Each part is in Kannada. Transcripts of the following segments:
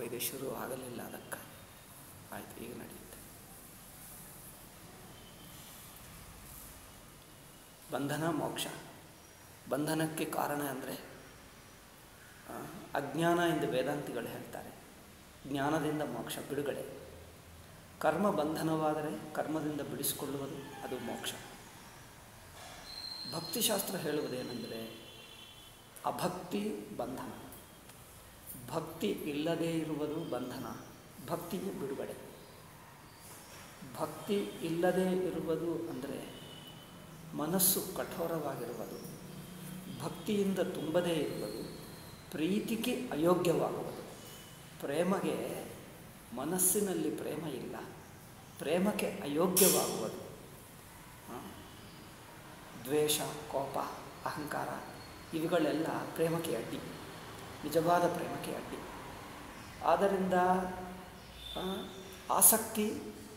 ಇದು ಶುರು ಆಗಲಿಲ್ಲ ಅದಕ್ಕೆ ಆಯಿತು ಈಗ ನಡೆಯುತ್ತೆ ಬಂಧನ ಮೋಕ್ಷ ಬಂಧನಕ್ಕೆ ಕಾರಣ ಅಂದರೆ ಅಜ್ಞಾನ ಎಂದು ವೇದಾಂತಿಗಳು ಹೇಳ್ತಾರೆ ಜ್ಞಾನದಿಂದ ಮೋಕ್ಷ ಬಿಡುಗಡೆ ಕರ್ಮ ಬಂಧನವಾದರೆ ಕರ್ಮದಿಂದ ಬಿಡಿಸಿಕೊಳ್ಳುವುದು ಅದು ಮೋಕ್ಷ ಭಕ್ತಿಶಾಸ್ತ್ರ ಹೇಳುವುದೇನೆಂದರೆ ಅಭಕ್ತಿ ಬಂಧನ ಭಕ್ತಿ ಇಲ್ಲದೇ ಇರುವುದು ಬಂಧನ ಭಕ್ತಿಯು ಬಿಡುಗಡೆ ಭಕ್ತಿ ಇಲ್ಲದೇ ಇರುವುದು ಅಂದರೆ ಮನಸ್ಸು ಕಠೋರವಾಗಿರುವುದು ಭಕ್ತಿಯಿಂದ ತುಂಬದೇ ಇರುವುದು ಪ್ರೀತಿಗೆ ಅಯೋಗ್ಯವಾಗುವುದು ಪ್ರೇಮಗೆ ಮನಸ್ಸಿನಲ್ಲಿ ಪ್ರೇಮ ಇಲ್ಲ ಪ್ರೇಮಕ್ಕೆ ಅಯೋಗ್ಯವಾಗುವುದು ಹ? ದ್ವೇಷ ಕೋಪ ಅಹಂಕಾರ ಇವುಗಳೆಲ್ಲ ಪ್ರೇಮಕ್ಕೆ ಅಡ್ಡಿ ನಿಜವಾದ ಪ್ರೇಮಕ್ಕೆ ಅಡ್ಡಿ ಆದ್ದರಿಂದ ಆ, ಆಸಕ್ತಿ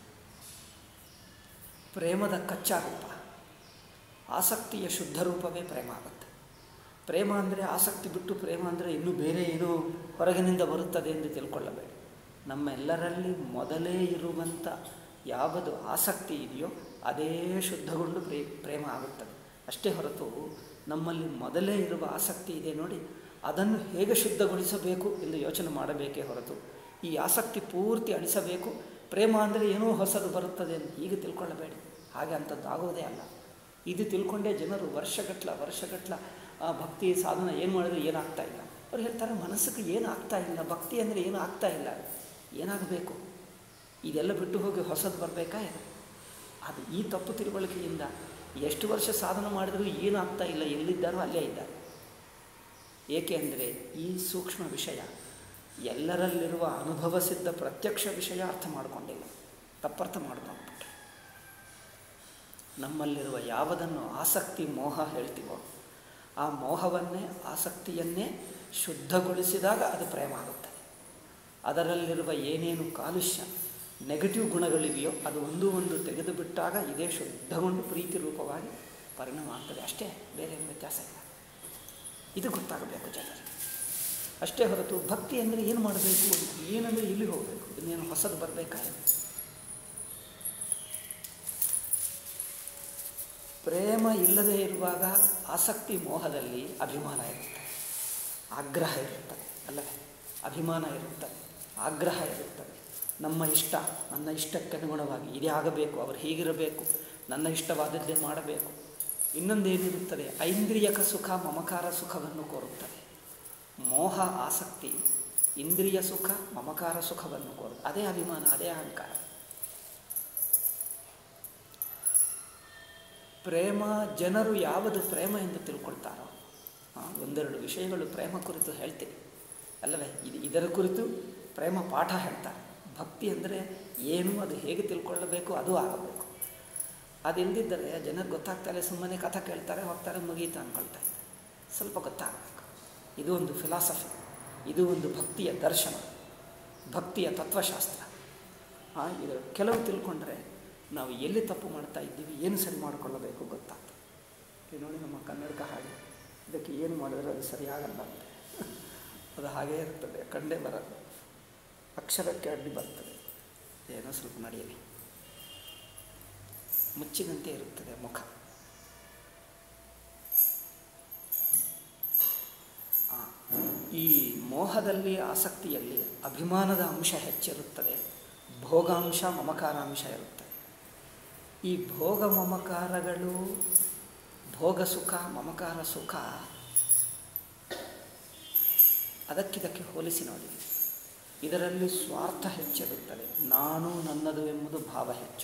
ಪ್ರೇಮದ ಕಚ್ಚಾ ರೂಪ ಆಸಕ್ತಿಯ ಶುದ್ಧ ರೂಪವೇ ಪ್ರೇಮ ಆಗುತ್ತೆ ಪ್ರೇಮ ಅಂದರೆ ಆಸಕ್ತಿ ಬಿಟ್ಟು ಪ್ರೇಮ ಅಂದರೆ ಇನ್ನೂ ಬೇರೆ ಏನೋ ಹೊರಗಿನಿಂದ ಬರುತ್ತದೆ ಎಂದು ತಿಳ್ಕೊಳ್ಳಬೇಡಿ ನಮ್ಮೆಲ್ಲರಲ್ಲಿ ಮೊದಲೇ ಇರುವಂಥ ಯಾವುದು ಆಸಕ್ತಿ ಇದೆಯೋ ಅದೇ ಶುದ್ಧಗೊಂಡು ಪ್ರೇ ಪ್ರೇಮ ಆಗುತ್ತದೆ ಅಷ್ಟೇ ಹೊರತು ನಮ್ಮಲ್ಲಿ ಮೊದಲೇ ಇರುವ ಆಸಕ್ತಿ ಇದೆ ನೋಡಿ ಅದನ್ನು ಹೇಗೆ ಶುದ್ಧಗೊಳಿಸಬೇಕು ಎಂದು ಯೋಚನೆ ಮಾಡಬೇಕೇ ಹೊರತು ಈ ಆಸಕ್ತಿ ಪೂರ್ತಿ ಅಳಿಸಬೇಕು ಪ್ರೇಮ ಅಂದರೆ ಏನೋ ಹೊಸದು ಬರುತ್ತದೆ ಅಂತ ಹೀಗೆ ತಿಳ್ಕೊಳ್ಳಬೇಡಿ ಹಾಗೆ ಅಂಥದ್ದು ಆಗೋದೇ ಅಲ್ಲ ಇದು ತಿಳ್ಕೊಂಡೇ ಜನರು ವರ್ಷಗಟ್ಲ ವರ್ಷಗಟ್ಲ ಆ ಭಕ್ತಿ ಸಾಧನ ಏನು ಮಾಡಿದ್ರೆ ಏನಾಗ್ತಾ ಇಲ್ಲ ಅವ್ರು ಹೇಳ್ತಾರೆ ಮನಸ್ಸಿಗೆ ಏನು ಆಗ್ತಾ ಇಲ್ಲ ಭಕ್ತಿ ಅಂದರೆ ಏನು ಆಗ್ತಾ ಇಲ್ಲ ಏನಾಗಬೇಕು ಇದೆಲ್ಲ ಬಿಟ್ಟು ಹೋಗಿ ಹೊಸದು ಬರಬೇಕಾ ಏನು ಅದು ಈ ತಪ್ಪು ತಿಳುವಳಿಕೆಯಿಂದ ಎಷ್ಟು ವರ್ಷ ಸಾಧನ ಮಾಡಿದರೂ ಏನು ಆಗ್ತಾ ಇಲ್ಲ ಎಲ್ಲಿದ್ದಾರೋ ಅಲ್ಲೇ ಇದ್ದಾರೆ ಏಕೆ ಅಂದರೆ ಈ ಸೂಕ್ಷ್ಮ ವಿಷಯ ಎಲ್ಲರಲ್ಲಿರುವ ಅನುಭವ ಸಿದ್ಧ ಪ್ರತ್ಯಕ್ಷ ವಿಷಯ ಅರ್ಥ ಮಾಡಿಕೊಂಡಿಲ್ಲ ತಪ್ಪರ್ಥ ಮಾಡ್ಕೊಂಡ್ಬಿಟ್ರೆ ನಮ್ಮಲ್ಲಿರುವ ಯಾವುದನ್ನು ಆಸಕ್ತಿ ಮೋಹ ಹೇಳ್ತೀವೋ ಆ ಮೋಹವನ್ನೇ ಆಸಕ್ತಿಯನ್ನೇ ಶುದ್ಧಗೊಳಿಸಿದಾಗ ಅದು ಪ್ರೇಮ ಆಗುತ್ತದೆ ಅದರಲ್ಲಿರುವ ಏನೇನು ಕಾಲುಷ್ಯ ನೆಗೆಟಿವ್ ಗುಣಗಳಿವೆಯೋ ಅದು ಒಂದು ಒಂದು ತೆಗೆದು ಬಿಟ್ಟಾಗ ಇದೇ ಶುದ್ಧಗೊಂಡು ಪ್ರೀತಿ ರೂಪವಾಗಿ ಪರಿಣಾಮ ಆಗ್ತದೆ ಅಷ್ಟೇ ಬೇರೆ ಏನು ವ್ಯತ್ಯಾಸ ಇಲ್ಲ ಇದು ಗೊತ್ತಾಗಬೇಕು ಜನರಿಗೆ ಅಷ್ಟೇ ಹೊರತು ಭಕ್ತಿ ಅಂದರೆ ಏನು ಮಾಡಬೇಕು ಏನಂದರೆ ಇಲ್ಲಿ ಹೋಗಬೇಕು ಇನ್ನೇನು ಹೊಸದು ಬರಬೇಕಾ ಪ್ರೇಮ ಇಲ್ಲದೆ ಇರುವಾಗ ಆಸಕ್ತಿ ಮೋಹದಲ್ಲಿ ಅಭಿಮಾನ ಇರುತ್ತದೆ ಆಗ್ರಹ ಇರುತ್ತದೆ ಅಲ್ಲವೇ ಅಭಿಮಾನ ಇರುತ್ತದೆ ಆಗ್ರಹ ಇರುತ್ತದೆ ನಮ್ಮ ಇಷ್ಟ ನನ್ನ ಇಷ್ಟಕ್ಕೆ ಅನುಗುಣವಾಗಿ ಇದೇ ಆಗಬೇಕು ಅವರು ಹೀಗಿರಬೇಕು ನನ್ನ ಇಷ್ಟವಾದದ್ದೇ ಮಾಡಬೇಕು ಇನ್ನೊಂದೇನಿರುತ್ತದೆ ಐಂದ್ರಿಯಕ ಸುಖ ಮಮಕಾರ ಸುಖವನ್ನು ಕೋರುತ್ತದೆ ಮೋಹ ಆಸಕ್ತಿ ಇಂದ್ರಿಯ ಸುಖ ಮಮಕಾರ ಸುಖವನ್ನು ಕೋರು ಅದೇ ಅಭಿಮಾನ ಅದೇ ಅಹಂಕಾರ ಪ್ರೇಮ ಜನರು ಯಾವುದು ಪ್ರೇಮ ಎಂದು ತಿಳ್ಕೊಳ್ತಾರೋ ಆ, ಒಂದೆರಡು ವಿಷಯಗಳು ಪ್ರೇಮ ಕುರಿತು ಹೇಳ್ತೀನಿ ಅಲ್ಲವೇ ಇದು ಇದರ ಕುರಿತು ಪ್ರೇಮ ಪಾಠ ಹೇಳ್ತಾರೆ ಭಕ್ತಿ ಅಂದರೆ ಏನು ಅದು ಹೇಗೆ ತಿಳ್ಕೊಳ್ಳಬೇಕು ಅದು ಆಗಬೇಕು ಅದಿಲ್ಲದಿದ್ದರೆ ಜನರು ಗೊತ್ತಾಗ್ತಾ ಇಲ್ಲ ಸುಮ್ಮನೆ ಕಥೆ ಕೇಳ್ತಾರೆ ಹೋಗ್ತಾರೆ ಮುಗೀತು ಅಂದ್ಕೊಳ್ತಾ ಇದ್ದಾರೆ ಸ್ವಲ್ಪ ಗೊತ್ತಾಗಬೇಕು ಇದು ಒಂದು ಫಿಲಾಸಫಿ ಇದು ಒಂದು ಭಕ್ತಿಯ ದರ್ಶನ ಭಕ್ತಿಯ ತತ್ವಶಾಸ್ತ್ರ ಆ, ಇದು ಕೆಲವು ತಿಳ್ಕೊಂಡ್ರೆ ನಾವು ಎಲ್ಲಿ ತಪ್ಪು ಮಾಡ್ತಾ ಇದ್ದೀವಿ ಏನು ಸರಿ ಮಾಡಿಕೊಳ್ಳಬೇಕು ಗೊತ್ತಾಗ್ತದೆ ಈಗ ನೋಡಿ ನಮ್ಮ ಕನ್ನಡಕ ಹಾಗೆ ಇದಕ್ಕೆ ಏನು ಮಾಡಿದ್ರೆ ಅದು ಸರಿಯಾಗಲ್ಲ ಅಂತ ಅದು ಹಾಗೇ ಇರ್ತದೆ ಕಂಡೇ ಬರಲ್ಲ ಅಕ್ಷರಕ್ಕೆ ಅಡ್ಡಿ ಬರ್ತದೆ ಏನೋ ಸ್ವಲ್ಪ ನಡೆಯಲಿ ಮುಚ್ಚಿನಂತೆ ಇರುತ್ತದೆ ಮುಖ ಆ, ಈ ಮೋಹದಲ್ಲಿ ಆಸಕ್ತಿಯಲ್ಲಿ ಅಭಿಮಾನದ ಅಂಶ ಹೆಚ್ಚಿರುತ್ತದೆ ಭೋಗಾಂಶ ಮಮಕಾರಾಂಶ ಇರುತ್ತದೆ ಈ ಭೋಗ ಮಮಕಾರಗಳು ಭೋಗ ಸುಖ ಮಮಕಾರ ಸುಖ ಅದಕ್ಕಿದಕ್ಕೆ ಹೋಲಿಸಿ ನೋಡಿ ಇದರಲ್ಲಿ ಸ್ವಾರ್ಥ ಹೆಚ್ಚಿರುತ್ತದೆ ನಾನು ನನ್ನದು ಎಂಬುದು ಭಾವ ಹೆಚ್ಚು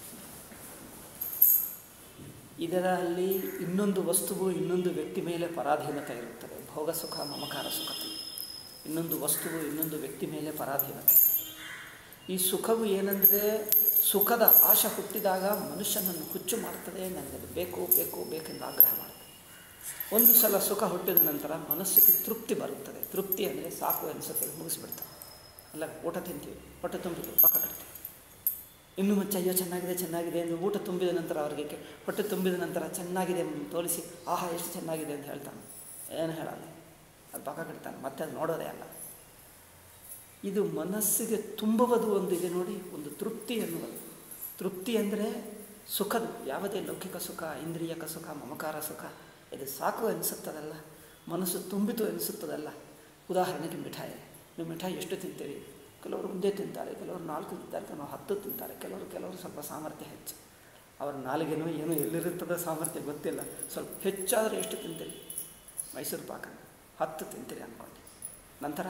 ಇದರಲ್ಲಿ ಇನ್ನೊಂದು ವಸ್ತುವು ಇನ್ನೊಂದು ವ್ಯಕ್ತಿ ಮೇಲೆ ಪರಾಧೀನತೆ ಇರುತ್ತದೆ ಭೋಗ ಸುಖ ಮಮಕಾರ ಸುಖತೆ ಇನ್ನೊಂದು ವಸ್ತುವು ಇನ್ನೊಂದು ವ್ಯಕ್ತಿ ಮೇಲೆ ಪರಾಧೀನತೆ ಈ ಸುಖವು ಏನಂದರೆ ಸುಖದ ಆಶೆ ಹುಟ್ಟಿದಾಗ ಮನುಷ್ಯನನ್ನು ಹುಚ್ಚು ಮಾಡ್ತದೆ ನನಗದು ಬೇಕು ಬೇಕು ಬೇಕೆಂದು ಆಗ್ರಹ ಮಾಡ್ತದೆ ಒಂದು ಸಲ ಸುಖ ಹುಟ್ಟಿದ ನಂತರ ಮನಸ್ಸಿಗೆ ತೃಪ್ತಿ ಬರುತ್ತದೆ ತೃಪ್ತಿ ಅಂದರೆ ಸಾಕು ಅನಿಸುತ್ತದೆ ಮುಗಿಸ್ಬಿಡ್ತಾರೆ ಅಲ್ಲ ಊಟ ತಿಂತೀವಿ ಹೊಟ್ಟೆ ತುಂಬಿತು ಪಕ್ಕ ಕಟ್ತೀವಿ ಇನ್ನು ಮುಂಚೆ ಅಯ್ಯೋ ಚೆನ್ನಾಗಿದೆ ಚೆನ್ನಾಗಿದೆ ಎಂದು ಊಟ ತುಂಬಿದ ನಂತರ ಅವರಿಗೆ ಕೆ- ಹೊಟ್ಟೆ ತುಂಬಿದ ನಂತರ ಚೆನ್ನಾಗಿದೆ ಎಂದು ತೋರಿಸಿ ಆಹಾ ಎಷ್ಟು ಚೆನ್ನಾಗಿದೆ ಅಂತ ಹೇಳ್ತಾನೆ ಏನು ಹೇಳಲ್ಲ ಅದು ಪಕ್ಕ ಕಟ್ತಾನೆ ಮತ್ತೆ ಅದು ನೋಡೋದೇ ಅಲ್ಲ ಇದು ಮನಸ್ಸಿಗೆ ತುಂಬುವುದು ಒಂದು ಇದೆ ನೋಡಿ ಒಂದು ತೃಪ್ತಿ ಎನ್ನುವುದು ತೃಪ್ತಿ ಅಂದರೆ ಸುಖದ ಯಾವುದೇ ಲೌಕಿಕ ಸುಖ ಇಂದ್ರಿಯಕ ಸುಖ ಮಮಕಾರ ಸುಖ ಇದು ಸಾಕು ಅನಿಸುತ್ತದಲ್ಲ ಮನಸ್ಸು ತುಂಬಿತು ಅನಿಸುತ್ತದಲ್ಲ ಉದಾಹರಣೆಗೆ ಮಿಠಾಯಿ ನೀವು ಮಿಠಾಯಿ ಎಷ್ಟು ತಿಂತೀರಿ ಕೆಲವರು ಒಂದೇ ತಿಂತಾರೆ ಕೆಲವರು ನಾಲ್ಕು ತಿಂತಾರೆ ಕೆಲವರು ಹತ್ತು ತಿಂತಾರೆ ಕೆಲವರು ಕೆಲವರು ಸ್ವಲ್ಪ ಸಾಮರ್ಥ್ಯ ಹೆಚ್ಚು ಅವರ ನಾಲಿಗೆನೂ ಏನೋ ಎಲ್ಲಿರುತ್ತದೆ ಸಾಮರ್ಥ್ಯ ಗೊತ್ತಿಲ್ಲ ಸ್ವಲ್ಪ ಹೆಚ್ಚಾದರೆ ಎಷ್ಟು ತಿಂತೀರಿ ಮೈಸೂರು ಪಾಕ ಹತ್ತು ತಿಂತೀರಿ ಅಂದ್ಕೊಂಡು ನಂತರ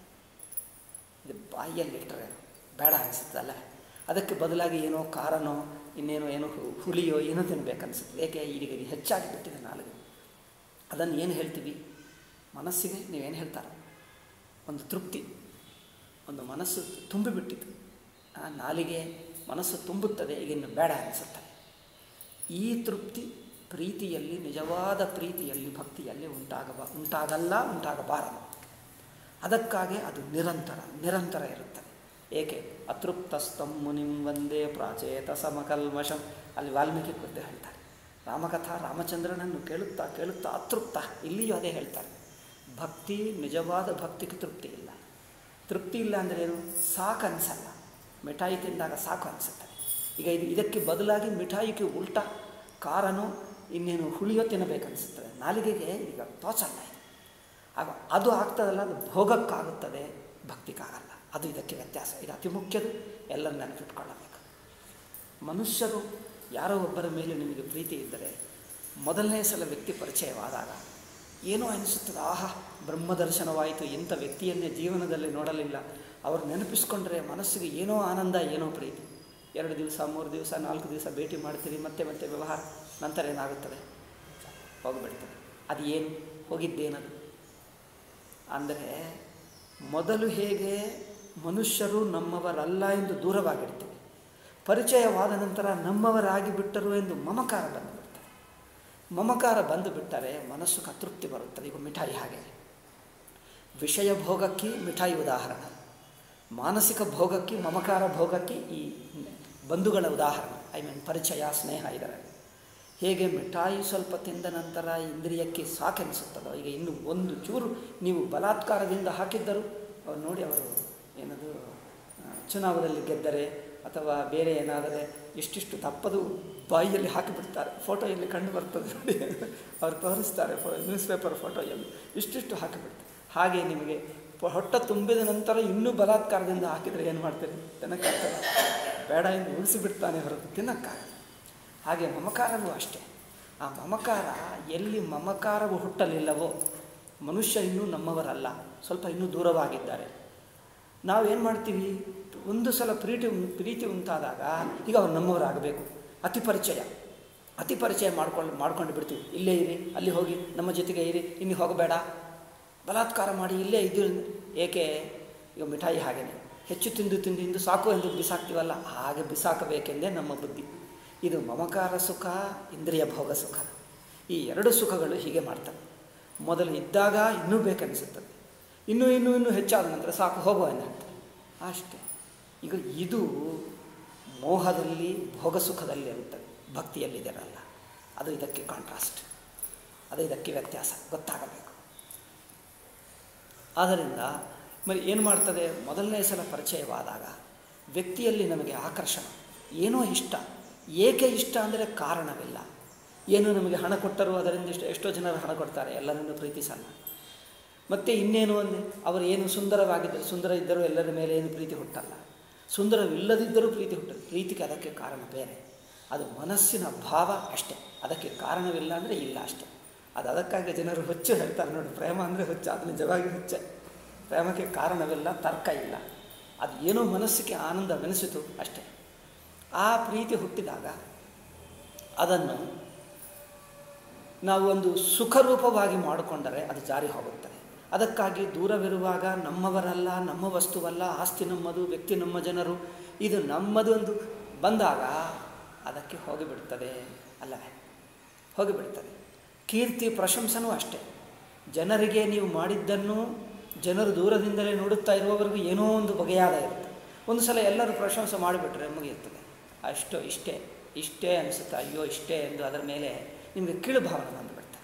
ಇದು ಬಾಯಿಯಲ್ಲಿಟ್ಟರೆ ಬೇಡ ಅನಿಸುತ್ತಲ್ಲ ಅದಕ್ಕೆ ಬದಲಾಗಿ ಏನೋ ಖಾರನೋ ಇನ್ನೇನೋ ಏನೋ ಹು- ಹುಳಿಯೋ ಏನೋ ತಿನ್ನಬೇಕನ್ಸುತ್ತೆ ಏಕೆ ಈಗ ಇದು ಹೆಚ್ಚಾಗಿ ಬಿಟ್ಟಿದೆ ನಾಲಿಗೆ ಅದನ್ನು ಏನು ಹೇಳ್ತೀವಿ ಮನಸ್ಸಿಗೆ ನೀವೇನು ಹೇಳ್ತಾರೆ ಒಂದು ತೃಪ್ತಿ ಒಂದು ಮನಸ್ಸು ತುಂಬಿಬಿಟ್ಟಿತು ಆ ನಾಲಿಗೆ ಮನಸ್ಸು ತುಂಬುತ್ತದೆ ಈಗ ಇನ್ನು ಬೇಡ ಅನಿಸುತ್ತದೆ ಈ ತೃಪ್ತಿ ಪ್ರೀತಿಯಲ್ಲಿ ನಿಜವಾದ ಪ್ರೀತಿಯಲ್ಲಿ ಭಕ್ತಿಯಲ್ಲಿ ಉಂಟಾಗಬ ಉಂಟಾಗಲ್ಲ ಉಂಟಾಗಬಾರದು ಅದಕ್ಕಾಗಿ ಅದು ನಿರಂತರ ನಿರಂತರ ಇರುತ್ತದೆ ಏಕೆ ಅತೃಪ್ತಸ್ತಂ ಮುನಿಂ ವಂದೇ ಪ್ರಾಚೇತ ಸಮಕಲ್ಮಷಂ ಅಲ್ಲಿ ವಾಲ್ಮೀಕಿ ಕುರಿತು ಹೇಳ್ತಾರೆ ರಾಮಕಥಾ ರಾಮಚಂದ್ರನನ್ನು ಕೇಳುತ್ತಾ ಕೇಳುತ್ತಾ ಅತೃಪ್ತ ಇಲ್ಲಿಯೂ ಅದೇ ಹೇಳ್ತಾರೆ ಭಕ್ತಿ ನಿಜವಾದ ಭಕ್ತಿಗೆ ತೃಪ್ತಿ ಇಲ್ಲ ತೃಪ್ತಿ ಇಲ್ಲ ಅಂದರೆ ಏನು ಸಾಕು ಅನಿಸಲ್ಲ ಮಿಠಾಯಿ ತಿಂದಾಗ ಸಾಕು ಅನಿಸುತ್ತದೆ ಈಗ ಇದು ಇದಕ್ಕೆ ಬದಲಾಗಿ ಮಿಠಾಯಿಗೆ ಉಲ್ಟಾ ಖಾರನೋ ಇನ್ನೇನು ಹುಳಿಯೋ ತಿನ್ನಬೇಕನ್ನಿಸುತ್ತದೆ ನಾಲಿಗೆಗೆ ಈಗ ತೋಚಲ್ಲ ಇದು ಆಗ ಅದು ಆಗ್ತದಲ್ಲ ಅದು ಭೋಗಕ್ಕಾಗುತ್ತದೆ ಭಕ್ತಿಗಾಗಲ್ಲ ಅದು ಇದಕ್ಕೆ ವ್ಯತ್ಯಾಸ ಇದು ಅತಿ ಮುಖ್ಯದು ಎಲ್ಲರೂ ನೆನಪಿಟ್ಕೊಳ್ಳಬೇಕು ಮನುಷ್ಯರು ಯಾರೋ ಒಬ್ಬರ ಮೇಲೆ ನಿಮಗೆ ಪ್ರೀತಿ ಇದ್ದರೆ ಮೊದಲನೇ ಸಲ ವ್ಯಕ್ತಿ ಪರಿಚಯವಾದಾಗ ಏನೋ ಅನಿಸುತ್ತದೆ ಆಹಾ ಬ್ರಹ್ಮದರ್ಶನವಾಯಿತು ಇಂಥ ವ್ಯಕ್ತಿಯನ್ನೇ ಜೀವನದಲ್ಲಿ ನೋಡಲಿಲ್ಲ ಅವರು ನೆನಪಿಸ್ಕೊಂಡ್ರೆ ಮನಸ್ಸಿಗೆ ಏನೋ ಆನಂದ ಏನೋ ಪ್ರೀತಿ ಎರಡು ದಿವಸ ಮೂರು ದಿವಸ ನಾಲ್ಕು ದಿವಸ ಭೇಟಿ ಮಾಡ್ತೀರಿ ಮತ್ತೆ ಮತ್ತೆ ವ್ಯವಹಾರ ನಂತರ ಏನಾಗುತ್ತದೆ ಹೋಗಿಬಿಡ್ತದೆ ಅದು ಏನು ಹೋಗಿದ್ದೇನದು ಅಂದರೆ ಮೊದಲು ಹೇಗೆ ಮನುಷ್ಯರು ನಮ್ಮವರಲ್ಲ ಎಂದು ದೂರವಾಗಿಡ್ತೇವೆ ಪರಿಚಯವಾದ ನಂತರ ನಮ್ಮವರಾಗಿ ಬಿಟ್ಟರು ಎಂದು ಮಮಕಾರ ಬಂದುಬಿಡ್ತದೆ ಮಮಕಾರ ಬಂದು ಬಿಟ್ಟರೆ ಮನಸ್ಸು ಅತೃಪ್ತಿ ಬರುತ್ತದೆ ಈಗ ಮಿಠಾಯಿ ಹಾಗೆ ವಿಷಯ ಭೋಗಕ್ಕೆ ಮಿಠಾಯಿ ಉದಾಹರಣೆ ಮಾನಸಿಕ ಭೋಗಕ್ಕೆ ಮಮಕಾರ ಭೋಗಕ್ಕೆ ಈ ಬಂಧುಗಳ ಉದಾಹರಣೆ ಐ ಮೀನ್ ಪರಿಚಯ ಸ್ನೇಹ ಇದರಲ್ಲಿ ಹೇಗೆ ಮಿಠಾಯಿ ಸ್ವಲ್ಪ ತಿಂದ ನಂತರ ಇಂದ್ರಿಯಕ್ಕೆ ಸಾಕೆನಿಸುತ್ತದೋ ಈಗ ಇನ್ನು ಒಂದು ಚೂರು ನೀವು ಬಲಾತ್ಕಾರದಿಂದ ಹಾಕಿದ್ದರು ಅವ್ರು ನೋಡಿ ಅವರು ಏನದು ಆ, ಚುನಾವಣೆಯಲ್ಲಿ ಗೆದ್ದರೆ ಅಥವಾ ಬೇರೆ ಏನಾದರೆ ಇಷ್ಟಿಷ್ಟು ದಪ್ಪದು ಬಾಯಿಯಲ್ಲಿ ಹಾಕಿಬಿಡ್ತಾರೆ ಫೋಟೋ ಎಲ್ಲಿ ಕಂಡು ಬರ್ತದೆ ನೋಡಿ ಅವ್ರು ತೋರಿಸ್ತಾರೆ ಫೋ ನ್ಯೂಸ್ ಪೇಪರ್ ಫೋಟೋ ಎಲ್ಲಿ ಇಷ್ಟಿಷ್ಟು ಹಾಕಿಬಿಡ್ತಾರೆ ಹಾಗೆ ನಿಮಗೆ ಪ- ಹೊಟ್ಟೆ ತುಂಬಿದ ನಂತರ ಇನ್ನೂ ಬಲಾತ್ಕಾರದಿಂದ ಹಾಕಿದರೆ ಏನು ಮಾಡ್ತೀರಿ ತಿನ್ನಕ್ಕಾಗ್ತದೆ ಬೇಡ ಎಂದು ಉಳಿಸಿಬಿಡ್ತಾನೆ ಹೊರತು ತಿನ್ನಕ್ಕಾಗಲ್ಲ ಹಾಗೆ ಮಮಕಾರವೂ ಅಷ್ಟೇ ಆ ಮಮಕಾರ ಎಲ್ಲಿ ಮಮಕಾರವು ಹುಟ್ಟಲಿಲ್ಲವೋ ಮನುಷ್ಯ ಇನ್ನೂ ನಮ್ಮವರಲ್ಲ ಸ್ವಲ್ಪ ಇನ್ನೂ ದೂರವಾಗಿದ್ದಾರೆ ನಾವೇನು ಮಾಡ್ತೀವಿ ಒಂದು ಸಲ ಪ್ರೀತಿ ಉಂ- ಪ್ರೀತಿ ಉಂಟಾದಾಗ ಈಗ ಅವ್ರು ನಮ್ಮವರಾಗಬೇಕು ಅತಿ ಪರಿಚಯ ಅತಿ ಪರಿಚಯ ಮಾಡ್ಕೊಂಡು ಮಾಡ್ಕೊಂಡು ಬಿಡ್ತೀವಿ ಇಲ್ಲೇ ಇರಿ ಅಲ್ಲಿ ಹೋಗಿ ನಮ್ಮ ಜೊತೆಗೆ ಇರಿ ಇನ್ನು ಹೋಗಬೇಡ ಬಲಾತ್ಕಾರ ಮಾಡಿ ಇಲ್ಲೇ ಇದ್ದು ಏಕೆ ಈಗ ಮಿಠಾಯಿ ಹಾಗೇನೆ ಹೆಚ್ಚು ತಿಂದು ತಿಂದು ತಿಂದು ಸಾಕು ಎಂದು ಬಿಸಾಕ್ತೀವಲ್ಲ ಹಾಗೆ ಬಿಸಾಕಬೇಕೆಂದೇ ನಮ್ಮ ಬುದ್ಧಿ ಇದು ಮಮಕಾರ ಸುಖ ಇಂದ್ರಿಯ ಭೋಗ ಸುಖ ಈ ಎರಡು ಸುಖಗಳು ಹೀಗೆ ಮಾಡ್ತವೆ ಮೊದಲು ಇದ್ದಾಗ ಇನ್ನೂ ಬೇಕನ್ನಿಸುತ್ತದೆ ಇನ್ನೂ ಇನ್ನೂ ಇನ್ನೂ ಹೆಚ್ಚಾದ ನಂತರ ಸಾಕು ಹೋಗುವ ಅಂತ ಅಷ್ಟೇ ಈಗ ಇದು ಮೋಹದಲ್ಲಿ ಭೋಗ ಸುಖದಲ್ಲಿ ಇರುತ್ತದೆ ಭಕ್ತಿಯಲ್ಲಿದಿರಲ್ಲ ಅದು ಇದಕ್ಕೆ ಕಾಂಟ್ರಾಸ್ಟ್ ಅದು ಇದಕ್ಕೆ ವ್ಯತ್ಯಾಸ ಗೊತ್ತಾಗಬೇಕು ಆದ್ದರಿಂದ మరి ಏನು ಮಾಡ್ತದೆ ಮೊದಲನೇ ಸಲ ಪರಿಚಯವಾದಾಗ ವ್ಯಕ್ತಿಯಲ್ಲಿ ನಮಗೆ ಆಕರ್ಷಣ ಏನೋ ಇಷ್ಟ ಏಕೆ ಇಷ್ಟ ಅಂದರೆ ಕಾರಣವಿಲ್ಲ ಏನು ನಮಗೆ ಹಣ ಕೊಟ್ಟರು ಅದರಿಂದ ಇಷ್ಟ ಎಷ್ಟೋ ಜನರು ಹಣ ಕೊಡ್ತಾರೆ ಎಲ್ಲರನ್ನು ಪ್ರೀತಿಸಲ್ಲ ಮತ್ತು ಇನ್ನೇನು ಅಂದರೆ ಅವರು ಏನು ಸುಂದರವಾಗಿದ್ದರು ಸುಂದರ ಇದ್ದರೂ ಎಲ್ಲರ ಮೇಲೆ ಏನು ಪ್ರೀತಿ ಹುಟ್ಟಲ್ಲ ಸುಂದರವಿಲ್ಲದಿದ್ದರೂ ಪ್ರೀತಿ ಹುಟ್ಟಲ್ಲ ಪ್ರೀತಿಗೆ ಅದಕ್ಕೆ ಕಾರಣ ಬೇರೆ ಅದು ಮನಸ್ಸಿನ ಭಾವ ಅಷ್ಟೇ ಅದಕ್ಕೆ ಕಾರಣವಿಲ್ಲ ಅಂದರೆ ಇಲ್ಲ ಅಷ್ಟೇ ಅದು ಅದಕ್ಕಾಗಿ ಜನರು ಹುಚ್ಚು ಹೇಳ್ತಾರೆ ನೋಡಿ ಪ್ರೇಮ ಅಂದರೆ ಹುಚ್ಚು ಅದು ನಿಜವಾಗಿ ಹುಚ್ಚೆ ಪ್ರೇಮಕ್ಕೆ ಕಾರಣವಿಲ್ಲ ತರ್ಕ ಇಲ್ಲ ಅದು ಏನೋ ಮನಸ್ಸಿಗೆ ಆನಂದವೆನಿಸಿತು ಅಷ್ಟೇ ಆ ಪ್ರೀತಿ ಹುಟ್ಟಿದಾಗ ಅದನ್ನು ನಾವು ಒಂದು ಸುಖರೂಪವಾಗಿ ಮಾಡಿಕೊಂಡರೆ ಅದು ಜಾರಿ ಹೋಗುತ್ತದೆ ಅದಕ್ಕಾಗಿ ದೂರವಿರುವಾಗ ನಮ್ಮವರಲ್ಲ ನಮ್ಮ ವಸ್ತುವಲ್ಲ ಆಸ್ತಿ ನಮ್ಮದು ವ್ಯಕ್ತಿ ನಮ್ಮ ಜನರು ಇದು ನಮ್ಮದು ಒಂದು ಬಂದಾಗ ಅದಕ್ಕೆ ಹೋಗಿಬಿಡ್ತದೆ ಅಲ್ಲವೇ ಹೋಗಿಬಿಡ್ತದೆ ಕೀರ್ತಿ ಪ್ರಶಂಸನೂ ಅಷ್ಟೇ ಜನರಿಗೆ ನೀವು ಮಾಡಿದ್ದನ್ನು ಜನರು ದೂರದಿಂದಲೇ ನೋಡುತ್ತಾ ಇರುವವರೆಗೂ ಏನೋ ಒಂದು ಬಗೆಯಾದ ಇರುತ್ತೆ ಒಂದು ಸಲ ಎಲ್ಲರೂ ಪ್ರಶಂಸೆ ಮಾಡಿಬಿಟ್ರೆ ಮುಗಿಯುತ್ತದೆ ಅಷ್ಟೋ ಇಷ್ಟೇ ಇಷ್ಟೇ ಅನಿಸುತ್ತೆ ಅಯ್ಯೋ ಇಷ್ಟೇ ಎಂದು ಅದರ ಮೇಲೆ ನಿಮಗೆ ಕೀಳು ಭಾವನೆ ಬಂದುಬಿಡ್ತಾರೆ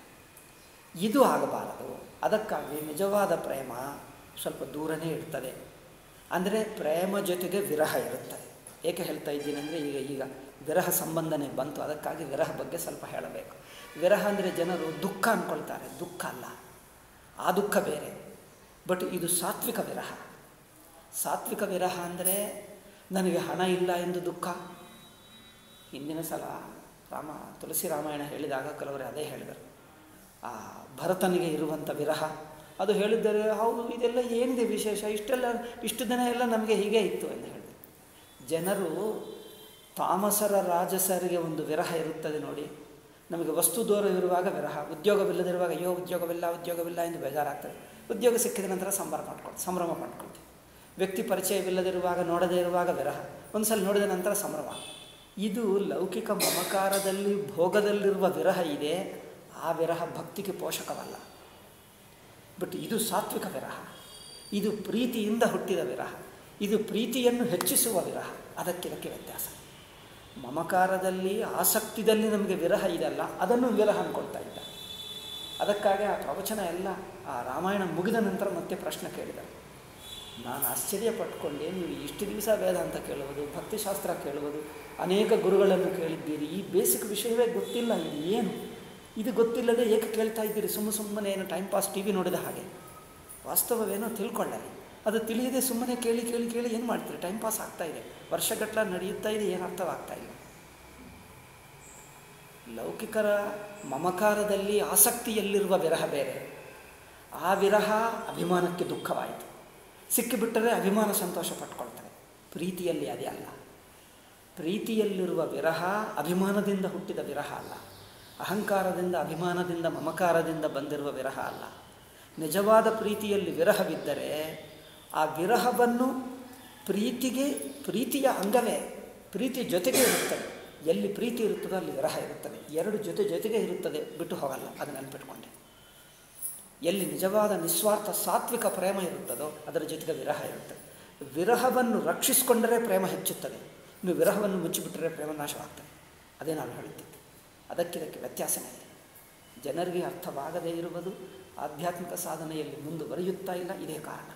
ಇದು ಆಗಬಾರದು ಅದಕ್ಕಾಗಿ ನಿಜವಾದ ಪ್ರೇಮ ಸ್ವಲ್ಪ ದೂರನೇ ಇರ್ತದೆ ಅಂದರೆ ಪ್ರೇಮ ಜೊತೆಗೆ ವಿರಹ ಇರುತ್ತದೆ ಏಕೆ ಹೇಳ್ತಾ ಇದ್ದೀನಿ ಅಂದರೆ ಈಗ ಈಗ ವಿರಹ ಸಂಬಂಧನೇ ಬಂತು ಅದಕ್ಕಾಗಿ ವಿರಹ ಬಗ್ಗೆ ಸ್ವಲ್ಪ ಹೇಳಬೇಕು ವಿರಹ ಅಂದರೆ ಜನರು ದುಃಖ ಅಂದ್ಕೊಳ್ತಾರೆ ದುಃಖ ಅಲ್ಲ ಆ ದುಃಖ ಬೇರೆ ಬಟ್ ಇದು ಸಾತ್ವಿಕ ವಿರಹ ಸಾತ್ವಿಕ ವಿರಹ ಅಂದರೆ ನನಗೆ ಹಣ ಇಲ್ಲ ಎಂದು ದುಃಖ ಹಿಂದಿನ ಸಲ ರಾಮ ತುಳಸಿ ರಾಮಾಯಣ ಹೇಳಿದಾಗ ಕೆಲವರು ಅದೇ ಹೇಳಿದರು ಆ ಭರತನಿಗೆ ಇರುವಂಥ ವಿರಹ ಅದು ಹೇಳಿದರೆ ಹೌದು ಇದೆಲ್ಲ ಏನಿದೆ ವಿಶೇಷ ಇಷ್ಟೆಲ್ಲ ಇಷ್ಟು ದಿನ ಎಲ್ಲ ನಮಗೆ ಹೀಗೆ ಇತ್ತು ಎಂದು ಹೇಳಿದೆ ಜನರು ತಾಮಸರ ರಾಜಸರಿಗೆ ಒಂದು ವಿರಹ ಇರುತ್ತದೆ ನೋಡಿ ನಮಗೆ ವಸ್ತು ದೂರವಿರುವಾಗ ವಿರಹ ಉದ್ಯೋಗವಿಲ್ಲದಿರುವಾಗ ಅಯ್ಯೋ ಉದ್ಯೋಗವಿಲ್ಲ ಉದ್ಯೋಗವಿಲ್ಲ ಎಂದು ಬೇಜಾರಾಗ್ತದೆ ಉದ್ಯೋಗ ಸಿಕ್ಕಿದ ನಂತರ ಸಂಭ್ರಮ ಮಾಡ್ಕೊಳ್ತೀವಿ ಸಂಭ್ರಮ ಮಾಡ್ಕೊಳ್ತೀವಿ ವ್ಯಕ್ತಿ ಪರಿಚಯವಿಲ್ಲದಿರುವಾಗ ನೋಡದೇ ಇರುವಾಗ ವಿರಹ ಒಂದು ಸಲ ನೋಡಿದ ನಂತರ ಸಂಭ್ರಮ ಇದು ಲೌಕಿಕ ಮಮಕಾರದಲ್ಲಿ ಭೋಗದಲ್ಲಿರುವ ವಿರಹ ಇದೆ ಆ ವಿರಹ ಭಕ್ತಿಗೆ ಪೋಷಕವಲ್ಲ ಬಟ್ ಇದು ಸಾತ್ವಿಕ ವಿರಹ ಇದು ಪ್ರೀತಿಯಿಂದ ಹುಟ್ಟಿದ ವಿರಹ ಇದು ಪ್ರೀತಿಯನ್ನು ಹೆಚ್ಚಿಸುವ ವಿರಹ ಅದಕ್ಕಿದಕ್ಕೆ ವ್ಯತ್ಯಾಸ ಮಮಕಾರದಲ್ಲಿ ಆಸಕ್ತಿದಲ್ಲಿ ನಮಗೆ ವಿರಹ ಇದೆಲ್ಲ ಅದನ್ನು ವಿರಹ ಅಂದ್ಕೊಳ್ತಾ ಇದ್ದ ಅದಕ್ಕಾಗಿ ಆ ಪ್ರವಚನ ಎಲ್ಲ ಆ ರಾಮಾಯಣ ಮುಗಿದ ನಂತರ ಮತ್ತೆ ಪ್ರಶ್ನೆ ಕೇಳಿದರು ನಾನು ಆಶ್ಚರ್ಯ ಪಟ್ಕೊಂಡೆ ನೀವು ಇಷ್ಟು ದಿವಸ ವೇದಾಂತ ಕೇಳುವುದು ಭಕ್ತಿಶಾಸ್ತ್ರ ಕೇಳುವುದು ಅನೇಕ ಗುರುಗಳನ್ನು ಕೇಳಿದ್ದೀರಿ ಈ ಬೇಸಿಕ್ ವಿಷಯವೇ ಗೊತ್ತಿಲ್ಲ ಇದು ಏನು ಇದು ಗೊತ್ತಿಲ್ಲದೆ ಏಕೆ ಕೇಳ್ತಾ ಇದ್ದೀರಿ ಸುಮ್ಮ ಸುಮ್ಮನೆ ಏನು ಟೈಮ್ ಪಾಸ್ ಟಿ ವಿ ನೋಡಿದ ಹಾಗೆ ವಾಸ್ತವವೇನೋ ತಿಳ್ಕೊಳ್ಳಲಿ ಅದು ತಿಳಿಯದೆ ಸುಮ್ಮನೆ ಕೇಳಿ ಕೇಳಿ ಕೇಳಿ ಏನು ಮಾಡ್ತೀರಿ ಟೈಮ್ ಪಾಸ್ ಆಗ್ತಾ ಇದೆ ವರ್ಷಗಟ್ಟಲ ನಡೆಯುತ್ತಾ ಇದೆ ಏನು ಅರ್ಥವಾಗ್ತಾ ಇಲ್ಲ ಲೌಕಿಕರ ಮಮಕಾರದಲ್ಲಿ ಆಸಕ್ತಿಯಲ್ಲಿರುವ ವಿರಹ ಬೇರೆ ಆ ವಿರಹ ಅಭಿಮಾನಕ್ಕೆ ದುಃಖವಾಯಿತು ಸಿಕ್ಕಿಬಿಟ್ಟರೆ ಅಭಿಮಾನ ಸಂತೋಷ ಪಟ್ಕೊಳ್ತಾರೆ ಪ್ರೀತಿಯಲ್ಲಿ ಅದೇ ಅಲ್ಲ ಪ್ರೀತಿಯಲ್ಲಿರುವ ವಿರಹ ಅಭಿಮಾನದಿಂದ ಹುಟ್ಟಿದ ವಿರಹ ಅಲ್ಲ ಅಹಂಕಾರದಿಂದ ಅಭಿಮಾನದಿಂದ ಮಮಕಾರದಿಂದ ಬಂದಿರುವ ವಿರಹ ಅಲ್ಲ ನಿಜವಾದ ಪ್ರೀತಿಯಲ್ಲಿ ವಿರಹವಿದ್ದರೆ ಆ ವಿರಹವನ್ನು ಪ್ರೀತಿಗೆ ಪ್ರೀತಿಯ ಅಂಗವೇ ಪ್ರೀತಿ ಜೊತೆಗೆ ಇರುತ್ತದೆ ಎಲ್ಲಿ ಪ್ರೀತಿ ಇರುತ್ತದೋ ಅಲ್ಲಿ ವಿರಹ ಇರುತ್ತದೆ ಎರಡು ಜೊತೆ ಜೊತೆಗೆ ಇರುತ್ತದೆ ಬಿಟ್ಟು ಹೋಗಲ್ಲ ಅದು ನೆನಪಿಟ್ಕೊಂಡೆ ಎಲ್ಲಿ ನಿಜವಾದ ನಿಸ್ವಾರ್ಥ ಸಾತ್ವಿಕ ಪ್ರೇಮ ಇರುತ್ತದೋ ಅದರ ಜೊತೆಗೆ ವಿರಹ ಇರುತ್ತದೆ ವಿರಹವನ್ನು ರಕ್ಷಿಸಿಕೊಂಡರೆ ಪ್ರೇಮ ಹೆಚ್ಚುತ್ತದೆ ಇನ್ನು ವಿರಹವನ್ನು ಮುಚ್ಚಿಬಿಟ್ಟರೆ ಪ್ರೇಮ ನಾಶವಾಗ್ತದೆ ಅದೇ ನಾನು ಹೇಳುತ್ತಿದ್ದೆ ಅದಕ್ಕಿದಕ್ಕೆ ವ್ಯತ್ಯಾಸನೇ ಇದೆ ಜನರಿಗೆ ಅರ್ಥವಾಗದೇ ಇರುವುದು ಆಧ್ಯಾತ್ಮಿಕ ಸಾಧನೆಯಲ್ಲಿ ಮುಂದುವರಿಯುತ್ತಾ ಇಲ್ಲ ಇದೇ ಕಾರಣ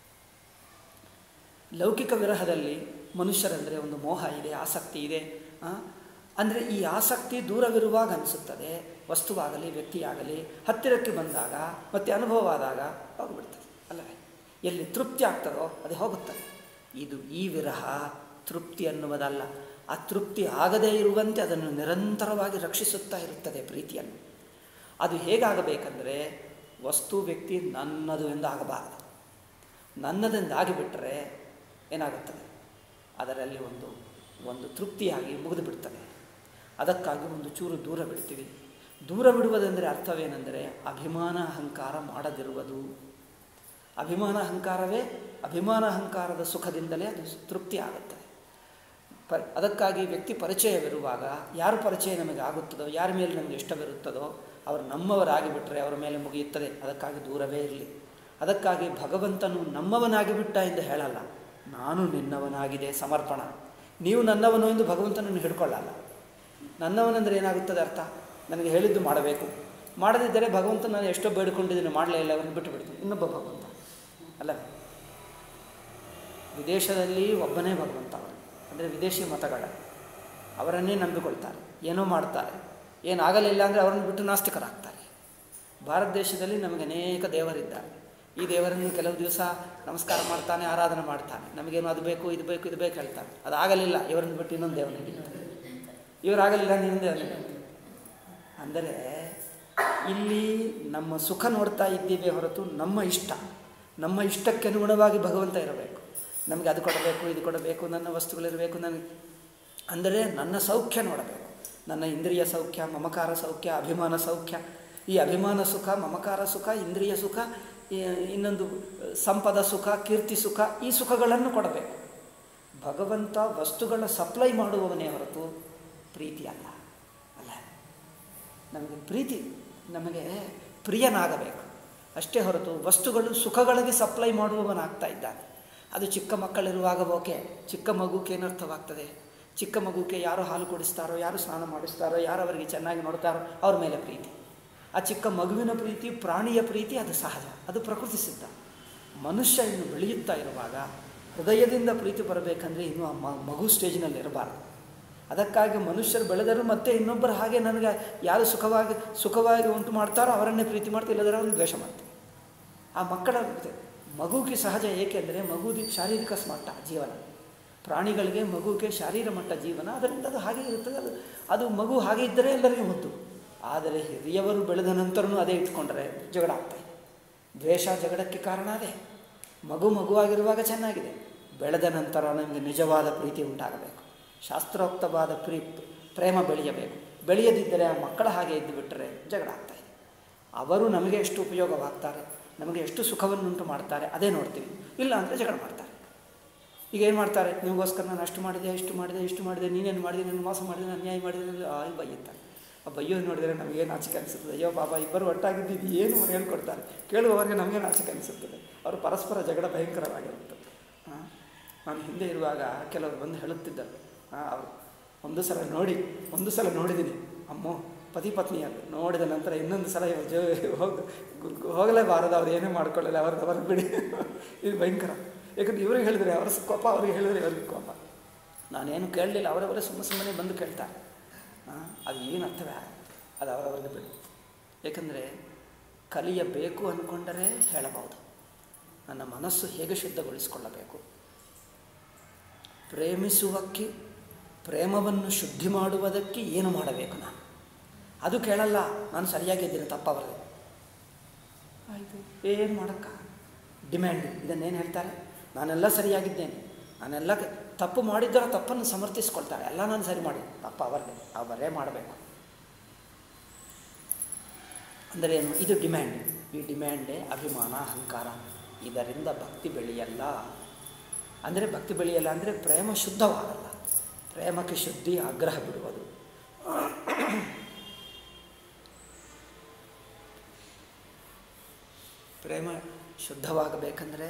ಲೌಕಿಕ ವಿರಹದಲ್ಲಿ ಮನುಷ್ಯರಂದರೆ ಒಂದು ಮೋಹ ಇದೆ ಆಸಕ್ತಿ ಇದೆ ಅಂದರೆ ಈ ಆಸಕ್ತಿ ದೂರವಿರುವಾಗ ಅನಿಸುತ್ತದೆ ವಸ್ತುವಾಗಲಿ ವ್ಯಕ್ತಿಯಾಗಲಿ ಹತ್ತಿರಕ್ಕೆ ಬಂದಾಗ ಮತ್ತು ಅನುಭವ ಆದಾಗ ಹೋಗಿಬಿಡ್ತದೆ ಅಲ್ಲವೇ ಎಲ್ಲಿ ತೃಪ್ತಿ ಆಗ್ತದೋ ಅದು ಹೋಗುತ್ತದೆ ಇದು ಈ ವಿರಹ ತೃಪ್ತಿ ಅನ್ನುವುದಲ್ಲ ಆ ತೃಪ್ತಿ ಆಗದೇ ಇರುವಂತೆ ಅದನ್ನು ನಿರಂತರವಾಗಿ ರಕ್ಷಿಸುತ್ತಾ ಇರುತ್ತದೆ ಪ್ರೀತಿಯನ್ನು ಅದು ಹೇಗಾಗಬೇಕಂದ್ರೆ ವಸ್ತು ವ್ಯಕ್ತಿ ನನ್ನದು ಎಂದು ಆಗಬಾರದು ನನ್ನದೆಂದಾಗಿಬಿಟ್ಟರೆ ಏನಾಗುತ್ತದೆ ಅದರಲ್ಲಿ ಒಂದು ಒಂದು ತೃಪ್ತಿಯಾಗಿ ಮುಗಿದು ಬಿಡ್ತದೆ ಅದಕ್ಕಾಗಿ ಒಂದು ಚೂರು ದೂರ ಬಿಡ್ತೀವಿ ದೂರ ಬಿಡುವುದೆಂದರೆ ಅರ್ಥವೇನೆಂದರೆ ಅಭಿಮಾನ ಅಹಂಕಾರ ಮಾಡದಿರುವುದು ಅಭಿಮಾನ ಅಹಂಕಾರವೇ ಅಭಿಮಾನ ಅಹಂಕಾರದ ಸುಖದಿಂದಲೇ ಅದು ತೃಪ್ತಿ ಆಗುತ್ತದೆ ಪ ಅದಕ್ಕಾಗಿ ವ್ಯಕ್ತಿ ಪರಿಚಯವಿರುವಾಗ ಯಾರು ಪರಿಚಯ ನಮಗೆ ಆಗುತ್ತದೋ ಯಾರ ಮೇಲೆ ನಮಗೆ ಇಷ್ಟವಿರುತ್ತದೋ ಅವರು ನಮ್ಮವರಾಗಿ ಬಿಟ್ಟರೆ ಅವರ ಮೇಲೆ ಮುಗಿಯುತ್ತದೆ ಅದಕ್ಕಾಗಿ ದೂರವೇ ಇರಲಿ ಅದಕ್ಕಾಗಿ ಭಗವಂತನು ನಮ್ಮವನಾಗಿ ಬಿಟ್ಟ ಎಂದು ಹೇಳಲ್ಲ ನಾನು ನಿನ್ನವನಾಗಿದೆ ಸಮರ್ಪಣ ನೀವು ನನ್ನವನು ಎಂದು ಭಗವಂತನನ್ನು ಹಿಡ್ಕೊಳ್ಳಲ್ಲ ನನ್ನವನೆಂದರೆ ಏನಾಗುತ್ತದೆ ಅರ್ಥ ನನಗೆ ಹೇಳಿದ್ದು ಮಾಡಬೇಕು ಮಾಡದಿದ್ದರೆ ಭಗವಂತ ನಾನು ಎಷ್ಟೋ ಬೇಡಿಕೊಂಡಿದ್ದೀನಿ ಮಾಡಲೇ ಇಲ್ಲ ಅವನು ಬಿಟ್ಟು ಬಿಡ್ತೀನಿ ಇನ್ನೊಬ್ಬ ಭಗವಂತ ಅಲ್ಲವೇ ವಿದೇಶದಲ್ಲಿ ಒಬ್ಬನೇ ಭಗವಂತ ಅವರು ಅಂದರೆ ವಿದೇಶಿ ಮತಗಳ ಅವರನ್ನೇ ನಂಬಿಕೊಳ್ತಾರೆ ಏನೋ ಮಾಡ್ತಾರೆ ಏನಾಗಲಿಲ್ಲ ಅಂದರೆ ಅವರನ್ನು ಬಿಟ್ಟು ನಾಸ್ತಿಕರಾಗ್ತಾರೆ ಭಾರತ ದೇಶದಲ್ಲಿ ನಮಗೆ ಅನೇಕ ದೇವರಿದ್ದಾರೆ ಈ ದೇವರನ್ನು ಕೆಲವು ದಿವಸ ನಮಸ್ಕಾರ ಮಾಡ್ತಾನೆ ಆರಾಧನೆ ಮಾಡ್ತಾನೆ ನಮಗೇನು ಅದು ಬೇಕು ಇದು ಬೇಕು ಇದು ಬೇಕು ಹೇಳ್ತಾನೆ ಅದಾಗಲಿಲ್ಲ ಇವರನ್ನು ಬಿಟ್ಟು ಇನ್ನೊಂದು ದೇವರಿಗೆ ಇವರಾಗಲಿಲ್ಲ ಇನ್ನೊಂದು ದೇವರಿಗೆ ಅಂದರೆ ಇಲ್ಲಿ ನಮ್ಮ ಸುಖ ನೋಡ್ತಾ ಇದ್ದೀವಿ ಹೊರತು ನಮ್ಮ ಇಷ್ಟ ನಮ್ಮ ಇಷ್ಟಕ್ಕೆ ಅನುಗುಣವಾಗಿ ಭಗವಂತ ಇರಬೇಕು ನಮಗೆ ಅದು ಕೊಡಬೇಕು ಇದು ಕೊಡಬೇಕು ನನ್ನ ವಸ್ತುಗಳಿರಬೇಕು ನನಗೆ ಅಂದರೆ ನನ್ನ ಸೌಖ್ಯ ನೋಡಬೇಕು ನನ್ನ ಇಂದ್ರಿಯ ಸೌಖ್ಯ ಮಮಕಾರ ಸೌಖ್ಯ ಅಭಿಮಾನ ಸೌಖ್ಯ ಈ ಅಭಿಮಾನ ಸುಖ ಮಮಕಾರ ಸುಖ ಇಂದ್ರಿಯ ಸುಖ ಇನ್ನೊಂದು ಸಂಪದ ಸುಖ ಕೀರ್ತಿ ಸುಖ ಈ ಸುಖಗಳನ್ನು ಕೊಡಬೇಕು ಭಗವಂತ ವಸ್ತುಗಳ ಸಪ್ಲೈ ಮಾಡುವವನೇ ಹೊರತು ಪ್ರೀತಿ ಅಲ್ಲ ಅಲ್ಲ ನಮಗೆ ಪ್ರೀತಿ ನಮಗೆ ಪ್ರಿಯನಾಗಬೇಕು ಅಷ್ಟೇ ಹೊರತು ವಸ್ತುಗಳು ಸುಖಗಳಿಗೆ ಸಪ್ಲೈ ಮಾಡುವವನಾಗ್ತಾ ಇದ್ದಾನೆ ಅದು ಚಿಕ್ಕ ಮಕ್ಕಳಿರುವಾಗ ಓಕೆ ಚಿಕ್ಕ ಮಗುಕ್ಕೆ ಏನರ್ಥವಾಗ್ತದೆ ಚಿಕ್ಕ ಮಗುಕ್ಕೆ ಯಾರು ಹಾಲು ಕುಡಿಸ್ತಾರೋ ಯಾರು ಸ್ನಾನ ಮಾಡಿಸ್ತಾರೋ ಯಾರು ಅವರಿಗೆ ಚೆನ್ನಾಗಿ ನೋಡ್ತಾರೋ ಅವ್ರ ಮೇಲೆ ಪ್ರೀತಿ ಆ ಚಿಕ್ಕ ಮಗುವಿನ ಪ್ರೀತಿ ಪ್ರಾಣಿಯ ಪ್ರೀತಿ ಅದು ಸಹಜ ಅದು ಪ್ರಕೃತಿ ಸಿದ್ಧ ಮನುಷ್ಯ ಇನ್ನು ಬೆಳೆಯುತ್ತಾ ಇರುವಾಗ ಹೃದಯದಿಂದ ಪ್ರೀತಿ ಬರಬೇಕಂದ್ರೆ ಇನ್ನೂ ಆ ಮ- ಮಗು ಸ್ಟೇಜ್ನಲ್ಲಿ ಇರಬಾರ್ದು ಅದಕ್ಕಾಗಿ ಮನುಷ್ಯರು ಬೆಳೆದರೂ ಮತ್ತೆ ಇನ್ನೊಬ್ಬರು ಹಾಗೆ ನನಗೆ ಯಾರು ಸುಖವಾಗಿ ಸುಖವಾಗಿ ಉಂಟು ಮಾಡ್ತಾರೋ ಅವರನ್ನೇ ಪ್ರೀತಿ ಮಾಡ್ತಾ ಇಲ್ಲದ್ರೆ ಅವ್ರನ್ನ ದ್ವೇಷ ಮಾಡ್ತೀನಿ ಆ ಮಕ್ಕಳ ಮಗುಗೆ ಸಹಜ ಏಕೆಂದರೆ ಮಗುದಿ ಶಾರೀರಿಕ ಮಟ್ಟ ಜೀವನ ಪ್ರಾಣಿಗಳಿಗೆ ಮಗುಗೆ ಶಾರೀರ ಮಟ್ಟ ಜೀವನ ಅದರಿಂದ ಅದು ಹಾಗೆ ಇರುತ್ತದೆ ಅದು ಅದು ಮಗು ಹಾಗೆ ಇದ್ದರೆ ಎಲ್ಲರಿಗೂ ಮುದ್ದು ಆದರೆ ಹಿರಿಯವರು ಬೆಳೆದ ನಂತರನೂ ಅದೇ ಇಟ್ಕೊಂಡ್ರೆ ಜಗಳ ಆಗ್ತಾಯಿದೆ ದ್ವೇಷ ಜಗಳಕ್ಕೆ ಕಾರಣ ಅದೇ ಮಗು ಮಗುವಾಗಿರುವಾಗ ಚೆನ್ನಾಗಿದೆ ಬೆಳೆದ ನಂತರ ನಮಗೆ ನಿಜವಾದ ಪ್ರೀತಿ ಉಂಟಾಗಬೇಕು ಶಾಸ್ತ್ರೋಕ್ತವಾದ ಪ್ರೀ ಪ್ರೇಮ ಬೆಳೆಯಬೇಕು ಬೆಳೆಯದಿದ್ದರೆ ಆ ಮಕ್ಕಳ ಹಾಗೆ ಇದ್ದು ಬಿಟ್ಟರೆ ಜಗಳ ಆಗ್ತಾಯಿದೆ ಅವರು ನಮಗೆ ಎಷ್ಟು ಉಪಯೋಗವಾಗ್ತಾರೆ ನಮಗೆ ಎಷ್ಟು ಸುಖವನ್ನುಂಟು ಮಾಡ್ತಾರೆ ಅದೇ ನೋಡ್ತೀವಿ ಇಲ್ಲ ಅಂದರೆ ಜಗಳ ಮಾಡ್ತಾರೆ ಈಗ ಏನು ಮಾಡ್ತಾರೆ ನಿಮಗೋಸ್ಕರ ನಾನು ಅಷ್ಟು ಮಾಡಿದೆ ಇಷ್ಟು ಮಾಡಿದೆ ಇಷ್ಟು ಮಾಡಿದೆ ನೀನೇನು ಮಾಡಿದೆ ನಾನು ಮೋಸ ಮಾಡಿದೆ ನಾನು ನ್ಯಾಯ ಮಾಡಿದೆ ಆಯ್ ಬೈಯುತ್ತಾರೆ ಆ ಬೈಯೋದು ನೋಡಿದರೆ ನಮಗೇನು ನಾಚಿಕೆ ಅನಿಸುತ್ತದೆ ಅಯ್ಯೋ ಬಾಬಾ ಇಬ್ಬರು ಒಟ್ಟಾಗಿದ್ದು ಏನು ಹೇಳ್ಕೊಡ್ತಾರೆ ಕೇಳುವವರಿಗೆ ನಮಗೆ ನಾಚಿಕೆ ಅನಿಸುತ್ತದೆ ಅವರು ಪರಸ್ಪರ ಜಗಳ ಭಯಂಕರವಾಗಿರುತ್ತದೆ ಹಾಂ ನಾನು ಹಿಂದೆ ಇರುವಾಗ ಕೆಲವರು ಬಂದು ಹೇಳುತ್ತಿದ್ದರು ಹಾಂ ಅವರು ಒಂದು ಸಲ ನೋಡಿ ಒಂದು ಸಲ ನೋಡಿದ್ದೀನಿ ಅಮ್ಮೋ ಪತಿ ಪತ್ನಿಯರು ನೋಡಿದ ನಂತರ ಇನ್ನೊಂದು ಸಲ ಇವ್ರು ಜೋ ಹೋಗಿ ಹೋಗಲೇಬಾರದು ಅವ್ರು ಏನೇ ಮಾಡ್ಕೊಳ್ಳಲ್ಲ ಅವ್ರದ್ದು ಅವ್ರಿಗೆ ಬಿಡಿ ಇದು ಭಯಂಕರ ಯಾಕಂದ್ರೆ ಇವ್ರಿಗೆ ಹೇಳಿದ್ರೆ ಅವ್ರ ಕೋಪ ಅವ್ರಿಗೆ ಹೇಳಿದ್ರೆ ಇವ್ರಿಗೆ ಕೋಪ ನಾನೇನು ಕೇಳಲಿಲ್ಲ ಅವರವರೇ ಸುಮ್ಮನೆ ಸುಮ್ಮನೆ ಬಂದು ಕೇಳ್ತಾರೆ ಹಾಂ ಅದು ಏನು ಅರ್ಥವೇ ಆಗಲ್ಲ. ಅದು ಅವರವರಿಗೆ ಬಿಡಿ ಏಕೆಂದರೆ ಕಲಿಯಬೇಕು ಅಂದ್ಕೊಂಡರೆ ಹೇಳಬಹುದು ನನ್ನ ಮನಸ್ಸು ಹೇಗೆ ಶುದ್ಧಗೊಳಿಸಿಕೊಳ್ಳಬೇಕು ಪ್ರೇಮಿಸುವಕ್ಕೆ ಪ್ರೇಮವನ್ನು ಶುದ್ಧಿ ಮಾಡುವುದಕ್ಕೆ ಏನು ಮಾಡಬೇಕು ನಾನು ಅದು ಕೇಳಲ್ಲ ನಾನು ಸರಿಯಾಗಿದ್ದೀನಿ ತಪ್ಪವರದೆ ಆಯಿತು ಏನು ಮಾಡೋಕ್ಕ ಡಿಮ್ಯಾಂಡ್ ಇದನ್ನೇನು ಹೇಳ್ತಾರೆ ನಾನೆಲ್ಲ ಸರಿಯಾಗಿದ್ದೇನೆ ನಾನೆಲ್ಲ ಕ- ತಪ್ಪು ಮಾಡಿದ್ದರ ತಪ್ಪನ್ನು ಸಮರ್ಥಿಸ್ಕೊಳ್ತಾರೆ ಎಲ್ಲ ನಾನು ಸರಿ ಮಾಡಿ ತಪ್ಪು ಅವರದೇ ಅವರೇ ಮಾಡಬೇಕು ಅಂದರೆ ಏನು ಇದು ಡಿಮ್ಯಾಂಡ್ ಈ ಡಿಮ್ಯಾಂಡೇ ಅಭಿಮಾನ ಅಹಂಕಾರ ಇದರಿಂದ ಭಕ್ತಿ ಬೆಳೆಯಲ್ಲ ಅಂದರೆ ಭಕ್ತಿ ಬೆಳೆಯಲ್ಲ ಅಂದರೆ ಪ್ರೇಮ ಶುದ್ಧವಾಗಲ್ಲ ಪ್ರೇಮಕ್ಕೆ ಶುದ್ಧಿ ಆಗ್ರಹ ಬಿಡುವುದು ಪ್ರೇಮ ಶುದ್ಧವಾಗಬೇಕಂದ್ರೆ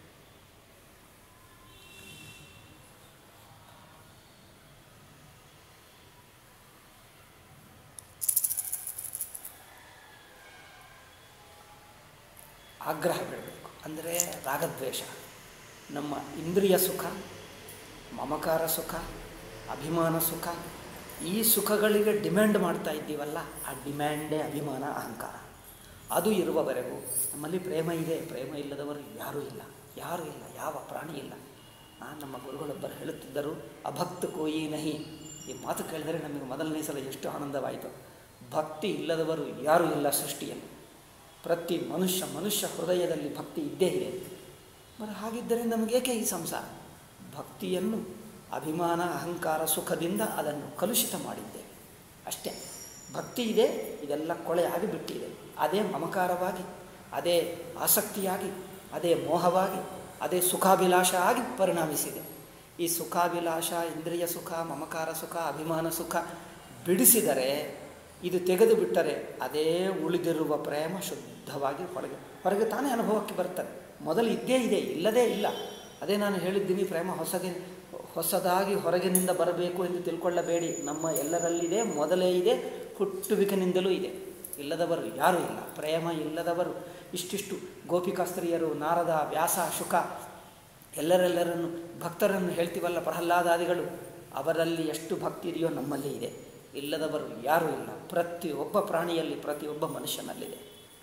ಆಗ್ರಹ ಬಿಡಬೇಕು ಅಂದರೆ ರಾಗದ್ವೇಷ ನಮ್ಮ ಇಂದ್ರಿಯ ಸುಖ ಮಮಕಾರ ಸುಖ ಅಭಿಮಾನ ಸುಖ ಈ ಸುಖಗಳಿಗೆ ಡಿಮ್ಯಾಂಡ್ ಮಾಡ್ತಾ ಇದ್ದೀವಲ್ಲ ಆ ಡಿಮ್ಯಾಂಡೇ ಅಭಿಮಾನ ಅಹಂಕಾರ ಅದು ಇರುವವರೆಗೂ ನಮ್ಮಲ್ಲಿ ಪ್ರೇಮ ಇದೆ ಪ್ರೇಮ ಇಲ್ಲದವರು ಯಾರೂ ಇಲ್ಲ ಯಾರೂ ಇಲ್ಲ ಯಾವ ಪ್ರಾಣಿ ಇಲ್ಲ ಆ, ನಮ್ಮ ಗುರುಗಳೊಬ್ಬರು ಹೇಳುತ್ತಿದ್ದರು ಅಭಕ್ತ ಕೋಯಿ ನಹಿ ಈ ಮಾತು ಕೇಳಿದರೆ ನಮಗೆ ಮೊದಲನೇ ಸಲ ಎಷ್ಟು ಆನಂದವಾಯಿತು ಭಕ್ತಿ ಇಲ್ಲದವರು ಯಾರೂ ಇಲ್ಲ ಸೃಷ್ಟಿಯಲ್ಲಿ ಪ್ರತಿ ಮನುಷ್ಯ ಮನುಷ್ಯ ಹೃದಯದಲ್ಲಿ ಭಕ್ತಿ ಇದ್ದೇ ಇದೆ మరి ಹಾಗಿದ್ದರೆ ನಮಗೇಕೆ ಈ ಸಂಸಾರ ಭಕ್ತಿಯನ್ನು ಅಭಿಮಾನ ಅಹಂಕಾರ ಸುಖದಿಂದ ಅದನ್ನು ಕಲುಷಿತ ಮಾಡಿದ್ದೇವೆ ಅಷ್ಟೇ ಭಕ್ತಿ ಇದೆ ಇದೆಲ್ಲ ಕೊಳೆ ಆಗಿಬಿಟ್ಟಿದೆ ಅದೇ ಮಮಕಾರವಾಗಿ ಅದೇ ಆಸಕ್ತಿಯಾಗಿ ಅದೇ ಮೋಹವಾಗಿ ಅದೇ ಸುಖಾಭಿಲಾಷ ಆಗಿ ಪರಿಣಮಿಸಿದೆ ಈ ಸುಖಾಭಿಲಾಷ ಇಂದ್ರಿಯ ಸುಖ ಮಮಕಾರ ಸುಖ ಅಭಿಮಾನ ಸುಖ ಬಿಡಿಸಿದರೆ ಇದು ತೆಗೆದು ಬಿಟ್ಟರೆ ಅದೇ ಉಳಿದಿರುವ ಪ್ರೇಮ ಶುದ್ಧವಾಗಿ ಹೊರಗೆ ಹೊರಗೆ ತಾನೇ ಅನುಭವಕ್ಕೆ ಬರ್ತದೆ ಮೊದಲು ಇದ್ದೇ ಇದೆ ಇಲ್ಲದೇ ಇಲ್ಲ ಅದೇ ನಾನು ಹೇಳಿದ್ದೀನಿ ಪ್ರೇಮ ಹೊಸಗೆ ಹೊಸದಾಗಿ ಹೊರಗಿನಿಂದ ಬರಬೇಕು ಎಂದು ತಿಳ್ಕೊಳ್ಳಬೇಡಿ ನಮ್ಮ ಎಲ್ಲರಲ್ಲಿದೆ ಮೊದಲೇ ಇದೆ ಹುಟ್ಟುವಿಕೆನಿಂದಲೂ ಇದೆ ಇಲ್ಲದವರು ಯಾರೂ ಇಲ್ಲ ಪ್ರೇಮ ಇಲ್ಲದವರು ಇಷ್ಟಿಷ್ಟು ಗೋಪಿಕಾಸ್ತ್ರೀಯರು ನಾರದ ವ್ಯಾಸ ಶುಕ ಎಲ್ಲರೆಲ್ಲರನ್ನು ಭಕ್ತರನ್ನು ಹೇಳ್ತೀವಲ್ಲ ಪ್ರಹ್ಲಾದಾದಿಗಳು ಅವರಲ್ಲಿ ಎಷ್ಟು ಭಕ್ತಿ ಇದೆಯೋ ನಮ್ಮಲ್ಲಿ ಇದೆ ಇಲ್ಲದವರು ಯಾರೂ ಇಲ್ಲ ಪ್ರತಿಯೊಬ್ಬ ಪ್ರಾಣಿಯಲ್ಲಿ ಪ್ರತಿಯೊಬ್ಬ ಮನುಷ್ಯನಲ್ಲಿದೆ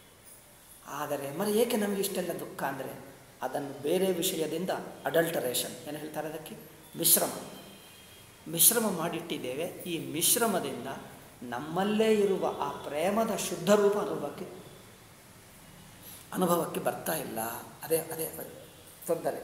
ಆದರೆ మరి ಏಕೆ ನಮಗೆ ಇಷ್ಟೆಲ್ಲ ದುಃಖ ಅಂದರೆ ಅದನ್ನು ಬೇರೆ ವಿಷಯದಿಂದ ಅಡಲ್ಟರೇಷನ್ ಏನು ಹೇಳ್ತಾರೆ ಅದಕ್ಕೆ ಮಿಶ್ರಮ ಮಿಶ್ರಮ ಮಾಡಿಟ್ಟಿದ್ದೇವೆ ಈ ಮಿಶ್ರಮದಿಂದ ನಮ್ಮಲ್ಲೇ ಇರುವ ಆ ಪ್ರೇಮದ ಶುದ್ಧ ರೂಪ ಅನುಭವಕ್ಕೆ ಅನುಭವಕ್ಕೆ ಬರ್ತಾ ಇಲ್ಲ ಅದೇ ಅದೇ ತೊಂದರೆ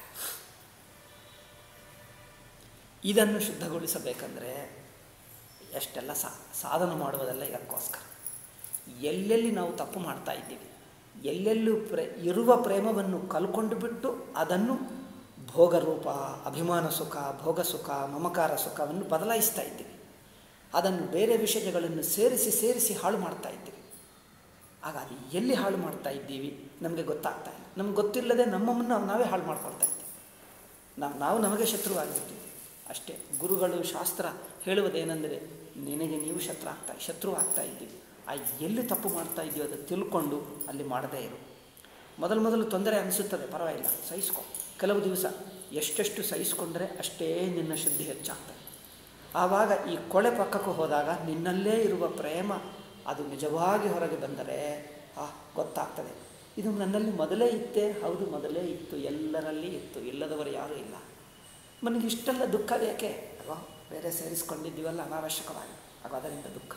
ಇದನ್ನು ಶುದ್ಧಗೊಳಿಸಬೇಕಂದ್ರೆ ಎಷ್ಟೆಲ್ಲ ಸಾ ಸಾಧನ ಮಾಡುವುದಲ್ಲ ಇದಕ್ಕೋಸ್ಕರ ಎಲ್ಲೆಲ್ಲಿ ನಾವು ತಪ್ಪು ಮಾಡ್ತಾ ಇದ್ದೀವಿ ಎಲ್ಲೆಲ್ಲೂ ಪ್ರೇ ಇರುವ ಪ್ರೇಮವನ್ನು ಕಲ್ಕೊಂಡು ಬಿಟ್ಟು ಅದನ್ನು ಭೋಗರೂಪ ಅಭಿಮಾನ ಸುಖ ಭೋಗ ಸುಖ ಮಮಕಾರ ಸುಖವನ್ನು ಬದಲಾಯಿಸ್ತಾ ಇದ್ದೀವಿ ಅದನ್ನು ಬೇರೆ ವಿಷಯಗಳನ್ನು ಸೇರಿಸಿ ಸೇರಿಸಿ ಹಾಳು ಮಾಡ್ತಾ ಇದ್ದೀವಿ ಆಗ ಅದು ಎಲ್ಲಿ ಹಾಳು ಮಾಡ್ತಾ ಇದ್ದೀವಿ ನಮಗೆ ಗೊತ್ತಾಗ್ತಾ ಇಲ್ಲ ನಮ್ಗೆ ಗೊತ್ತಿಲ್ಲದೆ ನಮ್ಮನ್ನು ನಾವೇ ಹಾಳು ಮಾಡ್ಕೊಳ್ತಾ ಇದ್ದೀವಿ ನಾವು ನಾವು ನಮಗೆ ಶತ್ರುವಾಗಿರ್ತೀವಿ ಅಷ್ಟೇ ಗುರುಗಳು ಶಾಸ್ತ್ರ ಹೇಳುವುದೇನೆಂದರೆ ನಿನಗೆ ನೀವು ಶತ್ರು ಆಗ್ತಾ ಶತ್ರು ಆಗ್ತಾ ಇದ್ದೀವಿ ಆ ಎಲ್ಲಿ ತಪ್ಪು ಮಾಡ್ತಾ ಇದೆಯೋ ಅದು ತಿಳ್ಕೊಂಡು ಅಲ್ಲಿ ಮಾಡದೇ ಇರು ಮೊದಲು ಮೊದಲು ತೊಂದರೆ ಅನಿಸುತ್ತದೆ ಪರವಾಗಿಲ್ಲ ಸಹಿಸ್ಕೊ ಕೆಲವು ದಿವಸ ಎಷ್ಟೆಷ್ಟು ಸಹಿಸಿಕೊಂಡ್ರೆ ಅಷ್ಟೇ ನಿನ್ನ ಶುದ್ಧಿ ಹೆಚ್ಚಾಗ್ತದೆ ಆವಾಗ ಈ ಕೊಳೆ ಪಕ್ಕಕ್ಕೆ ಹೋದಾಗ ನಿನ್ನಲ್ಲೇ ಇರುವ ಪ್ರೇಮ ಅದು ನಿಜವಾಗಿ ಹೊರಗೆ ಬಂದರೆ ಆ ಗೊತ್ತಾಗ್ತದೆ ಇದು ನನ್ನಲ್ಲಿ ಮೊದಲೇ ಇತ್ತೇ ಹೌದು ಮೊದಲೇ ಇತ್ತು ಎಲ್ಲರಲ್ಲಿ ಇತ್ತು ಇಲ್ಲದವರು ಯಾರೂ ಇಲ್ಲ ನನಗೆ ಇಷ್ಟೆಲ್ಲ ದುಃಖ ಬೇಕೆ ಅಲ್ವಾ ಬೇರೆ ಸೇರಿಸ್ಕೊಂಡಿದ್ದೀವಲ್ಲ ಅನಾವಶ್ಯಕವಾಗಿ ಆಗ ಅದರಿಂದ ದುಃಖ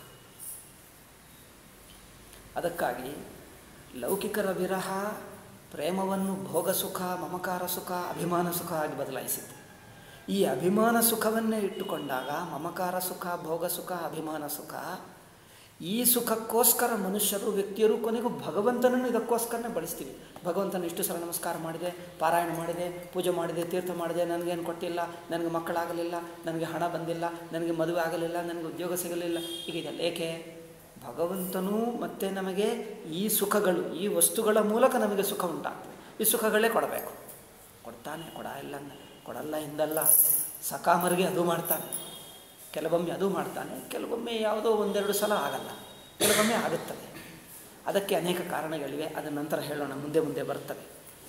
ಅದಕ್ಕಾಗಿ ಲೌಕಿಕರ ವಿರಹ ಪ್ರೇಮವನ್ನು ಭೋಗ ಸುಖ ಮಮಕಾರ ಸುಖ ಅಭಿಮಾನ ಸುಖ ಆಗಿ ಬದಲಾಯಿಸಿತ್ತು ಈ ಅಭಿಮಾನ ಸುಖವನ್ನೇ ಇಟ್ಟುಕೊಂಡಾಗ ಮಮಕಾರ ಸುಖ ಭೋಗ ಸುಖ ಅಭಿಮಾನ ಸುಖ ಈ ಸುಖಕ್ಕೋಸ್ಕರ ಮನುಷ್ಯರು ವ್ಯಕ್ತಿಯರು ಕೊನೆಗೂ ಭಗವಂತನನ್ನು ಇದಕ್ಕೋಸ್ಕರನೇ ಬಳಸ್ತೀವಿ ಭಗವಂತನ ಇಷ್ಟು ಸಲ ನಮಸ್ಕಾರ ಮಾಡಿದೆ ಪಾರಾಯಣ ಮಾಡಿದೆ ಪೂಜೆ ಮಾಡಿದೆ ತೀರ್ಥ ಮಾಡಿದೆ ನನಗೇನು ಕೊಟ್ಟಿಲ್ಲ ನನಗೆ ಮಕ್ಕಳಾಗಲಿಲ್ಲ ನನಗೆ ಹಣ ಬಂದಿಲ್ಲ ನನಗೆ ಮದುವೆ ಆಗಲಿಲ್ಲ ನನಗೆ ಉದ್ಯೋಗ ಸಿಗಲಿಲ್ಲ ಈಗ ಇದೆಲ್ಲ ಏಕೆ ಭಗವಂತನೂ ಮತ್ತೆ ನಮಗೆ ಈ ಸುಖಗಳು ಈ ವಸ್ತುಗಳ ಮೂಲಕ ನಮಗೆ ಸುಖ ಉಂಟಾಗ್ತದೆ ಈ ಸುಖಗಳೇ ಕೊಡಬೇಕು ಕೊಡ್ತಾನೆ ಕೊಡ ಇಲ್ಲ ಅಂದ ಕೊಡಲ್ಲ ಹಿಂದಲ್ಲ ಸಕಾಮರಿಗೆ ಅದು ಮಾಡ್ತಾನೆ ಕೆಲವೊಮ್ಮೆ ಅದು ಮಾಡ್ತಾನೆ ಕೆಲವೊಮ್ಮೆ ಯಾವುದೋ ಒಂದೆರಡು ಸಲ ಆಗಲ್ಲ ಕೆಲವೊಮ್ಮೆ ಆಗುತ್ತದೆ ಅದಕ್ಕೆ ಅನೇಕ ಕಾರಣಗಳಿವೆ ಅದರ ನಂತರ ಹೇಳೋಣ ಮುಂದೆ ಮುಂದೆ ಬರ್ತವೆ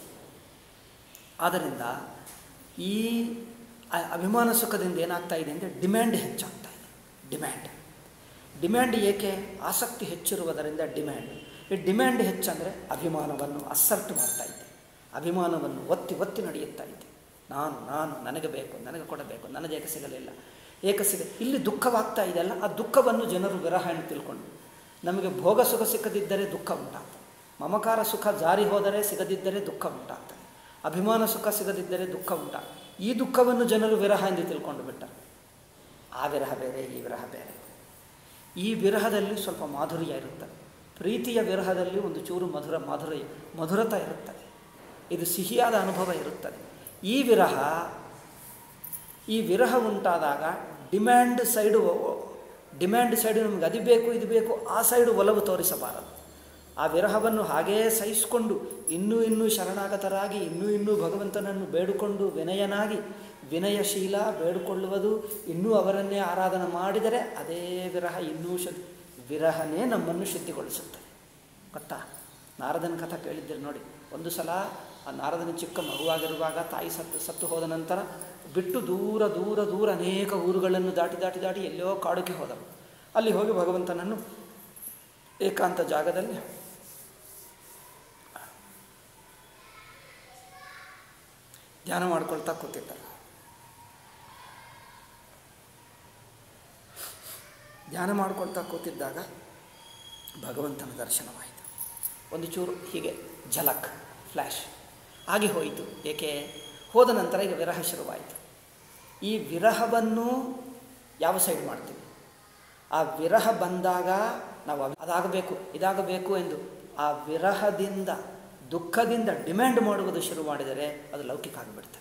ಆದ್ದರಿಂದ ಈ ಅ- ಅಭಿಮಾನ ಸುಖದಿಂದ ಏನಾಗ್ತಾ ಇದೆ ಅಂದರೆ ಡಿಮ್ಯಾಂಡ್ ಹೆಚ್ಚಾಗ್ತಾ ಇದೆ ಡಿಮ್ಯಾಂಡ್ ಡಿಮ್ಯಾಂಡ್ ಏಕೆ ಆಸಕ್ತಿ ಹೆಚ್ಚಿರುವುದರಿಂದ ಡಿಮ್ಯಾಂಡ್ ಈ ಡಿಮ್ಯಾಂಡ್ ಹೆಚ್ಚಂದರೆ ಅಭಿಮಾನವನ್ನು ಅಸರ್ಟ್ ಮಾಡ್ತಾ ಇದ್ದೆ ಅಭಿಮಾನವನ್ನು ಒತ್ತಿ ಒತ್ತಿ ನಡೆಯುತ್ತಾ ಇದ್ದೆ ನಾನು ನಾನು ನನಗೆ ಬೇಕು ನನಗೆ ಕೊಡಬೇಕು ನನಗೆ ಏಕೆ ಸಿಗಲಿಲ್ಲ ಏಕೆ ಸಿಗ ಇಲ್ಲಿ ದುಃಖವಾಗ್ತಾ ಇದೆಯಲ್ಲ ಆ ದುಃಖವನ್ನು ಜನರು ವಿರಹ ಎಂದು ತಿಳ್ಕೊಂಡು ನಮಗೆ ಭೋಗ ಸುಖ ಸಿಕ್ಕದಿದ್ದರೆ ದುಃಖ ಉಂಟಾಗ್ತದೆ ಮಮಕಾರ ಸುಖ ಜಾರಿ ಹೋದರೆ ಸಿಗದಿದ್ದರೆ ದುಃಖ ಉಂಟಾಗ್ತದೆ ಅಭಿಮಾನ ಸುಖ ಸಿಗದಿದ್ದರೆ ದುಃಖ ಉಂಟಾಗ್ತದೆ ಈ ದುಃಖವನ್ನು ಜನರು ವಿರಹ ಎಂದು ತಿಳ್ಕೊಂಡು ಬಿಟ್ಟರು ಆ ವಿರಹ ಬೇರೆ ಈ ವಿರಹ ಬೇರೆ ಈ ವಿರಹದಲ್ಲಿ ಸ್ವಲ್ಪ ಮಾಧುರ್ಯ ಇರುತ್ತದೆ ಪ್ರೀತಿಯ ವಿರಹದಲ್ಲಿ ಒಂದು ಚೂರು ಮಧುರ ಮಾಧುರ ಮಧುರತ ಇರುತ್ತದೆ ಇದು ಸಿಹಿಯಾದ ಅನುಭವ ಇರುತ್ತದೆ ಈ ವಿರಹ ಈ ವಿರಹ ಉಂಟಾದಾಗ ಡಿಮ್ಯಾಂಡ್ ಸೈಡು ಡಿಮ್ಯಾಂಡ್ ಸೈಡು ನಮಗೆ ಅದು ಬೇಕು ಇದು ಬೇಕು ಆ ಸೈಡು ಒಲವು ತೋರಿಸಬಾರದು ಆ ವಿರಹವನ್ನು ಹಾಗೇ ಸಹಿಸಿಕೊಂಡು ಇನ್ನೂ ಇನ್ನೂ ಶರಣಾಗತರಾಗಿ ಇನ್ನೂ ಇನ್ನೂ ಭಗವಂತನನ್ನು ಬೇಡಿಕೊಂಡು ವಿನಯನಾಗಿ ವಿನಯಶೀಲ ಬೇಡಿಕೊಳ್ಳುವುದು ಇನ್ನೂ ಅವರನ್ನೇ ಆರಾಧನೆ ಮಾಡಿದರೆ ಅದೇ ವಿರಹ ಇನ್ನೂ ಶುದ್ಧ ವಿರಹನೇ ನಮ್ಮನ್ನು ಶುದ್ಧಿಗೊಳಿಸುತ್ತದೆ ಗೊತ್ತಾ ನಾರದನ ಕಥೆ ಕೇಳಿದ್ದೀರಿ ನೋಡಿ ಒಂದು ಸಲ ಆ ನಾರದನ ಚಿಕ್ಕ ಮಗುವಾಗಿರುವಾಗ ತಾಯಿ ಸತ್ತು ಸತ್ತು ಹೋದ ನಂತರ ಬಿಟ್ಟು ದೂರ ದೂರ ದೂರ ಅನೇಕ ಊರುಗಳನ್ನು ದಾಟಿ ದಾಟಿ ದಾಟಿ ಎಲ್ಲೋ ಕಾಡುಗೆ ಹೋದರು ಅಲ್ಲಿ ಹೋಗಿ ಭಗವಂತನನ್ನು ಏಕಾಂತ ಜಾಗದಲ್ಲಿ ಧ್ಯಾನ ಮಾಡ್ಕೊಳ್ತಾ ಕೂತಿದ್ದರು ಧ್ಯಾನ ಮಾಡ್ಕೊಳ್ತಾ ಕೂತಿದ್ದಾಗ ಭಗವಂತನ ದರ್ಶನವಾಯಿತು ಒಂದು ಚೂರು ಹೀಗೆ ಝಲಕ್ ಫ್ಲ್ಯಾಶ್ ಆಗಿ ಹೋಯಿತು ಏಕೆ ಹೋದ ನಂತರ ಈಗ ವಿರಹ ಶುರುವಾಯಿತು ಈ ವಿರಹವನ್ನು ಯಾವ ಸೈಡ್ ಮಾಡ್ತೀವಿ ಆ ವಿರಹ ಬಂದಾಗ ನಾವು ಅವ್- ಅದಾಗಬೇಕು ಇದಾಗಬೇಕು ಎಂದು ಆ ವಿರಹದಿಂದ ದುಃಖದಿಂದ ಡಿಮ್ಯಾಂಡ್ ಮಾಡುವುದು ಶುರು ಮಾಡಿದರೆ ಅದು ಲೌಕಿಕ ಆಗಿಬಿಡ್ತದೆ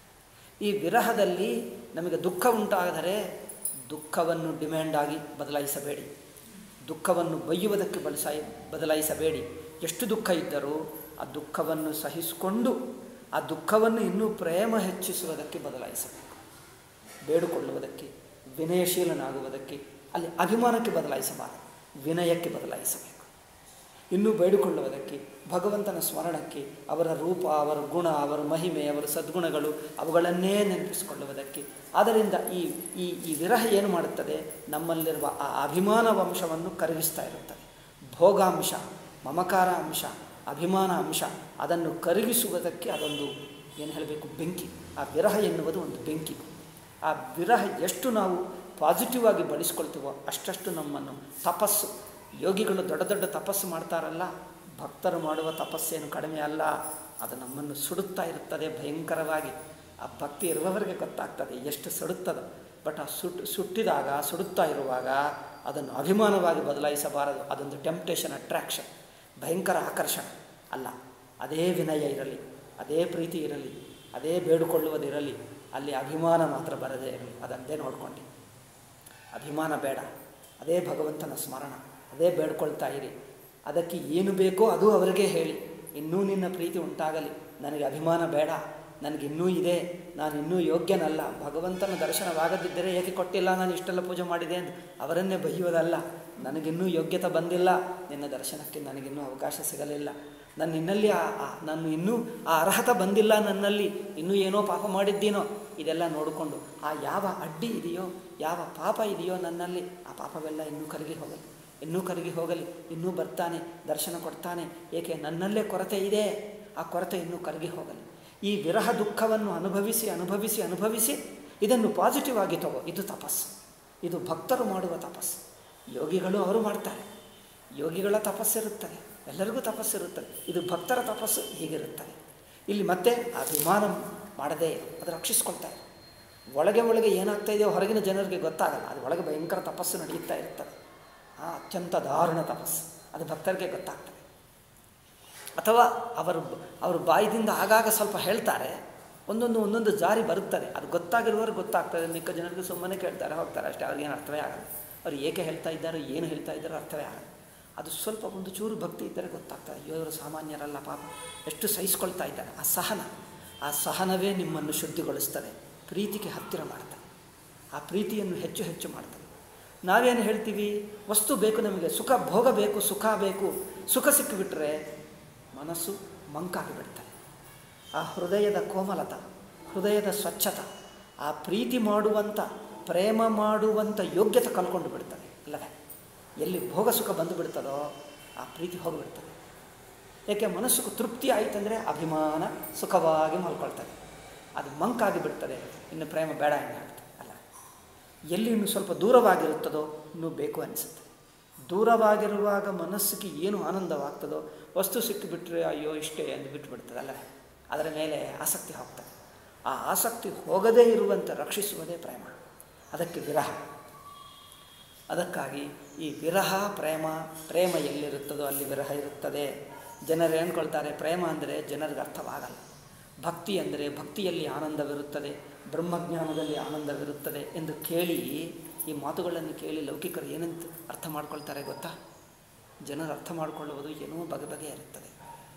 ಈ ವಿರಹದಲ್ಲಿ ನಮಗೆ ದುಃಖ ಉಂಟಾದರೆ ದುಃಖವನ್ನು ಡಿಮ್ಯಾಂಡ್ ಆಗಿ ಬದಲಾಯಿಸಬೇಡಿ ದುಃಖವನ್ನು ಬೈಯುವುದಕ್ಕೆ ಬಳಸಾಯಿ ಬದಲಾಯಿಸಬೇಡಿ ಎಷ್ಟು ದುಃಖ ಇದ್ದರೂ ಆ ದುಃಖವನ್ನು ಸಹಿಸಿಕೊಂಡು ಆ ದುಃಖವನ್ನು ಇನ್ನೂ ಪ್ರೇಮ ಹೆಚ್ಚಿಸುವುದಕ್ಕೆ ಬದಲಾಯಿಸಬೇಕು ಬೇಡಿಕೊಳ್ಳುವುದಕ್ಕೆ ವಿನಯಶೀಲನಾಗುವುದಕ್ಕೆ ಅಲ್ಲಿ ಅಭಿಮಾನಕ್ಕೆ ಬದಲಾಯಿಸಬಾರದು ವಿನಯಕ್ಕೆ ಬದಲಾಯಿಸಬೇಕು ಇನ್ನೂ ಬೇಡಿಕೊಳ್ಳುವುದಕ್ಕೆ ಭಗವಂತನ ಸ್ಮರಣಕ್ಕೆ ಅವರ ರೂಪ ಅವರ ಗುಣ ಅವರ ಮಹಿಮೆ ಅವರ ಸದ್ಗುಣಗಳು ಅವುಗಳನ್ನೇ ನೆನಪಿಸಿಕೊಳ್ಳುವುದಕ್ಕೆ ಆದ್ದರಿಂದ ಈ ಈ ಈ ವಿರಹ ಏನು ಮಾಡುತ್ತದೆ ನಮ್ಮಲ್ಲಿರುವ ಆ ಅಭಿಮಾನ ವಂಶವನ್ನು ಕರಗಿಸ್ತಾ ಇರುತ್ತದೆ ಭೋಗಾಂಶ ಮಮಕಾರ ಅಂಶ ಅಭಿಮಾನ ಅಂಶ ಅದನ್ನು ಕರಗಿಸುವುದಕ್ಕೆ ಅದೊಂದು ಏನು ಹೇಳಬೇಕು ಬೆಂಕಿ ಆ ವಿರಹ ಎನ್ನುವುದು ಒಂದು ಬೆಂಕಿ ಆ ವಿರಹ ಎಷ್ಟು ನಾವು ಪಾಸಿಟಿವ್ ಆಗಿ ಬಳಸ್ಕೊಳ್ತೀವೋ ಅಷ್ಟಷ್ಟು ನಮ್ಮನ್ನು ತಪಸ್ಸು ಯೋಗಿಗಳು ದೊಡ್ಡ ದೊಡ್ಡ ತಪಸ್ಸು ಮಾಡ್ತಾರಲ್ಲ ಭಕ್ತರು ಮಾಡುವ ತಪಸ್ಸೇನು ಕಡಿಮೆ ಅಲ್ಲ ಅದು ನಮ್ಮನ್ನು ಸುಡುತ್ತಾ ಇರುತ್ತದೆ ಭಯಂಕರವಾಗಿ ಆ ಭಕ್ತಿ ಇರುವವರಿಗೆ ಗೊತ್ತಾಗ್ತದೆ ಎಷ್ಟು ಸುಡುತ್ತದೆ ಬಟ್ ಆ ಸುಟ್ಟು ಸುಟ್ಟಿದಾಗ ಸುಡುತ್ತಾ ಇರುವಾಗ ಅದನ್ನು ಅಭಿಮಾನವಾಗಿ ಬದಲಾಯಿಸಬಾರದು ಅದೊಂದು ಟೆಂಪ್ಟೇಷನ್ ಅಟ್ರಾಕ್ಷನ್ ಭಯಂಕರ ಆಕರ್ಷಣೆ ಅಲ್ಲ ಅದೇ ವಿನಯ ಇರಲಿ ಅದೇ ಪ್ರೀತಿ ಇರಲಿ ಅದೇ ಬೇಡಿಕೊಳ್ಳುವುದಿರಲಿ ಅಲ್ಲಿ ಅಭಿಮಾನ ಮಾತ್ರ ಬರದೇ ಇರಲಿ ಅದಂದೇ ನೋಡ್ಕೊಂಡು ಅಭಿಮಾನ ಬೇಡ ಅದೇ ಭಗವಂತನ ಸ್ಮರಣ ಅದೇ ಬೇಡ್ಕೊಳ್ತಾ ಇರಿ ಅದಕ್ಕೆ ಏನು ಬೇಕೋ ಅದು ಅವರಿಗೆ ಹೇಳಿ ಇನ್ನೂ ನಿನ್ನ ಪ್ರೀತಿ ಉಂಟಾಗಲಿ ನನಗೆ ಅಭಿಮಾನ ಬೇಡ ನನಗಿನ್ನೂ ಇದೆ ನಾನು ಇನ್ನೂ ಯೋಗ್ಯನಲ್ಲ ಭಗವಂತನ ದರ್ಶನವಾಗದಿದ್ದರೆ ಏಕೆ ಕೊಟ್ಟಿಲ್ಲ ನಾನು ಇಷ್ಟೆಲ್ಲ ಪೂಜೆ ಮಾಡಿದೆ ಎಂದು ಅವರನ್ನೇ ಬೈಯುವುದಲ್ಲ ನನಗಿನ್ನೂ ಯೋಗ್ಯತೆ ಬಂದಿಲ್ಲ ನಿನ್ನ ದರ್ಶನಕ್ಕೆ ನನಗಿನ್ನೂ ಅವಕಾಶ ಸಿಗಲಿಲ್ಲ ನನ್ನ ಇನ್ನಲ್ಲಿ ಆ ಆ- ನಾನು ಇನ್ನೂ ಆ ಅರ್ಹತೆ ಬಂದಿಲ್ಲ ನನ್ನಲ್ಲಿ ಇನ್ನೂ ಏನೋ ಪಾಪ ಮಾಡಿದ್ದೀನೋ ಇದೆಲ್ಲ ನೋಡಿಕೊಂಡು ಆ ಯಾವ ಅಡ್ಡಿ ಇದೆಯೋ ಯಾವ ಪಾಪ ಇದೆಯೋ ನನ್ನಲ್ಲಿ ಆ ಪಾಪವೆಲ್ಲ ಇನ್ನೂ ಕರಗಿ ಹೋಗಲಿ ಇನ್ನೂ ಕರಗಿ ಹೋಗಲಿ ಇನ್ನೂ ಬರ್ತಾನೆ ದರ್ಶನ ಕೊಡ್ತಾನೆ ಏಕೆ ನನ್ನಲ್ಲೇ ಕೊರತೆ ಇದೆ ಆ ಕೊರತೆ ಇನ್ನೂ ಕರಗಿ ಹೋಗಲಿ ಈ ವಿರಹ ದುಃಖವನ್ನು ಅನುಭವಿಸಿ ಅನುಭವಿಸಿ ಅನುಭವಿಸಿ ಇದನ್ನು ಪಾಸಿಟಿವ್ ಆಗಿ ತಗೋ ಇದು ತಪಸ್ಸು ಇದು ಭಕ್ತರು ಮಾಡುವ ತಪಸ್ಸು ಯೋಗಿಗಳು ಅವರು ಮಾಡ್ತಾರೆ ಯೋಗಿಗಳ ತಪಸ್ಸಿರುತ್ತದೆ ಎಲ್ಲರಿಗೂ ತಪಸ್ಸಿರುತ್ತದೆ ಇದು ಭಕ್ತರ ತಪಸ್ಸು ಹೀಗಿರುತ್ತದೆ ಇಲ್ಲಿ ಮತ್ತೆ ಅಭಿಮಾನ ಮಾಡದೇ ಅದು ರಕ್ಷಿಸ್ಕೊಳ್ತಾರೆ ಒಳಗೆ ಒಳಗೆ ಏನಾಗ್ತಾ ಇದೆಯೋ ಹೊರಗಿನ ಜನರಿಗೆ ಗೊತ್ತಾಗಲ್ಲ ಅದು ಒಳಗೆ ಭಯಂಕರ ತಪಸ್ಸು ನಡೆಯುತ್ತಾ ಇರ್ತದೆ ಆ ಅತ್ಯಂತ ದಾರುಣ ತಪಸ್ಸು ಅದು ಭಕ್ತರಿಗೆ ಗೊತ್ತಾಗ್ತದೆ ಅಥವಾ ಅವರು ಅವರು ಬಾಯಿದಿಂದ ಆಗಾಗ ಸ್ವಲ್ಪ ಹೇಳ್ತಾರೆ ಒಂದೊಂದು ಒಂದೊಂದು ಜಾರಿ ಬರುತ್ತದೆ ಅದು ಗೊತ್ತಾಗಿರುವವರೆಗೆ ಗೊತ್ತಾಗ್ತದೆ ಮಿಕ್ಕ ಜನರಿಗೆ ಸುಮ್ಮನೆ ಕೇಳ್ತಾರೆ ಹೋಗ್ತಾರೆ ಅಷ್ಟೇ ಅವ್ರಿಗೇನು ಅರ್ಥವೇ ಆಗಲ್ಲ ಅವ್ರು ಏಕೆ ಹೇಳ್ತಾ ಇದ್ದಾರೋ ಏನು ಹೇಳ್ತಾ ಇದ್ದಾರೋ ಅರ್ಥವೇ ಆಗಲ್ಲ ಅದು ಸ್ವಲ್ಪ ಒಂದು ಚೂರು ಭಕ್ತಿ ಇದ್ದರೆ ಗೊತ್ತಾಗ್ತದೆ ಅಯ್ಯೋ ಇವರು ಸಾಮಾನ್ಯರಲ್ಲ ಪಾಪ ಎಷ್ಟು ಸಹಿಸ್ಕೊಳ್ತಾ ಇದ್ದಾರೆ ಆ ಸಹನ ಆ ಸಹನವೇ ನಿಮ್ಮನ್ನು ಶುದ್ಧಿಗೊಳಿಸ್ತದೆ ಪ್ರೀತಿಗೆ ಹತ್ತಿರ ಮಾಡ್ತದೆ ಆ ಪ್ರೀತಿಯನ್ನು ಹೆಚ್ಚು ಹೆಚ್ಚು ಮಾಡ್ತದೆ ನಾವೇನು ಹೇಳ್ತೀವಿ ವಸ್ತು ಬೇಕು ನಮಗೆ ಸುಖ ಭೋಗ ಬೇಕು ಸುಖ ಬೇಕು ಸುಖ ಸಿಕ್ಕಿಬಿಟ್ರೆ ಮನಸ್ಸು ಮಂಕಾಗಿ ಬಿಡ್ತದೆ ಆ ಹೃದಯದ ಕೋಮಲತ ಹೃದಯದ ಸ್ವಚ್ಛತ ಆ ಪ್ರೀತಿ ಮಾಡುವಂಥ ಪ್ರೇಮ ಮಾಡುವಂಥ ಯೋಗ್ಯತೆ ಕಳ್ಕೊಂಡು ಬಿಡ್ತದೆ ಅಲ್ಲವೇ ಎಲ್ಲಿ ಭೋಗ ಸುಖ ಬಂದು ಬಿಡ್ತದೋ ಆ ಪ್ರೀತಿ ಹೋಗಿಬಿಡ್ತದೆ ಏಕೆ ಮನಸ್ಸು ತೃಪ್ತಿ ಆಯಿತಂದರೆ ಅಭಿಮಾನ ಸುಖವಾಗಿ ಮಲ್ಕೊಳ್ತದೆ ಅದು ಮಂಕಾಗಿ ಬಿಡ್ತದೆ ಇನ್ನು ಪ್ರೇಮ ಬೇಡ ಎನ್ನಾಗ್ತದೆ ಅಲ್ಲ ಎಲ್ಲಿ ಇನ್ನು ಸ್ವಲ್ಪ ದೂರವಾಗಿರುತ್ತದೋ ಇನ್ನೂ ಬೇಕು ಅನಿಸುತ್ತೆ ದೂರವಾಗಿರುವಾಗ ಮನಸ್ಸಿಗೆ ಏನು ಆನಂದವಾಗ್ತದೋ ವಸ್ತು ಸಿಕ್ಕಿಬಿಟ್ರೆ ಅಯ್ಯೋ ಇಷ್ಟೇ ಎಂದು ಬಿಟ್ಟುಬಿಡ್ತದೆ ಅಲ್ಲ ಅದರ ಮೇಲೆ ಆಸಕ್ತಿ ಹೋಗ್ತದೆ ಆ ಆಸಕ್ತಿ ಹೋಗದೇ ಇರುವಂತೆ ರಕ್ಷಿಸುವುದೇ ಪ್ರೇಮ ಅದಕ್ಕೆ ವಿರಹ ಅದಕ್ಕಾಗಿ ಈ ವಿರಹ ಪ್ರೇಮ ಪ್ರೇಮ ಎಲ್ಲಿರುತ್ತದೋ ಅಲ್ಲಿ ವಿರಹ ಇರುತ್ತದೆ ಜನರು ಹೇಳ್ಕೊಳ್ತಾರೆ ಪ್ರೇಮ ಅಂದರೆ ಜನರಿಗೆ ಅರ್ಥವಾಗಲ್ಲ ಭಕ್ತಿ ಅಂದರೆ ಭಕ್ತಿಯಲ್ಲಿ ಆನಂದವಿರುತ್ತದೆ ಬ್ರಹ್ಮಜ್ಞಾನದಲ್ಲಿ ಆನಂದವಿರುತ್ತದೆ ಎಂದು ಕೇಳಿ ಈ ಮಾತುಗಳನ್ನು ಕೇಳಿ ಲೌಕಿಕರು ಏನಂತ ಅರ್ಥ ಮಾಡ್ಕೊಳ್ತಾರೆ ಗೊತ್ತಾ ಜನರು ಅರ್ಥ ಮಾಡಿಕೊಳ್ಳುವುದು ಏನೋ ಬಗೆ ಬಗೆ ಇರುತ್ತದೆ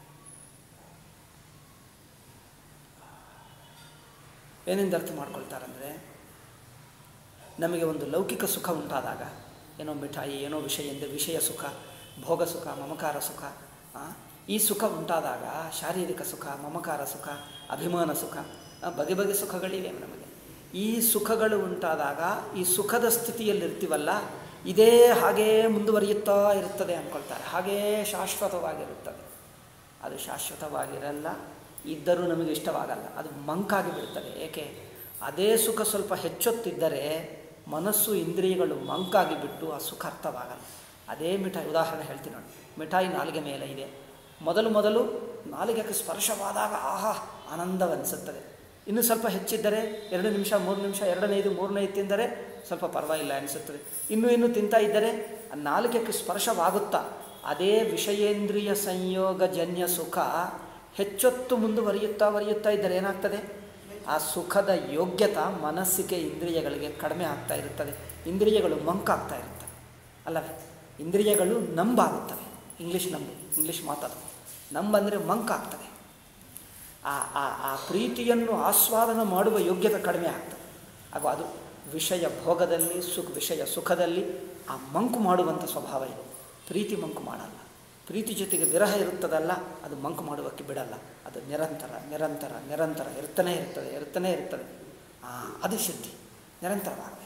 ಏನೆಂದು ಅರ್ಥ ಮಾಡ್ಕೊಳ್ತಾರಂದರೆ ನಮಗೆ ಒಂದು ಲೌಕಿಕ ಸುಖ ಉಂಟಾದಾಗ ಏನೋ ಮಿಠಾಯಿ ಏನೋ ವಿಷಯ ಎಂದರೆ ವಿಷಯ ಸುಖ ಭೋಗ ಸುಖ ಮಮಕಾರ ಸುಖ ಆ, ಈ ಸುಖ ಉಂಟಾದಾಗ ಶಾರೀರಿಕ ಸುಖ ಮಮಕಾರ ಸುಖ ಅಭಿಮಾನ ಸುಖ ಆ, ಬಗೆ ಬಗೆ ಸುಖಗಳಿವೆ ನಮಗೆ ಈ ಸುಖಗಳು ಉಂಟಾದಾಗ ಈ ಸುಖದ ಸ್ಥಿತಿಯಲ್ಲಿರ್ತೀವಲ್ಲ ಇದೇ ಹಾಗೇ ಮುಂದುವರಿಯುತ್ತಾ ಇರುತ್ತದೆ ಅಂದ್ಕೊಳ್ತಾರೆ ಹಾಗೇ ಶಾಶ್ವತವಾಗಿರುತ್ತದೆ ಅದು ಶಾಶ್ವತವಾಗಿರಲ್ಲ ಇದ್ದರೂ ನಮಗೆ ಇಷ್ಟವಾಗಲ್ಲ ಅದು ಮಂಕಾಗಿ ಬಿಡುತ್ತದೆ ಏಕೆ ಅದೇ ಸುಖ ಸ್ವಲ್ಪ ಹೆಚ್ಚೊತ್ತಿದ್ದರೆ ಮನಸ್ಸು ಇಂದ್ರಿಯಗಳು ಮಂಕಾಗಿ ಬಿಟ್ಟು ಆ ಸುಖ ಅರ್ಥವಾಗಲ್ಲ ಅದೇ ಮಿಠಾಯಿ ಉದಾಹರಣೆ ಹೇಳ್ತೀನಿ ನೋಡಿ ಮಿಠಾಯಿ ನಾಲಿಗೆ ಮೇಲೆ ಇದೆ ಮೊದಲು ಮೊದಲು ನಾಲಿಗೆಗೆ ಸ್ಪರ್ಶವಾದಾಗ ಆಹಾ ಆನಂದವನ್ನಿಸುತ್ತದೆ ಇನ್ನು ಸ್ವಲ್ಪ ಹೆಚ್ಚಿದ್ದರೆ ಎರಡು ನಿಮಿಷ ಮೂರು ನಿಮಿಷ ಎರಡನೇದು ಮೂರನೇದು ತಿಂದರೆ ಸ್ವಲ್ಪ ಪರವಾಗಿಲ್ಲ ಅನಿಸುತ್ತದೆ ಇನ್ನು ಇನ್ನು ತಿಂತಾ ಇದ್ದರೆ ಆ ನಾಲಿಗೆಗೆ ಸ್ಪರ್ಶವಾಗುತ್ತಾ ಅದೇ ವಿಷಯೇಂದ್ರಿಯ ಸಂಯೋಗಜನ್ಯ ಸುಖ ಹೆಚ್ಚೊತ್ತು ಮುಂದುವರಿಯುತ್ತಾ ವರಿಯುತ್ತಾ ಇದ್ದರೆ ಏನಾಗ್ತದೆ ಆ ಸುಖದ ಯೋಗ್ಯತ ಮನಸ್ಸಿಗೆ ಇಂದ್ರಿಯಗಳಿಗೆ ಕಡಿಮೆ ಆಗ್ತಾ ಇರುತ್ತದೆ ಇಂದ್ರಿಯಗಳು ಮಂಕಾಗ್ತಾ ಇರುತ್ತವೆ ಅಲ್ಲವೇ ಇಂದ್ರಿಯಗಳು ನಂಬಾಗುತ್ತವೆ ಇಂಗ್ಲೀಷ್ ನಂಬು ಇಂಗ್ಲೀಷ್ ಮಾತದು ನಂಬಂದರೆ ಮಂಕಾಗ್ತದೆ ಆ ಆ ಆ ಪ್ರೀತಿಯನ್ನು ಆಸ್ವಾದನ ಮಾಡುವ ಯೋಗ್ಯತೆ ಕಡಿಮೆ ಆಗ್ತದೆ ಆಗ ಅದು ವಿಷಯ ಭೋಗದಲ್ಲಿ ಸುಖ ವಿಷಯ ಸುಖದಲ್ಲಿ ಆ ಮಂಕು ಮಾಡುವಂಥ ಸ್ವಭಾವ ಇದೆ ಪ್ರೀತಿ ಮಂಕು ಮಾಡಲ್ಲ ಪ್ರೀತಿ ಜೊತೆಗೆ ವಿರಹ ಇರುತ್ತದಲ್ಲ ಅದು ಮಂಕು ಮಾಡುವಕ್ಕೆ ಬಿಡಲ್ಲ ಅದು ನಿರಂತರ ನಿರಂತರ ನಿರಂತರ ಇರ್ತಾನೆ ಇರ್ತದೆ ಇರ್ತಾನೆ ಇರ್ತದೆ ಆ, ಅದು ಶುದ್ಧಿ ನಿರಂತರವಾಗಬೇಕು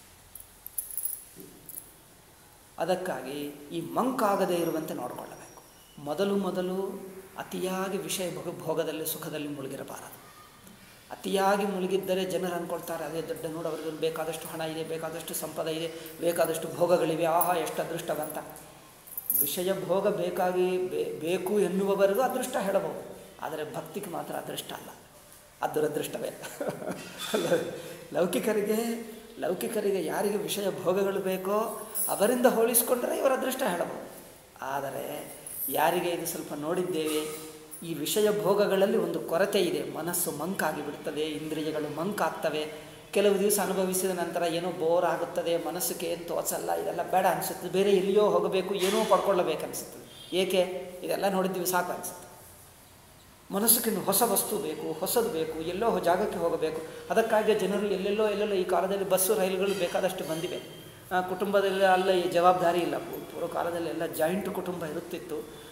ಅದಕ್ಕಾಗಿ ಈ ಮಂಕಾಗದೇ ಇರುವಂತೆ ನೋಡಿಕೊಳ್ಳಬೇಕು ಮೊದಲು ಮೊದಲು ಅತಿಯಾಗಿ ವಿಷಯ ಭೋಗ ಭೋಗದಲ್ಲಿ ಸುಖದಲ್ಲಿ ಮುಳುಗಿರಬಾರದು ಅತಿಯಾಗಿ ಮುಳುಗಿದ್ದರೆ ಜನರು ಅಂದ್ಕೊಳ್ತಾರೆ ಅದೇ ದೊಡ್ಡ ನೋಡು ಅವರಿಗೆ ಬೇಕಾದಷ್ಟು ಹಣ ಇದೆ ಬೇಕಾದಷ್ಟು ಸಂಪದ ಇದೆ ಬೇಕಾದಷ್ಟು ಭೋಗಗಳಿವೆ ಆಹಾ ಎಷ್ಟು ಅದೃಷ್ಟವಂತ ವಿಷಯ ಭೋಗ ಬೇಕಾಗಿ ಬೇ- ಬೇಕು ಎನ್ನುವವರೆಗೂ ಅದೃಷ್ಟ ಹೇಳಬಹುದು ಆದರೆ ಭಕ್ತಿಗೆ ಮಾತ್ರ ಅದೃಷ್ಟ ಅಲ್ಲ ಅದು ದುರದೃಷ್ಟವೇ ಅಲ್ಲವೇ? ಲೌಕಿಕರಿಗೆ ಲೌಕಿಕರಿಗೆ ಯಾರಿಗೆ ವಿಷಯ ಭೋಗಗಳು ಬೇಕೋ ಅವರಿಂದ ಹೋಲಿಸಿಕೊಂಡರೆ ಇವರ ಅದೃಷ್ಟ ಹೇಳಬಹುದು ಆದರೆ ಯಾರಿಗೆ ಇದು ಸ್ವಲ್ಪ ನೋಡಿದ್ದೇವೆ ಈ ವಿಷಯ ಭೋಗಗಳಲ್ಲಿ ಒಂದು ಕೊರತೆ ಇದೆ ಮನಸ್ಸು ಮಂಕಾಗಿ ಬಿಡುತ್ತದೆ ಇಂದ್ರಿಯಗಳು ಮಂಕಾಗ್ತವೆ ಕೆಲವು ದಿವಸ ಅನುಭವಿಸಿದ ನಂತರ ಏನೋ ಬೋರ್ ಆಗುತ್ತದೆ ಮನಸ್ಸಿಗೆ ಏನು ತೋಚಲ್ಲ ಇದೆಲ್ಲ ಬೇಡ ಅನಿಸುತ್ತೆ ಬೇರೆ ಎಲ್ಲಿಯೋ ಹೋಗಬೇಕು ಏನೋ ಪಡ್ಕೊಳ್ಳಬೇಕು ಅನಿಸುತ್ತದೆ ಏಕೆ ಇದೆಲ್ಲ ನೋಡಿದ್ದೀವಿ ಸಾಕು ಅನಿಸುತ್ತೆ ಮನಸ್ಸಿಗಿನ್ನು ಹೊಸ ವಸ್ತು ಬೇಕು ಹೊಸದು ಬೇಕು ಎಲ್ಲೋ ಜಾಗಕ್ಕೆ ಹೋಗಬೇಕು ಅದಕ್ಕಾಗಿ ಜನರು ಎಲ್ಲೆಲ್ಲೋ ಎಲ್ಲೆಲ್ಲೋ ಈ ಕಾಲದಲ್ಲಿ ಬಸ್ಸು ರೈಲುಗಳು ಬೇಕಾದಷ್ಟು ಬಂದಿವೆ ಆ, ಕುಟುಂಬದಲ್ಲಿ ಅಲ್ಲ ಈ ಜವಾಬ್ದಾರಿ ಇಲ್ಲ ಪೂ- ಪೂರ್ವ ಕಾಲದಲ್ಲಿ ಎಲ್ಲ ಜಾಯಿಂಟ್ ಕುಟುಂಬ ಇರುತ್ತಿತ್ತು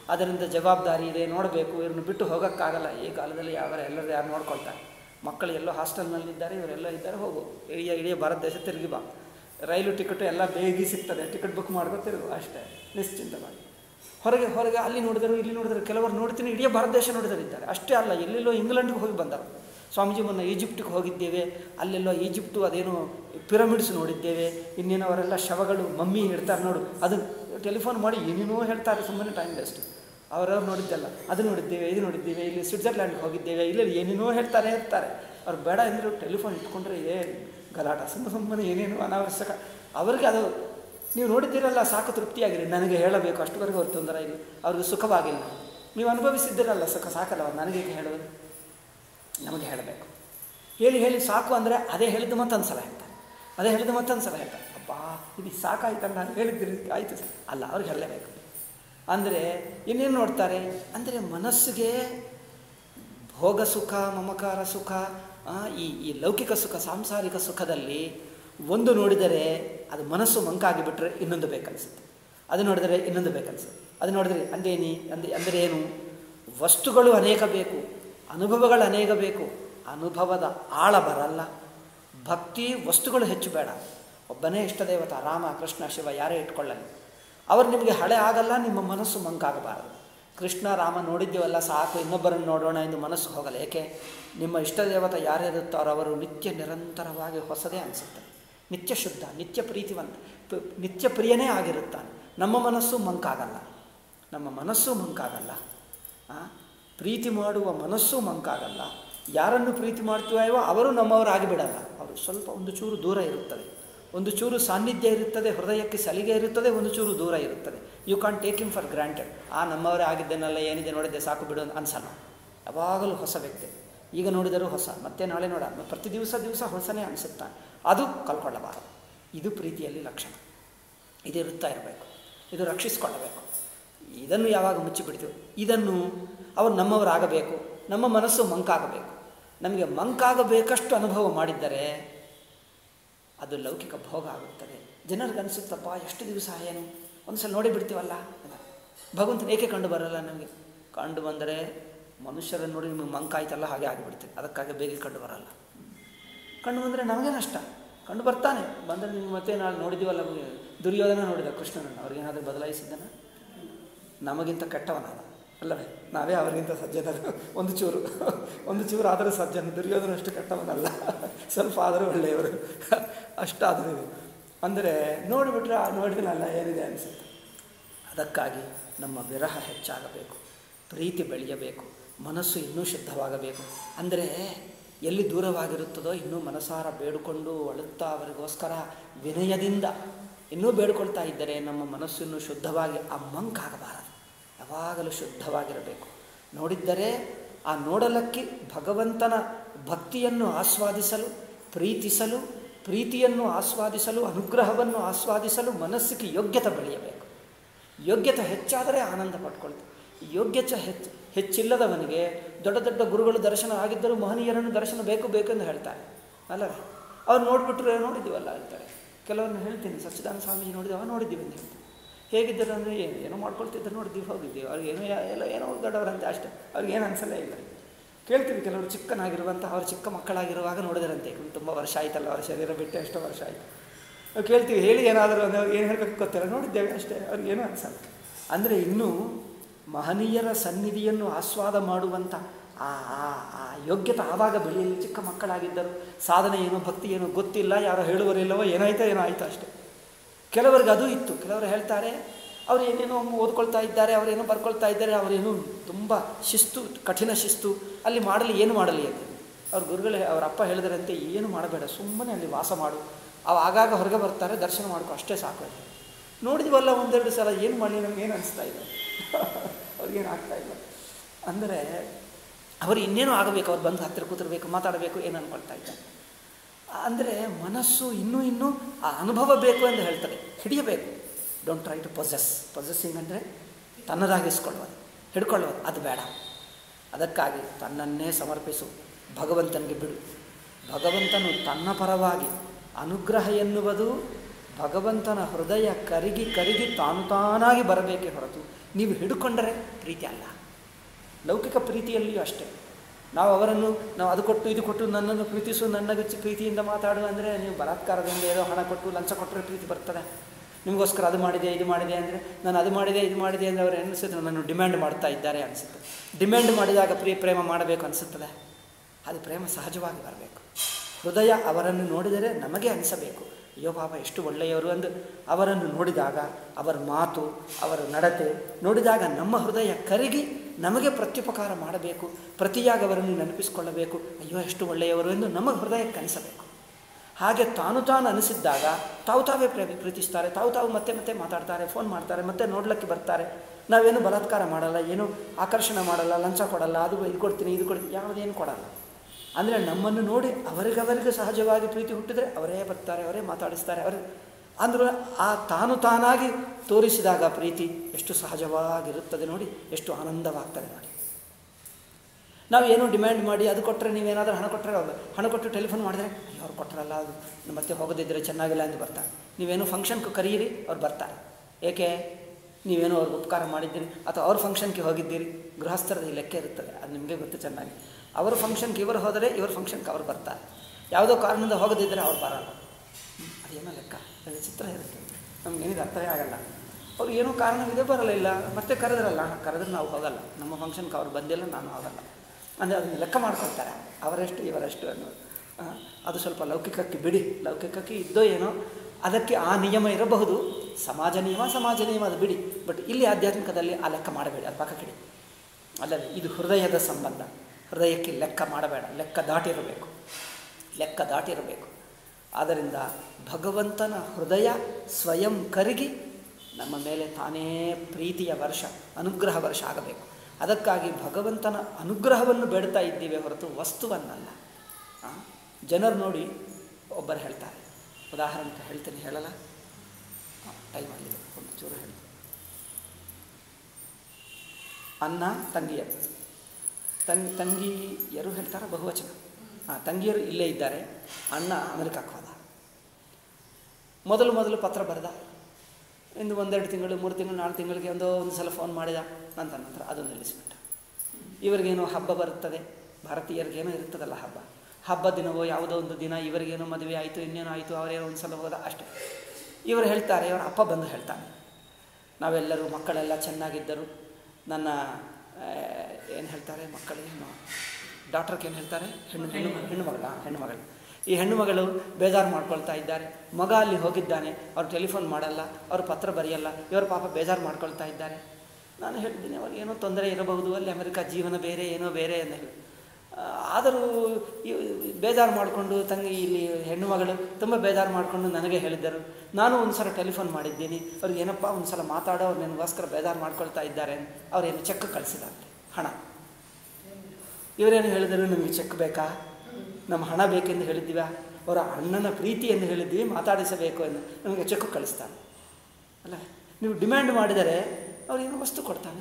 ಅದರಿಂದ ಜವಾಬ್ದಾರಿ ಇದೆ ನೋಡಬೇಕು ಇವ್ರನ್ನ ಬಿಟ್ಟು ಹೋಗೋಕ್ಕಾಗಲ್ಲ ಈ ಕಾಲದಲ್ಲಿ ಯಾವ ಎಲ್ಲರೂ ಯಾರು ನೋಡ್ಕೊಳ್ತಾರೆ ಮಕ್ಕಳು ಎಲ್ಲೋ ಹಾಸ್ಟೆಲ್ನಲ್ಲಿದ್ದಾರೆ ಇವರೆಲ್ಲ ಇದ್ದಾರೆ ಹೋಗು ಇಡೀ ಇಡೀ ಭಾರತ ದೇಶ ತಿರುಗಿ ಬಾ ರೈಲು ಟಿಕೆಟ್ ಎಲ್ಲ ಬೇಗ ಸಿಗ್ತದೆ ಟಿಕೆಟ್ ಬುಕ್ ಮಾಡ್ಕೊ ತಿರುಗು ಅಷ್ಟೇ ನಿಶ್ಚಿಂತವಾಗಿ ಹೊರಗೆ ಹೊರಗೆ ಅಲ್ಲಿ ನೋಡಿದರು ಇಲ್ಲಿ ನೋಡಿದರು ಕೆಲವರು ನೋಡ್ತೀನಿ ಇಡೀ ಭಾರತ ದೇಶ ನೋಡಿದರಿದ್ದಾರೆ ಅಷ್ಟೇ ಅಲ್ಲ ಎಲ್ಲೆಲ್ಲೋ ಇಂಗ್ಲೆಂಡ್ಗೆ ಹೋಗಿ ಬಂದರು ಸ್ವಾಮೀಜಿ ಮೊನ್ನೆ ಈಜಿಪ್ಟಿಗೆ ಹೋಗಿದ್ದೇವೆ ಅಲ್ಲೆಲ್ಲೋ ಈಜಿಪ್ಟು ಅದೇನು ಪಿರಮಿಡ್ಸ್ ನೋಡಿದ್ದೇವೆ ಇನ್ನೇನು ಅವರೆಲ್ಲ ಶವಗಳು ಮಮ್ಮಿ ಇಡ್ತಾರೆ ನೋಡು ಅದು ಟೆಲಿಫೋನ್ ಮಾಡಿ ಏನೇನೋ ಹೇಳ್ತಾರೆ ಸುಮ್ಮನೆ ಟೈಮ್ ವೇಸ್ಟ್ ಅವರವ್ರು ನೋಡಿದ್ದಲ್ಲ ಅದು ನೋಡಿದ್ದೇವೆ ಇದು ನೋಡಿದ್ದೇವೆ ಇಲ್ಲಿ ಸ್ವಿಟ್ಜರ್ಲ್ಯಾಂಡ್ಗೆ ಹೋಗಿದ್ದೇವೆ ಇಲ್ಲಿ ಏನೇನೋ ಹೇಳ್ತಾರೆ ಇರ್ತಾರೆ ಅವ್ರು ಬೇಡ ಎಂದರು ಟೆಲಿಫೋನ್ ಇಟ್ಕೊಂಡ್ರೆ ಏ ಗಲಾಟ ಸುಮ್ಮ ಸುಮ್ಮನೆ ಏನೇನು ಅನಾವಶ್ಯಕ ಅವ್ರಿಗೆ ಅದು ನೀವು ನೋಡಿದ್ದೀರಲ್ಲ ಸಾಕು ತೃಪ್ತಿಯಾಗಿರಿ ನನಗೆ ಹೇಳಬೇಕು ಅಷ್ಟುವರೆಗೂ ಅವ್ರು ತೊಂದರೆ ಇಲ್ಲ ಅವ್ರಿಗೆ ಸುಖವಾಗಿಲ್ಲ ನೀವು ಅನುಭವಿಸಿದ್ದೀರಲ್ಲ ಸುಖ ಸಾಕಲ್ಲ ಅವ್ರು ನನಗೆ ಹೇಳೋದು ನಮಗೆ ಹೇಳಬೇಕು ಹೇಳಿ ಹೇಳಿ ಸಾಕು ಅಂದರೆ ಅದೇ ಹೇಳಿದ್ದು ಮತ್ತೊಂದು ಸಲ ಹೇಳ್ತಾರೆ ಅದೇ ಹೇಳಿದ್ದು ಮತ್ತೊಂದು ಸಲ ಹೇಳ್ತಾರೆ ಅಬ್ಬಾ ಇದು ಸಾಕಾಯ್ತಲ್ಲ ನಾನು ಹೇಳಿದ್ದೀರಿ ಆಯಿತು ಸರ್ ಅಲ್ಲ ಅವ್ರಿಗೆ ಹೇಳಲೇಬೇಕು ಅಂದರೆ ಇನ್ನೇನು ನೋಡ್ತಾರೆ ಅಂದರೆ ಮನಸ್ಸಿಗೆ ಭೋಗ ಸುಖ ಮಮಕಾರ ಸುಖ ಈ ಈ ಲೌಕಿಕ ಸುಖ ಸಾಂಸಾರಿಕ ಸುಖದಲ್ಲಿ ಒಂದು ನೋಡಿದರೆ ಅದು ಮನಸ್ಸು ಮಂಕಾಗಿ ಬಿಟ್ಟರೆ ಇನ್ನೊಂದು ಬೇಕನ್ಸುತ್ತೆ ಅದು ನೋಡಿದರೆ ಇನ್ನೊಂದು ಬೇಕನ್ಸುತ್ತೆ ಅದು ನೋಡಿದರೆ ಅಂದೇನಿ ಅಂದೆ ಅಂದರೆ ಏನು ವಸ್ತುಗಳು ಅನೇಕ ಬೇಕು ಅನುಭವಗಳು ಅನೇಕ ಬೇಕು ಅನುಭವದ ಆಳ ಬರಲ್ಲ ಭಕ್ತಿ ವಸ್ತುಗಳು ಹೆಚ್ಚು ಬೇಡ ಒಬ್ಬನೇ ಇಷ್ಟದೇವತ ರಾಮ ಕೃಷ್ಣ ಶಿವ ಯಾರೇ ಇಟ್ಕೊಳ್ಳಲಿ ಅವರು ನಿಮಗೆ ಹಳೆ ಆಗಲ್ಲ ನಿಮ್ಮ ಮನಸ್ಸು ಮಂಕಾಗಬಾರದು ಕೃಷ್ಣ ರಾಮ ನೋಡಿದ್ದೀವಲ್ಲ ಸಾಕು ಇನ್ನೊಬ್ಬರನ್ನು ನೋಡೋಣ ಎಂದು ಮನಸ್ಸು ಹೋಗಲ್ಲ ಏಕೆ ನಿಮ್ಮ ಇಷ್ಟದೇವತ ಯಾರ್ಯಾರಿರ್ತಾರೋ ಅವರು ನಿತ್ಯ ನಿರಂತರವಾಗಿ ಹೊಸದೇ ಅನಿಸುತ್ತೆ ನಿತ್ಯ ಶುದ್ಧ ನಿತ್ಯ ಪ್ರೀತಿವಂತ ನಿತ್ಯ ಪ್ರಿಯನೇ ಆಗಿರುತ್ತಾನೆ ನಮ್ಮ ಮನಸ್ಸು ಮಂಕಾಗಲ್ಲ ನಮ್ಮ ಮನಸ್ಸು ಮಂಕಾಗಲ್ಲ ಪ್ರೀತಿ ಮಾಡುವ ಮನಸ್ಸು ಮಂಕಾಗಲ್ಲ ಯಾರನ್ನು ಪ್ರೀತಿ ಮಾಡ್ತೀವೋ ಅವರು ನಮ್ಮವರಾಗಿ ಬಿಡಲ್ಲ ಅವರು ಸ್ವಲ್ಪ ಒಂದು ಚೂರು ದೂರ ಇರುತ್ತದೆ ಒಂದು ಚೂರು ಸಾನ್ನಿಧ್ಯ ಇರುತ್ತದೆ ಹೃದಯಕ್ಕೆ ಸಲಿಗೆ ಇರುತ್ತದೆ ಒಂದು ಚೂರು ದೂರ ಇರುತ್ತದೆ you can't take him for granted ಆ ನಮ್ಮವರೇ ಆಗಿದ್ದೇನಲ್ಲ ಏನಿದೆ ನೋಡಿದ್ದೆ ಸಾಕು ಬಿಡು ಅನ್ಸಲ್ಲ ಯಾವಾಗಲೂ ಹೊಸ ವ್ಯಕ್ತಿ ಈಗ ನೋಡಿದರೂ ಹೊಸ ಮತ್ತೆ ನಾಳೆ ನೋಡ ಪ್ರತಿ ದಿವಸ ದಿವಸ ಹೊಸನೇ ಅನಿಸುತ್ತಾನೆ ಅದು ಕಲ್ಕೊಳ್ಳಬಾರದು ಇದು ಪ್ರೀತಿಯಲ್ಲಿ ಲಕ್ಷಣ ಇದು ಇರುತ್ತಾ ಇರಬೇಕು ಇದು ರಕ್ಷಿಸಿಕೊಳ್ಳಬೇಕು ಇದನ್ನು ಯಾವಾಗ ಮುಚ್ಚಿಬಿಡ್ತೀವಿ ಇದನ್ನು ಅವರು ನಮ್ಮವರಾಗಬೇಕು ನಮ್ಮ ಮನಸ್ಸು ಮಂಕಾಗಬೇಕು ನಮಗೆ ಮಂಕಾಗಬೇಕಷ್ಟು ಅನುಭವ ಮಾಡಿದ್ದರೆ ಅದು ಲೌಕಿಕ ಭೋಗ ಆಗುತ್ತದೆ ಜನರಿಗೆ ಅನಿಸುತ್ತಪ್ಪ ಎಷ್ಟು ದಿವಸ ಏನು ಒಂದು ಸಲ ನೋಡಿ ಬಿಡ್ತೀವಲ್ಲ ಭಗವಂತನ ಏಕೆ ಕಂಡು ಬರಲ್ಲ ನಮಗೆ ಕಂಡು ಬಂದರೆ ಮನುಷ್ಯರನ್ನು ನೋಡಿ ನಿಮಗೆ ಮಂಕಾಯ್ತಲ್ಲ ಹಾಗೆ ಆಗಿಬಿಡ್ತೀವಿ ಅದಕ್ಕಾಗಿ ಬೇಗ ಕಂಡು ಬರಲ್ಲ ಕಂಡು ಬಂದರೆ ನಮಗೆ ನಷ್ಟ ಕಂಡು ಬರ್ತಾನೆ ಬಂದರೆ ನೀವು ಮತ್ತೆ ನಾಳೆ ನೋಡಿದ್ದೀವಲ್ಲ ದುರ್ಯೋಧನ ನೋಡಿದ ಕೃಷ್ಣನನ್ನು ಅವ್ರಿಗೇನಾದರೂ ಬದಲಾಯಿಸಿದ್ದಾನ ನಮಗಿಂತ ಕೆಟ್ಟವನಾದ ಅಲ್ಲವೇ ನಾವೇ ಅವರಿಗಿಂತ ಸಜ್ಜನರು ಒಂದು ಚೂರು ಒಂದು ಚೂರು ಆದರೂ ಸಜ್ಜನ ದುರ್ಯೋಧನಷ್ಟು ಕೆಟ್ಟವನಲ್ಲ ಸ್ವಲ್ಪ ಆದರೂ ಒಳ್ಳೆಯವರು ಅಷ್ಟಾದರೂ ಅಂದರೆ ನೋಡಿಬಿಟ್ರೆ ನೋಡಿದ್ನಲ್ಲ ಏನಿದೆ ಅನಿಸುತ್ತೆ ಅದಕ್ಕಾಗಿ ನಮ್ಮ ವಿರಹ ಹೆಚ್ಚಾಗಬೇಕು ಪ್ರೀತಿ ಬೆಳೆಯಬೇಕು ಮನಸ್ಸು ಇನ್ನೂ ಶುದ್ಧವಾಗಬೇಕು ಅಂದರೆ ಎಲ್ಲಿ ದೂರವಾಗಿರುತ್ತದೋ ಇನ್ನೂ ಮನಸಾರ ಬೇಡಿಕೊಂಡು ಅಳುತ್ತಾ ಅವರಿಗೋಸ್ಕರ ವಿನಯದಿಂದ ಇನ್ನೂ ಬೇಡ್ಕೊಳ್ತಾ ಇದ್ದರೆ ನಮ್ಮ ಮನಸ್ಸು ಇನ್ನೂ ಶುದ್ಧವಾಗಿ ಆ ಮಂಕಾಗಬಾರದು ಯಾವಾಗಲೂ ಶುದ್ಧವಾಗಿರಬೇಕು ನೋಡಿದ್ದರೆ ಆ ನೋಡಲಕ್ಕೆ ಭಗವಂತನ ಭಕ್ತಿಯನ್ನು ಆಸ್ವಾದಿಸಲು ಪ್ರೀತಿಸಲು ಪ್ರೀತಿಯನ್ನು ಆಸ್ವಾದಿಸಲು ಅನುಗ್ರಹವನ್ನು ಆಸ್ವಾದಿಸಲು ಮನಸ್ಸಿಗೆ ಯೋಗ್ಯತೆ ಬೆಳೆಯಬೇಕು ಯೋಗ್ಯತೆ ಹೆಚ್ಚಾದರೆ ಆನಂದ ಪಟ್ಕೊಳ್ತಾರೆ ಯೋಗ್ಯತೆ ಹೆಚ್ಚು ಹೆಚ್ಚಿಲ್ಲದವನಿಗೆ ದೊಡ್ಡ ದೊಡ್ಡ ಗುರುಗಳು ದರ್ಶನ ಆಗಿದ್ದರೂ ಮಹನೀಯರನ್ನು ದರ್ಶನ ಬೇಕು ಬೇಕು ಎಂದು ಹೇಳ್ತಾರೆ ಅಲ್ಲವೇ ಅವ್ರು ನೋಡಿಬಿಟ್ರೆ ನೋಡಿದ್ದೀವಲ್ಲ ಹೇಳ್ತಾರೆ ಕೆಲವರನ್ನು ಹೇಳ್ತೀನಿ ಸಚ್ಚಿದಾನಂದ ಸ್ವಾಮೀಜಿ ನೋಡಿದವ ನೋಡಿದ್ದೀವಿ ಅಂತ ಹೇಳ್ತೀನಿ ಹೇಗಿದ್ದರು ಅಂದರೆ ಏನು ಏನೋ ಮಾಡ್ಕೊಳ್ತಿದ್ರು ನೋಡಿದ್ದೀವಿ ಹೋಗಿದ್ದೀವಿ ಅವ್ರಿಗೆ ಏನೋ ಎಲ್ಲ ಏನೋ ದೊಡ್ಡವರಂತೆ ಅಷ್ಟೇ ಅವ್ರಿಗೆ ಏನು ಅನಿಸಲೇ ಇಲ್ಲ ಕೇಳ್ತೀವಿ ಕೆಲವರು ಚಿಕ್ಕನಾಗಿರುವಂಥ ಅವ್ರು ಚಿಕ್ಕ ಮಕ್ಕಳಾಗಿರುವಾಗ ನೋಡಿದರಂತೆ ತುಂಬ ವರ್ಷ ಆಯ್ತಲ್ಲ ಅವ್ರ ಶರೀರ ಬಿಟ್ಟು ಎಷ್ಟೋ ವರ್ಷ ಆಯಿತು ನಾವು ಕೇಳ್ತೀವಿ ಹೇಳಿ ಏನಾದರೂ ಅಂದರೆ ಏನು ಹೇಳಬೇಕು ಗೊತ್ತಿಲ್ಲ ನೋಡಿದ್ದೇವೆ ಅಷ್ಟೇ ಅವ್ರಿಗೇನು ಅನಿಸಲ್ಲ ಅಂದರೆ ಇನ್ನೂ ಮಹನೀಯರ ಸನ್ನಿಧಿಯನ್ನು ಆಸ್ವಾದ ಮಾಡುವಂಥ ಆ ಆ ಯೋಗ್ಯತೆ ಆವಾಗ ಬೆಳೆಯಲಿ ಚಿಕ್ಕ ಮಕ್ಕಳಾಗಿದ್ದರು ಸಾಧನೆ ಏನೋ ಭಕ್ತಿ ಏನೋ ಗೊತ್ತಿಲ್ಲ ಯಾರೋ ಹೇಳುವರಿಲ್ಲವೋ ಏನಾಯ್ತೋ ಏನೋ ಆಯಿತು ಅಷ್ಟೇ ಕೆಲವರಿಗೆ ಅದು ಇತ್ತು ಕೆಲವರು ಹೇಳ್ತಾರೆ ಅವ್ರು ಏನೇನೋ ಓದ್ಕೊಳ್ತಾ ಇದ್ದಾರೆ ಅವರೇನೋ ಬರ್ಕೊಳ್ತಾ ಇದ್ದಾರೆ ಅವರೇನು ತುಂಬ ಶಿಸ್ತು ಕಠಿಣ ಶಿಸ್ತು ಅಲ್ಲಿ ಮಾಡಲಿ ಏನು ಮಾಡಲಿ ಅಂತ ಅವ್ರ ಗುರುಗಳು ಅವ್ರ ಅಪ್ಪ ಹೇಳಿದರಂತೆ ಏನು ಮಾಡಬೇಡ ಸುಮ್ಮನೆ ಅಲ್ಲಿ ವಾಸ ಮಾಡು ಅವು ಆಗಾಗ ಹೊರಗೆ ಬರ್ತಾರೆ ದರ್ಶನ ಮಾಡ್ಕೊ ಅಷ್ಟೇ ಸಾಕು ನೋಡಿದ್ವಲ್ಲ ಒಂದೆರಡು ಸಲ ಏನು ಮಾಡಲಿ ನಮ್ಗೆ ಏನು ಅನಿಸ್ತಾ ಇಲ್ಲ ಅವ್ರಿಗೇನು ಆಗ್ತಾ ಇಲ್ಲ ಅಂದರೆ ಅವರು ಇನ್ನೇನು ಆಗಬೇಕು ಅವ್ರು ಬಂದು ಹತ್ತಿರ ಕೂತಿರ್ಬೇಕು ಮಾತಾಡಬೇಕು ಏನು ಅಂದ್ಕೊಳ್ತಾ ಇದ್ದಾರೆ ಅಂದರೆ ಮನಸ್ಸು ಇನ್ನೂ ಇನ್ನೂ ಆ ಅನುಭವ ಬೇಕು ಎಂದು ಹೇಳ್ತಾರೆ ಹಿಡಿಯಬೇಕು don't try to possess possessing ಅಂದರೆ ತನ್ನದಾಗಿಸ್ಕೊಳ್ಳುವುದು ಹಿಡ್ಕೊಳ್ಳುವುದು ಅದು ಬೇಡ ಅದಕ್ಕಾಗಿ ತನ್ನನ್ನೇ ಸಮರ್ಪಿಸು ಭಗವಂತನಿಗೆ ಬಿಡು ಭಗವಂತನು ತನ್ನ ಪರವಾಗಿ ಅನುಗ್ರಹ ಎನ್ನುವುದು ಭಗವಂತನ ಹೃದಯ ಕರಗಿ ಕರಗಿ ತಾನು ತಾನಾಗಿ ಬರಬೇಕೇ ಹೊರತು ನೀವು ಹಿಡ್ಕೊಂಡರೆ ಪ್ರೀತಿ ಅಲ್ಲ ಲೌಕಿಕ ಪ್ರೀತಿಯಲ್ಲಿಯೂ ಅಷ್ಟೇ ನಾವು ಅವರನ್ನು ನಾವು ಅದು ಕೊಟ್ಟು ಇದು ಕೊಟ್ಟು ನನ್ನನ್ನು ಪ್ರೀತಿಸು ನನ್ನ ಗಚ್ಚಿ ಪ್ರೀತಿಯಿಂದ ಮಾತಾಡು ಅಂದರೆ ನೀವು ಬಲಾತ್ಕಾರದಿಂದ ಏನೋ ಹಣ ಕೊಟ್ಟು ಲಂಚ ಕೊಟ್ಟರೆ ಪ್ರೀತಿ ಬರ್ತದೆ ನಿಮಗೋಸ್ಕರ ಅದು ಮಾಡಿದೆ ಇದು ಮಾಡಿದೆ ಅಂದರೆ ನಾನು ಅದು ಮಾಡಿದೆ ಇದು ಮಾಡಿದೆ ಅಂದರೆ ಅವರು ಅನಿಸುತ್ತೆ ನನ್ನನ್ನು ಡಿಮ್ಯಾಂಡ್ ಮಾಡ್ತಾ ಇದ್ದಾರೆ ಅನಿಸುತ್ತೆ ಡಿಮ್ಯಾಂಡ್ ಮಾಡಿದಾಗ ಪ್ರೀ ಪ್ರೇಮ ಮಾಡಬೇಕು ಅನಿಸುತ್ತದೆ ಅದು ಪ್ರೇಮ ಸಹಜವಾಗಿ ಬರಬೇಕು ಹೃದಯ ಅವರನ್ನು ನೋಡಿದರೆ ನಮಗೆ ಅನಿಸಬೇಕು ಅಯ್ಯೋ ಪಾಪ ಎಷ್ಟು ಒಳ್ಳೆಯವರು ಎಂದು ಅವರನ್ನು ನೋಡಿದಾಗ ಅವರ ಮಾತು ಅವರ ನಡತೆ ನೋಡಿದಾಗ ನಮ್ಮ ಹೃದಯ ಕರಗಿ ನಮಗೆ ಪ್ರತ್ಯುಪಕಾರ ಮಾಡಬೇಕು ಪ್ರತಿಯಾಗ ಅವರನ್ನು ನೆನಪಿಸಿಕೊಳ್ಳಬೇಕು ಅಯ್ಯೋ ಎಷ್ಟು ಒಳ್ಳೆಯವರು ಎಂದು ನಮ್ಮ ಹೃದಯಕ್ಕೆ ಅನಿಸಬೇಕು ಹಾಗೆ ತಾನು ತಾನು ಅನಿಸಿದ್ದಾಗ ತಾವು ತಾವೇ ಪ್ರೇಮಿ ಪ್ರೀತಿಸ್ತಾರೆ ತಾವು ತಾವು ಮತ್ತೆ ಮತ್ತೆ ಮಾತಾಡ್ತಾರೆ ಫೋನ್ ಮಾಡ್ತಾರೆ ಮತ್ತೆ ನೋಡ್ಲಿಕ್ಕೆ ಬರ್ತಾರೆ ನಾವೇನು ಬಲಾತ್ಕಾರ ಮಾಡಲ್ಲ ಏನು ಆಕರ್ಷಣೆ ಮಾಡಲ್ಲ ಲಂಚ ಕೊಡಲ್ಲ ಅದು ಇದು ಕೊಡ್ತೀನಿ ಇದು ಕೊಡ್ತೀನಿ ಯಾವುದೇನು ಕೊಡಲ್ಲ ಅಂದರೆ ನಮ್ಮನ್ನು ನೋಡಿ ಅವರಿಗವರಿಗೆ ಸಹಜವಾಗಿ ಪ್ರೀತಿ ಹುಟ್ಟಿದರೆ ಅವರೇ ಬರ್ತಾರೆ ಅವರೇ ಮಾತಾಡಿಸ್ತಾರೆ ಅವರೇ ಅಂದರೂ ಆ ತಾನು ತಾನಾಗಿ ತೋರಿಸಿದಾಗ ಪ್ರೀತಿ ಎಷ್ಟು ಸಹಜವಾಗಿರುತ್ತದೆ ನೋಡಿ ಎಷ್ಟು ಆನಂದವಾಗ್ತದೆ ನೋಡಿ ನಾವು ಏನೋ ಡಿಮ್ಯಾಂಡ್ ಮಾಡಿ ಅದು ಕೊಟ್ಟರೆ ನೀವೇನಾದರೂ ಹಣ ಕೊಟ್ಟರೆ ಅವ್ರು ಹಣ ಕೊಟ್ಟು ಟೆಲಿಫೋನ್ ಮಾಡಿದ್ರೆ ಅಯ್ಯೋ ಅವ್ರು ಕೊಟ್ಟರಲ್ಲ ಅದು ಮತ್ತೆ ಹೋಗೋದಿದ್ದರೆ ಚೆನ್ನಾಗಿಲ್ಲ ಎಂದು ಬರ್ತಾರೆ ನೀವೇನೋ ಫಂಕ್ಷನ್ಗೆ ಕರೀರಿ ಅವ್ರು ಬರ್ತಾರೆ ಏಕೆ ನೀವೇನೋ ಅವ್ರಿಗೆ ಉಪಕಾರ ಮಾಡಿದ್ದೀರಿ ಅಥವಾ ಅವ್ರ ಫಂಕ್ಷನ್ಗೆ ಹೋಗಿದ್ದೀರಿ ಗೃಹಸ್ಥರದ ಲೆಕ್ಕ ಇರುತ್ತದೆ ಅದು ನಿಮಗೆ ಗೊತ್ತು ಚೆನ್ನಾಗಿ ಅವ್ರ ಫಂಕ್ಷನ್ಗೆ ಇವರು ಹೋದರೆ ಇವ್ರ ಫಂಕ್ಷನ್ಗೆ ಅವ್ರು ಬರ್ತಾರೆ ಯಾವುದೋ ಕಾರಣದಿಂದ ಹೋಗದಿದ್ದರೆ ಅವ್ರು ಬರಲ್ಲ ಅದೇನೋ ಲೆಕ್ಕ ಅದು ಚಿತ್ರ ಇರುತ್ತೆ ನಮಗೇನಿದು ಅರ್ಥವೇ ಆಗಲ್ಲ ಅವ್ರು ಏನೋ ಕಾರಣವಿದೆ ಬರಲ್ಲ ಇಲ್ಲ ಮತ್ತೆ ಕರೆದ್ರಲ್ಲ ಕರೆದ್ರೆ ನಾವು ಹೋಗಲ್ಲ ನಮ್ಮ ಫಂಕ್ಷನ್ಗೆ ಅವ್ರು ಬಂದಿಲ್ಲ ನಾನು ಹೋಗಲ್ಲ ಅಂದರೆ ಅದನ್ನು ಲೆಕ್ಕ ಮಾಡ್ಕೊಳ್ತಾರೆ ಅವರೆಷ್ಟು ಇವರೆಷ್ಟು ಅನ್ನೋದು ಆ, ಅದು ಸ್ವಲ್ಪ ಲೌಕಿಕಕ್ಕೆ ಬಿಡಿ ಲೌಕಿಕಕ್ಕೆ ಇದ್ದೋ ಏನೋ ಅದಕ್ಕೆ ಆ ನಿಯಮ ಇರಬಹುದು ಸಮಾಜ ನಿಯಮ ಸಮಾಜ ನಿಯಮ ಅದು ಬಿಡಿ ಬಟ್ ಇಲ್ಲಿ ಆಧ್ಯಾತ್ಮಿಕದಲ್ಲಿ ಆ ಲೆಕ್ಕ ಮಾಡಬೇಡಿ ಅದು ಪಕ್ಕಕ್ಕಿಡಿ ಅಲ್ಲದೆ ಇದು ಹೃದಯದ ಸಂಬಂಧ ಹೃದಯಕ್ಕೆ ಲೆಕ್ಕ ಮಾಡಬೇಡ ಲೆಕ್ಕ ದಾಟಿರಬೇಕು ಲೆಕ್ಕ ದಾಟಿರಬೇಕು ಆದ್ದರಿಂದ ಭಗವಂತನ ಹೃದಯ ಸ್ವಯಂ ಕರಗಿ ನಮ್ಮ ಮೇಲೆ ತಾನೇ ಪ್ರೀತಿಯ ವರ್ಷ ಅನುಗ್ರಹ ವರ್ಷ ಆಗಬೇಕು ಅದಕ್ಕಾಗಿ ಭಗವಂತನ ಅನುಗ್ರಹವನ್ನು ಬೇಡ್ತಾ ಇದ್ದೀವಿ ಹೊರತು ವಸ್ತುವನ್ನಲ್ಲ ಆ, ಜನರು ನೋಡಿ ಒಬ್ಬರು ಹೇಳ್ತಾರೆ ಉದಾಹರಣೆ ಹೇಳ್ತೀನಿ ಹೇಳಲ್ಲ ಟೈಮ್ ಆಗಿದೆ ಒಂದು ಚೂರು ಹೇಳಿ ಅನ್ನ ತಂಗಿಯರು ತಂಗಿ ತಂಗಿಯರು ಹೇಳ್ತಾರೆ ಬಹುವಚನ ಹಾಂ ತಂಗಿಯರು ಇಲ್ಲೇ ಇದ್ದಾರೆ ಅಣ್ಣ ಅಮೆರಿಕಕ್ಕೆ ಹೋದ ಮೊದಲು ಮೊದಲು ಪತ್ರ ಬರೆದ ಇನ್ನು ಒಂದೆರಡು ತಿಂಗಳು ಮೂರು ತಿಂಗಳು ನಾಲ್ಕು ತಿಂಗಳಿಗೆ ಒಂದೋ ಒಂದು ಸಲ ಫೋನ್ ಮಾಡಿದ ನಂತರ ನಂತರ ಅದು ನಿಲ್ಲಿಸಿಬಿಟ್ಟ ಇವರಿಗೇನೋ ಹಬ್ಬ ಬರುತ್ತದೆ ಭಾರತೀಯರಿಗೇನೋ ಇರ್ತದಲ್ಲ ಹಬ್ಬ ಹಬ್ಬ ದಿನವೋ ಯಾವುದೋ ಒಂದು ದಿನ ಇವರಿಗೇನೋ ಮದುವೆ ಆಯಿತು ಇನ್ನೇನೋ ಆಯಿತು ಅವರೇನೋ ಒಂದು ಸಲ ಹೋದ ಅಷ್ಟೇ ಇವರು ಹೇಳ್ತಾರೆ ಇವರ ಅಪ್ಪ ಬಂದು ಹೇಳ್ತಾನೆ ನಾವೆಲ್ಲರೂ ಮಕ್ಕಳೆಲ್ಲ ಚೆನ್ನಾಗಿದ್ದರು ನನ್ನ ಏನು ಹೇಳ್ತಾರೆ ಮಕ್ಕಳೇನು ಡಾಕ್ಟ್ರಿಗೆ ಏನು ಹೇಳ್ತಾರೆ ಹೆಣ್ಣು ಹೆಣ್ಣು ಹೆಣ್ಣು ಮಗಳ ಹೆಣ್ಣು ಮಗಳು ಈ ಹೆಣ್ಣು ಮಗಳು ಬೇಜಾರು ಮಾಡ್ಕೊಳ್ತಾ ಇದ್ದಾರೆ ಮಗ ಅಲ್ಲಿ ಹೋಗಿದ್ದಾನೆ ಅವ್ರು ಟೆಲಿಫೋನ್ ಮಾಡಲ್ಲ ಅವರು ಪತ್ರ ಬರೆಯಲ್ಲ ಇವರು ಪಾಪ ಬೇಜಾರು ಮಾಡ್ಕೊಳ್ತಾ ಇದ್ದಾರೆ ನಾನು ಹೇಳಿದ್ದೀನಿ ಅವ್ರಿಗೆ ಏನೋ ತೊಂದರೆ ಇರಬಹುದು ಅಲ್ಲಿ ಅಮೆರಿಕ ಜೀವನ ಬೇರೆ ಏನೋ ಬೇರೆ ಅಂತ ಹೇಳಿ ಆ, ಆದರೂ ಇವ್- ಬೇಜಾರು ಮಾಡಿಕೊಂಡು ತಂಗಿ ಇಲ್ಲಿ ಹೆಣ್ಣು ಮಗಳು ತುಂಬ ಬೇಜಾರು ಮಾಡಿಕೊಂಡು ನನಗೆ ಹೇಳಿದ್ದರು ನಾನು ಒಂದು ಸಲ ಟೆಲಿಫೋನ್ ಮಾಡಿದ್ದೀನಿ ಅವ್ರಿಗೆ ಏನಪ್ಪ ಒಂದು ಸಲ ಮಾತಾಡೋ ಅವ್ರು ನನಗೋಸ್ಕರ ಬೇಜಾರು ಮಾಡ್ಕೊಳ್ತಾ ಇದ್ದಾರೆ ಅಂತ ಅವ್ರೇನು ಚೆಕ್ ಕಳಿಸಿದಂತೆ ಹಣ ಇವರೇನು ಹೇಳಿದರು ನಮಗೆ ಚೆಕ್ ಬೇಕಾ ನಮ್ಮ ಹಣ ಬೇಕೆಂದು ಹೇಳಿದ್ದೀವ ಅವರ ಅಣ್ಣನ ಪ್ರೀತಿ ಎಂದು ಹೇಳಿದ್ವಿ ಮಾತಾಡಿಸಬೇಕು ಎಂದು ನಮಗೆ ಚೆಕ್ ಕಳಿಸ್ತಾನೆ ಅಲ್ಲ ನೀವು ಡಿಮ್ಯಾಂಡ್ ಮಾಡಿದರೆ ಅವ್ರೇನೋ ವಸ್ತು ಕೊಡ್ತಾನೆ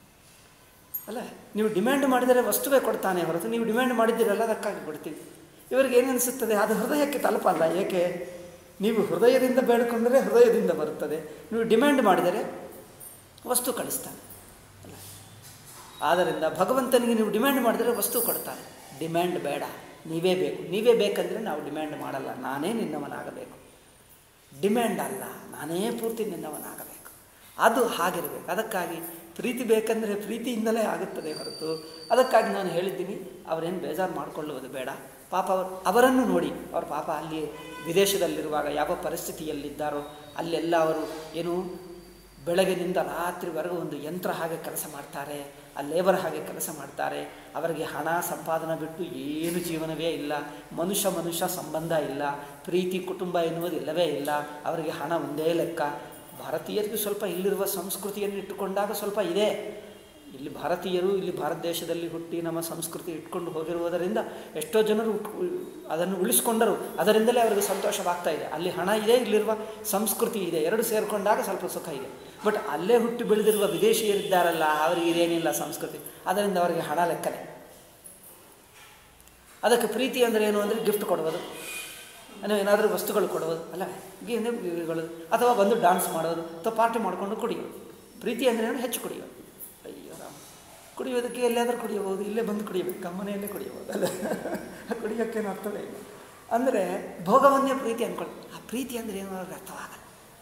ಅಲ್ಲ ನೀವು ಡಿಮ್ಯಾಂಡ್ ಮಾಡಿದರೆ ವಸ್ತುವೇ ಕೊಡ್ತಾನೆ ಹೊರತು ನೀವು ಡಿಮ್ಯಾಂಡ್ ಮಾಡಿದ್ದೀರಲ್ಲ ಅದಕ್ಕಾಗಿ ಕೊಡ್ತೀವಿ ಇವರಿಗೆ ಏನು ಅನಿಸುತ್ತದೆ ಅದು ಹೃದಯಕ್ಕೆ ತಲುಪಲ್ಲ ಏಕೆ ನೀವು ಹೃದಯದಿಂದ ಬೇಡಿಕೊಂಡರೆ ಹೃದಯದಿಂದ ಬರುತ್ತದೆ ನೀವು ಡಿಮ್ಯಾಂಡ್ ಮಾಡಿದರೆ ವಸ್ತು ಕಳಿಸ್ತಾನೆ ಅಲ್ಲ ಆದ್ದರಿಂದ ಭಗವಂತನಿಗೆ ನೀವು ಡಿಮ್ಯಾಂಡ್ ಮಾಡಿದರೆ ವಸ್ತು ಕೊಡ್ತಾನೆ ಡಿಮ್ಯಾಂಡ್ ಬೇಡ ನೀವೇ ಬೇಕು ನೀವೇ ಬೇಕಂದರೆ ನಾವು ಡಿಮ್ಯಾಂಡ್ ಮಾಡಲ್ಲ ನಾನೇ ನಿನ್ನವನಾಗಬೇಕು ಡಿಮ್ಯಾಂಡ್ ಅಲ್ಲ ನಾನೇ ಪೂರ್ತಿ ನಿನ್ನವನಾಗಬೇಕು ಅದು ಹಾಗಿರಬೇಕು ಅದಕ್ಕಾಗಿ ಪ್ರೀತಿ ಬೇಕಂದರೆ ಪ್ರೀತಿಯಿಂದಲೇ ಆಗುತ್ತದೆ ಹೊರತು ಅದಕ್ಕಾಗಿ ನಾನು ಹೇಳಿದ್ದೀನಿ ಅವರೇನು ಬೇಜಾರು ಮಾಡಿಕೊಳ್ಳುವುದು ಬೇಡ ಪಾಪ ಅವರು ಅವರನ್ನು ನೋಡಿ ಅವ್ರ ಪಾಪ ಅಲ್ಲಿ ವಿದೇಶದಲ್ಲಿರುವಾಗ ಯಾವ ಪರಿಸ್ಥಿತಿಯಲ್ಲಿದ್ದಾರೋ ಅಲ್ಲೆಲ್ಲ ಅವರು ಏನು ಬೆಳಗಿನಿಂದ ರಾತ್ರಿವರೆಗೂ ಒಂದು ಯಂತ್ರ ಹಾಗೆ ಕೆಲಸ ಮಾಡ್ತಾರೆ ಆ ಲೇಬರ್ ಹಾಗೆ ಕೆಲಸ ಮಾಡ್ತಾರೆ ಅವರಿಗೆ ಹಣ ಸಂಪಾದನೆ ಬಿಟ್ಟು ಏನು ಜೀವನವೇ ಇಲ್ಲ ಮನುಷ್ಯ ಮನುಷ್ಯ ಸಂಬಂಧ ಇಲ್ಲ ಪ್ರೀತಿ ಕುಟುಂಬ ಎನ್ನುವುದು ಇಲ್ಲವೇ ಇಲ್ಲ ಅವರಿಗೆ ಹಣ ಒಂದೇ ಲೆಕ್ಕ ಭಾರತೀಯರಿಗೂ ಸ್ವಲ್ಪ ಇಲ್ಲಿರುವ ಸಂಸ್ಕೃತಿಯನ್ನು ಇಟ್ಟುಕೊಂಡಾಗ ಸ್ವಲ್ಪ ಇದೆ ಇಲ್ಲಿ ಭಾರತೀಯರು ಇಲ್ಲಿ ಭಾರತ ದೇಶದಲ್ಲಿ ಹುಟ್ಟಿ ನಮ್ಮ ಸಂಸ್ಕೃತಿ ಇಟ್ಕೊಂಡು ಹೋಗಿರುವುದರಿಂದ ಎಷ್ಟೋ ಜನರು ಉಟ್- ಅದನ್ನು ಉಳಿಸ್ಕೊಂಡರು ಅದರಿಂದಲೇ ಅವರಿಗೆ ಸಂತೋಷವಾಗ್ತಾ ಇದೆ ಅಲ್ಲಿ ಹಣ ಇದೆ ಇಲ್ಲಿರುವ ಸಂಸ್ಕೃತಿ ಇದೆ ಎರಡು ಸೇರಿಕೊಂಡಾಗ ಸ್ವಲ್ಪ ಸುಖ ಇದೆ ಬಟ್ ಅಲ್ಲೇ ಹುಟ್ಟಿ ಬೆಳೆದಿರುವ ವಿದೇಶಿಯರಿದ್ದಾರಲ್ಲ ಅವರಿಗೆ ಇದೇನಿಲ್ಲ ಸಂಸ್ಕೃತಿ ಅದರಿಂದ ಅವರಿಗೆ ಹಣ ಲೆಕ್ಕನೆ ಅದಕ್ಕೆ ಪ್ರೀತಿ ಅಂದರೆ ಏನು ಅಂದರೆ ಗಿಫ್ಟ್ ಕೊಡುವುದು ಏನೋ ಏನಾದರೂ ವಸ್ತುಗಳು ಕೊಡೋದು ಅಲ್ಲ ಗೀಗಳು ಅಥವಾ ಬಂದು ಡಾನ್ಸ್ ಮಾಡೋದು ಅಥವಾ ಪಾರ್ಟಿ ಮಾಡಿಕೊಂಡು ಕುಡಿಯೋದು ಪ್ರೀತಿ ಅಂದರೆ ಏನು ಹೆಚ್ಚು ಕುಡಿಯೋದು ಅಯ್ಯೋ ರಾಮ ಕುಡಿಯೋದಕ್ಕೆ ಎಲ್ಲಾದರೂ ಕುಡಿಯಬಹುದು ಇಲ್ಲೇ ಬಂದು ಕುಡಿಯಬೇಕು ಕಮ್ಮನೆಯಲ್ಲೇ ಕುಡಿಯಬಹುದು ಅಲ್ಲ ಕುಡಿಯೋಕ್ಕೇನು ಅರ್ಥವೇ ಇಲ್ಲ ಅಂದರೆ ಭೋಗವನ್ನೇ ಪ್ರೀತಿ ಅಂದ್ಕೊಳ್ಳಿ ಆ ಪ್ರೀತಿ ಅಂದರೆ ಏನು ಅವ್ರಿಗೆ ಅರ್ಥವಾಗಲ್ಲ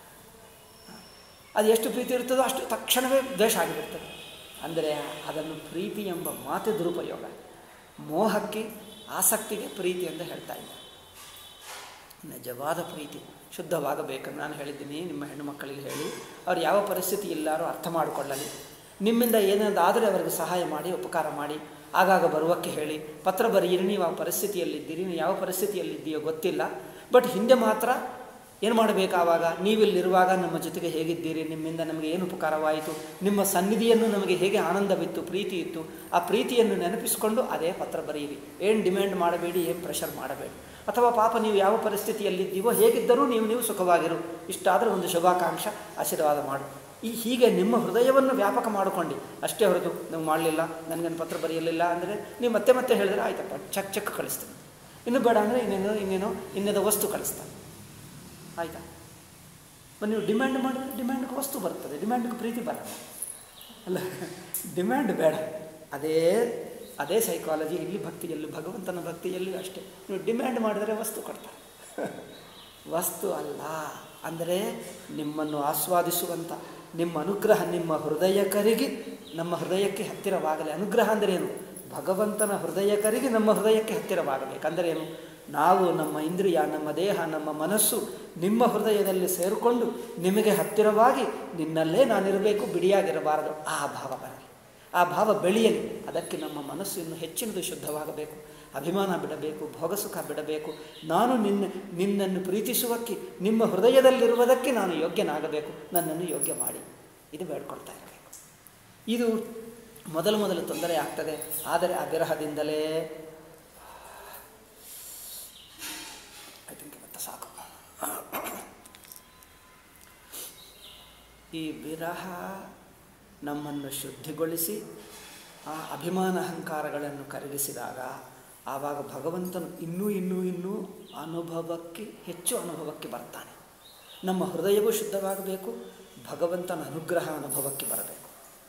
ಅದು ಎಷ್ಟು ಪ್ರೀತಿ ಇರ್ತದೋ ಅಷ್ಟು ತಕ್ಷಣವೇ ದ್ವೇಷ ಆಗಿಬಿಡ್ತದೆ ಅಂದರೆ ಅದನ್ನು ಪ್ರೀತಿ ಎಂಬ ಮಾತೆ ದುರುಪಯೋಗ ಮೋಹಕ್ಕೆ ಆಸಕ್ತಿಗೆ ಪ್ರೀತಿ ಅಂತ ಹೇಳ್ತಾ ಇಲ್ಲ ನಿಜವಾದ ಪ್ರೀತಿ ಶುದ್ಧವಾಗಬೇಕಂತ ನಾನು ಹೇಳಿದ್ದೀನಿ ನಿಮ್ಮ ಹೆಣ್ಣು ಮಕ್ಕಳಿಗೆ ಹೇಳಿ ಅವ್ರು ಯಾವ ಪರಿಸ್ಥಿತಿ ಇಲ್ಲಾರೋ ಅರ್ಥ ಮಾಡಿಕೊಳ್ಳಲಿ ನಿಮ್ಮಿಂದ ಏನಾದರೂ ಅವರಿಗೆ ಸಹಾಯ ಮಾಡಿ ಉಪಕಾರ ಮಾಡಿ ಆಗಾಗ ಬರುವಕ್ಕೆ ಹೇಳಿ ಪತ್ರ ಬರೀರಿ ನೀವು ಆ ಪರಿಸ್ಥಿತಿಯಲ್ಲಿದ್ದೀರಿ ನೀವು ಯಾವ ಪರಿಸ್ಥಿತಿಯಲ್ಲಿದ್ದೀಯೋ ಗೊತ್ತಿಲ್ಲ ಬಟ್ ಹಿಂದೆ ಮಾತ್ರ ಏನು ಮಾಡಬೇಕು ಆವಾಗ ನೀವಿಲ್ಲಿರುವಾಗ ನಮ್ಮ ಜೊತೆಗೆ ಹೇಗಿದ್ದೀರಿ ನಿಮ್ಮಿಂದ ನಮಗೆ ಏನು ಉಪಕಾರವಾಯಿತು ನಿಮ್ಮ ಸನ್ನಿಧಿಯನ್ನು ನಮಗೆ ಹೇಗೆ ಆನಂದವಿತ್ತು ಪ್ರೀತಿ ಇತ್ತು ಆ ಪ್ರೀತಿಯನ್ನು ನೆನಪಿಸಿಕೊಂಡು ಅದೇ ಪತ್ರ ಬರೆಯಿರಿ ಏನು ಡಿಮ್ಯಾಂಡ್ ಮಾಡಬೇಡಿ ಏನು ಪ್ರೆಷರ್ ಮಾಡಬೇಡಿ ಅಥವಾ ಪಾಪ ನೀವು ಯಾವ ಪರಿಸ್ಥಿತಿಯಲ್ಲಿದ್ದೀವೋ ಹೇಗಿದ್ದರೂ ನೀವು ನೀವು ಸುಖವಾಗಿರು ಇಷ್ಟಾದರೂ ಒಂದು ಶುಭಾಕಾಂಕ್ಷ ಆಶೀರ್ವಾದ ಮಾಡು ಈ ಹೀಗೆ ನಿಮ್ಮ ಹೃದಯವನ್ನು ವ್ಯಾಪಕ ಮಾಡಿಕೊಂಡು ಅಷ್ಟೇ ಹೊರತು ನಾವು ಮಾಡಲಿಲ್ಲ ನನಗೇನು ಪತ್ರ ಬರೆಯಲಿಲ್ಲ ಅಂದರೆ ನೀವು ಮತ್ತೆ ಮತ್ತೆ ಹೇಳಿದ್ರೆ ಆಯ್ತಪ್ಪ ಚೆಕ್ ಚೆಕ್ ಕಳಿಸ್ತೀನಿ ಇನ್ನು ಬೇಡ ಅಂದರೆ ಇನ್ನೇನೋ ಇನ್ನೇನೋ ಇನ್ನೇನೋ ವಸ್ತು ಕಳಿಸ್ತಾನೆ ಆಯಿತಾ ಮತ್ತು ನೀವು ಡಿಮ್ಯಾಂಡ್ ಮಾಡಿದ್ರೆ ಡಿಮ್ಯಾಂಡ್ಗೆ ವಸ್ತು ಬರ್ತದೆ ಡಿಮ್ಯಾಂಡ್ಗೆ ಪ್ರೀತಿ ಬರಲ್ಲ ಅಲ್ಲ ಡಿಮ್ಯಾಂಡ್ ಬೇಡ ಅದೇ ಅದೇ ಸೈಕಾಲಜಿ ಇಲ್ಲಿ ಭಕ್ತಿಯಲ್ಲಿ ಭಗವಂತನ ಭಕ್ತಿಯಲ್ಲಿ ಅಷ್ಟೇ ನೀವು ಡಿಮ್ಯಾಂಡ್ ಮಾಡಿದರೆ ವಸ್ತು ಕೊಡ್ತಾರೆ ವಸ್ತು ಅಲ್ಲ ಅಂದರೆ ನಿಮ್ಮನ್ನು ಆಸ್ವಾದಿಸುವಂಥ ನಿಮ್ಮ ಅನುಗ್ರಹ ನಿಮ್ಮ ಹೃದಯ ಕರಿಗೆ ನಮ್ಮ ಹೃದಯಕ್ಕೆ ಹತ್ತಿರವಾಗಲಿ ಅನುಗ್ರಹ ಅಂದರೆ ಏನು ಭಗವಂತನ ಹೃದಯ ಕರಿಗೆ ನಮ್ಮ ಹೃದಯಕ್ಕೆ ಹತ್ತಿರವಾಗಬೇಕು ಅಂದರೆ ಏನು ನಾವು ನಮ್ಮ ಇಂದ್ರಿಯ ನಮ್ಮ ದೇಹ ನಮ್ಮ ಮನಸ್ಸು ನಿಮ್ಮ ಹೃದಯದಲ್ಲಿ ಸೇರಿಕೊಂಡು ನಿಮಗೆ ಹತ್ತಿರವಾಗಿ ನಿನ್ನಲ್ಲೇ ನಾನಿರಬೇಕು ಬಿಡಿಯಾಗಿರಬಾರದು ಆ ಭಾವ ಬರಲಿ ಆ ಭಾವ ಬೆಳೆಯಲಿ ಅದಕ್ಕೆ ನಮ್ಮ ಮನಸ್ಸು ಇನ್ನು ಹೆಚ್ಚಿನದು ಶುದ್ಧವಾಗಬೇಕು ಅಭಿಮಾನ ಬಿಡಬೇಕು ಭೋಗಸುಖ ಬಿಡಬೇಕು ನಾನು ನಿನ್ನ ನಿನ್ನನ್ನು ಪ್ರೀತಿಸುವಕ್ಕೆ ನಿಮ್ಮ ಹೃದಯದಲ್ಲಿರುವುದಕ್ಕೆ ನಾನು ಯೋಗ್ಯನಾಗಬೇಕು ನನ್ನನ್ನು ಯೋಗ್ಯ ಮಾಡಿ ಇದು ಬೇಡ್ಕೊಳ್ತಾ ಇರಬೇಕು ಇದು ಮೊದಲು ಮೊದಲು ತೊಂದರೆ ಆಗ್ತದೆ ಆದರೆ ಆ ವಿರಹದಿಂದಲೇ ಐ ಥಿಂಕ್ ಇವತ್ತು ಸಾಕು ಈ ವಿರಹ ನಮ್ಮನ್ನು ಶುದ್ಧಿಗೊಳಿಸಿ ಆ ಅಭಿಮಾನ ಅಹಂಕಾರಗಳನ್ನು ಕರಗಿಸಿದಾಗ ಆವಾಗ ಭಗವಂತನು ಇನ್ನೂ ಇನ್ನೂ ಇನ್ನೂ ಅನುಭವಕ್ಕೆ ಹೆಚ್ಚು ಅನುಭವಕ್ಕೆ ಬರ್ತಾನೆ ನಮ್ಮ ಹೃದಯವೂ ಶುದ್ಧವಾಗಬೇಕು ಭಗವಂತನ ಅನುಗ್ರಹ ಅನುಭವಕ್ಕೆ ಬರಬೇಕು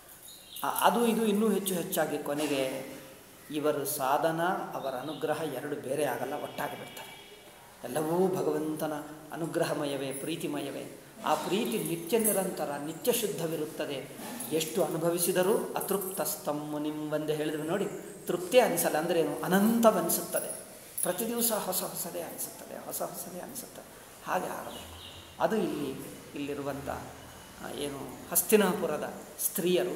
ಅದು ಇದು ಇನ್ನೂ ಹೆಚ್ಚು ಹೆಚ್ಚಾಗಿ ಕೊನೆಗೆ ಇವರು ಸಾಧನ ಅವರ ಅನುಗ್ರಹ ಎರಡು ಬೇರೆ ಆಗಲ್ಲ ಒಟ್ಟಾಗಿ ಬಿಡ್ತಾರೆ ಎಲ್ಲವೂ ಭಗವಂತನ ಅನುಗ್ರಹಮಯವೇ ಪ್ರೀತಿಮಯವೇ ಆ ಪ್ರೀತಿ ನಿತ್ಯ ನಿರಂತರ ನಿತ್ಯ ಶುದ್ಧವಿರುತ್ತದೆ ಎಷ್ಟು ಅನುಭವಿಸಿದರೂ ಅತೃಪ್ತಸ್ತಂ ನಿಂಬಂದೆ ಹೇಳಿದ್ರು ನೋಡಿ ತೃಪ್ತಿ ಅನಿಸಲ್ಲ ಅಂದರೆ ಏನು ಅನಂತವನಿಸುತ್ತದೆ ಪ್ರತಿ ದಿವಸ ಹೊಸ ಹೊಸದೇ ಅನಿಸುತ್ತದೆ ಹೊಸ ಹೊಸದೇ ಅನಿಸುತ್ತದೆ ಹಾಗೆ ಆಗಬೇಕು ಅದು ಇಲ್ಲಿ ಇಲ್ಲಿರುವಂಥ ಏನು ಹಸ್ತಿನಾಪುರದ ಸ್ತ್ರೀಯರು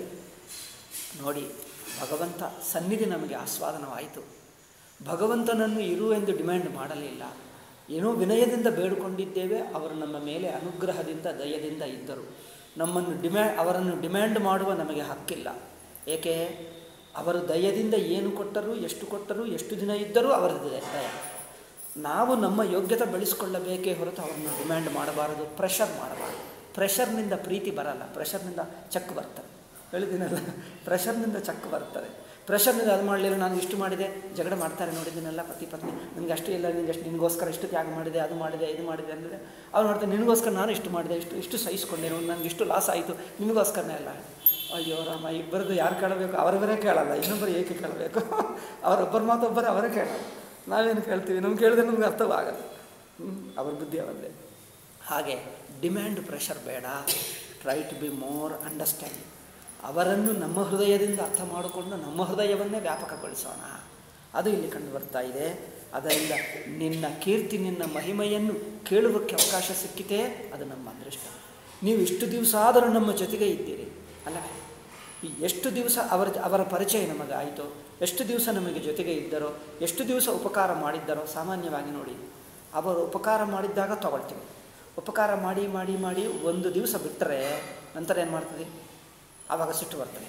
ನೋಡಿ ಭಗವಂತ ಸನ್ನಿಧಿ ನಮಗೆ ಆಸ್ವಾದನವಾಯಿತು ಭಗವಂತನನ್ನು ಇರು ಎಂದು ಡಿಮ್ಯಾಂಡ್ ಮಾಡಲಿಲ್ಲ ಏನೋ ವಿನಯದಿಂದ ಬೇಡಿಕೊಂಡಿದ್ದೇವೆ ಅವರು ನಮ್ಮ ಮೇಲೆ ಅನುಗ್ರಹದಿಂದ ದಯದಿಂದ ಇದ್ದರು ನಮ್ಮನ್ನು ಡಿಮ್ಯಾಂಡ್ ಅವರನ್ನು ಡಿಮ್ಯಾಂಡ್ ಮಾಡುವ ನಮಗೆ ಹಕ್ಕಿಲ್ಲ ಏಕೆ ಅವರು ದಯದಿಂದ ಏನು ಕೊಟ್ಟರು ಎಷ್ಟು ಕೊಟ್ಟರು ಎಷ್ಟು ದಿನ ಇದ್ದರೂ ಅವರದ್ದು ದಯ ನಾವು ನಮ್ಮ ಯೋಗ್ಯತೆ ಬೆಳೆಸ್ಕೊಳ್ಳಬೇಕೇ ಹೊರತು ಅವರನ್ನು ಡಿಮ್ಯಾಂಡ್ ಮಾಡಬಾರದು ಪ್ರೆಷರ್ ಮಾಡಬಾರದು ಪ್ರೆಷರ್ನಿಂದ ಪ್ರೀತಿ ಬರಲ್ಲ ಪ್ರೆಷರ್ನಿಂದ ಚೆಕ್ ಬರ್ತದೆ ಹೇಳಿದ್ದೀನಲ್ಲ ಪ್ರೆಷರ್ನಿಂದ ಚೆಕ್ ಬರ್ತದೆ ಪ್ರೆಷರ್ನಿಂದ ಅದು ಮಾಡಲಿಲ್ಲ ನಾನು ಇಷ್ಟು ಮಾಡಿದೆ ಜಗಳ ಮಾಡ್ತಾರೆ ನೋಡಿದ್ದೀನಲ್ಲ ಪತಿ ಪತ್ನಿ ನನಗೆ ಅಷ್ಟು ಇಲ್ಲ ನಿನಗೆ ಅಷ್ಟು ನಿನಗೋಸ್ಕರ ಇಷ್ಟು ತ್ಯಾಗ ಮಾಡಿದೆ ಅದು ಮಾಡಿದೆ ಇದು ಮಾಡಿದೆ ಅಂದರೆ ಅವ್ರು ನೋಡ್ತಾರೆ ನಿನಗೋಸ್ಕರ ನಾನು ಇಷ್ಟು ಮಾಡಿದೆ ಇಷ್ಟು ಇಷ್ಟು ಸಹಿಸ್ಕೊಂಡೇನು ನನಗೆ ಇಷ್ಟು ಲಾಸ್ ಆಯಿತು ನಿಮಗೋಸ್ಕರನೇ ಅಲ್ಲ ಅಯ್ಯೋ ರಾಮ ಇಬ್ಬರದು ಯಾರು ಕೇಳಬೇಕು ಅವರವರೇ ಕೇಳಲ್ಲ ಇನ್ನೊಬ್ಬರು ಏಕೆ ಕೇಳಬೇಕು ಅವರೊಬ್ಬರ ಮಾತೊಬ್ಬರು ಅವರೇ ಕೇಳಲ್ಲ ನಾವೇನು ಕೇಳ್ತೀವಿ ನಮ್ಗೆ ಕೇಳಿದ್ರೆ ನಮ್ಗೆ ಅರ್ಥವಾಗಲ್ಲ ಅವ್ರ ಬುದ್ಧಿ ಅವರದೇ ಹಾಗೆ ಡಿಮ್ಯಾಂಡ್ ಪ್ರೆಷರ್ ಬೇಡ try to be more understanding ಅವರನ್ನು ನಮ್ಮ ಹೃದಯದಿಂದ ಅರ್ಥ ಮಾಡಿಕೊಂಡು ನಮ್ಮ ಹೃದಯವನ್ನೇ ವ್ಯಾಪಕಗೊಳಿಸೋಣ ಅದು ಇಲ್ಲಿ ಕಂಡು ಬರ್ತಾ ಇದೆ ಅದರಿಂದ ನಿನ್ನ ಕೀರ್ತಿ ನಿನ್ನ ಮಹಿಮೆಯನ್ನು ಕೇಳುವಕ್ಕೆ ಅವಕಾಶ ಸಿಕ್ಕಿతే ಅದು ನಮ್ಮ ಅದೃಷ್ಟ ನೀವು ಇಷ್ಟು ದಿವಸ ಆದರೂ ನಮ್ಮ ಜೊತೆಗೆ ಇದ್ದೀರಿ ಅಲ್ಲ ಈ ಎಷ್ಟು ದಿವಸ ಅವರ ಅವರ ಪರಿಚಯ ನಮಗೆ ಆಯಿತು ಎಷ್ಟು ದಿವಸ ನಮಗೆ ಜೊತೆಗೆ ಇದ್ದರೋ ಎಷ್ಟು ದಿವಸ ಉಪಕಾರ ಮಾಡಿದ್ದರೋ ಸಾಮಾನ್ಯವಾಗಿ ನೋಡಿ ಅವರು ಉಪಕಾರ ಮಾಡಿದ್ದಾಗ ತಗೊಳ್ತೀವಿ ಉಪಕಾರ ಮಾಡಿ ಮಾಡಿ ಮಾಡಿ ಒಂದು ದಿವಸ ಬಿಟ್ಟರೆ ನಂತರ ಏನು ಮಾಡ್ತದೆ ಆವಾಗ ಸಿಟ್ಟು ಬರ್ತದೆ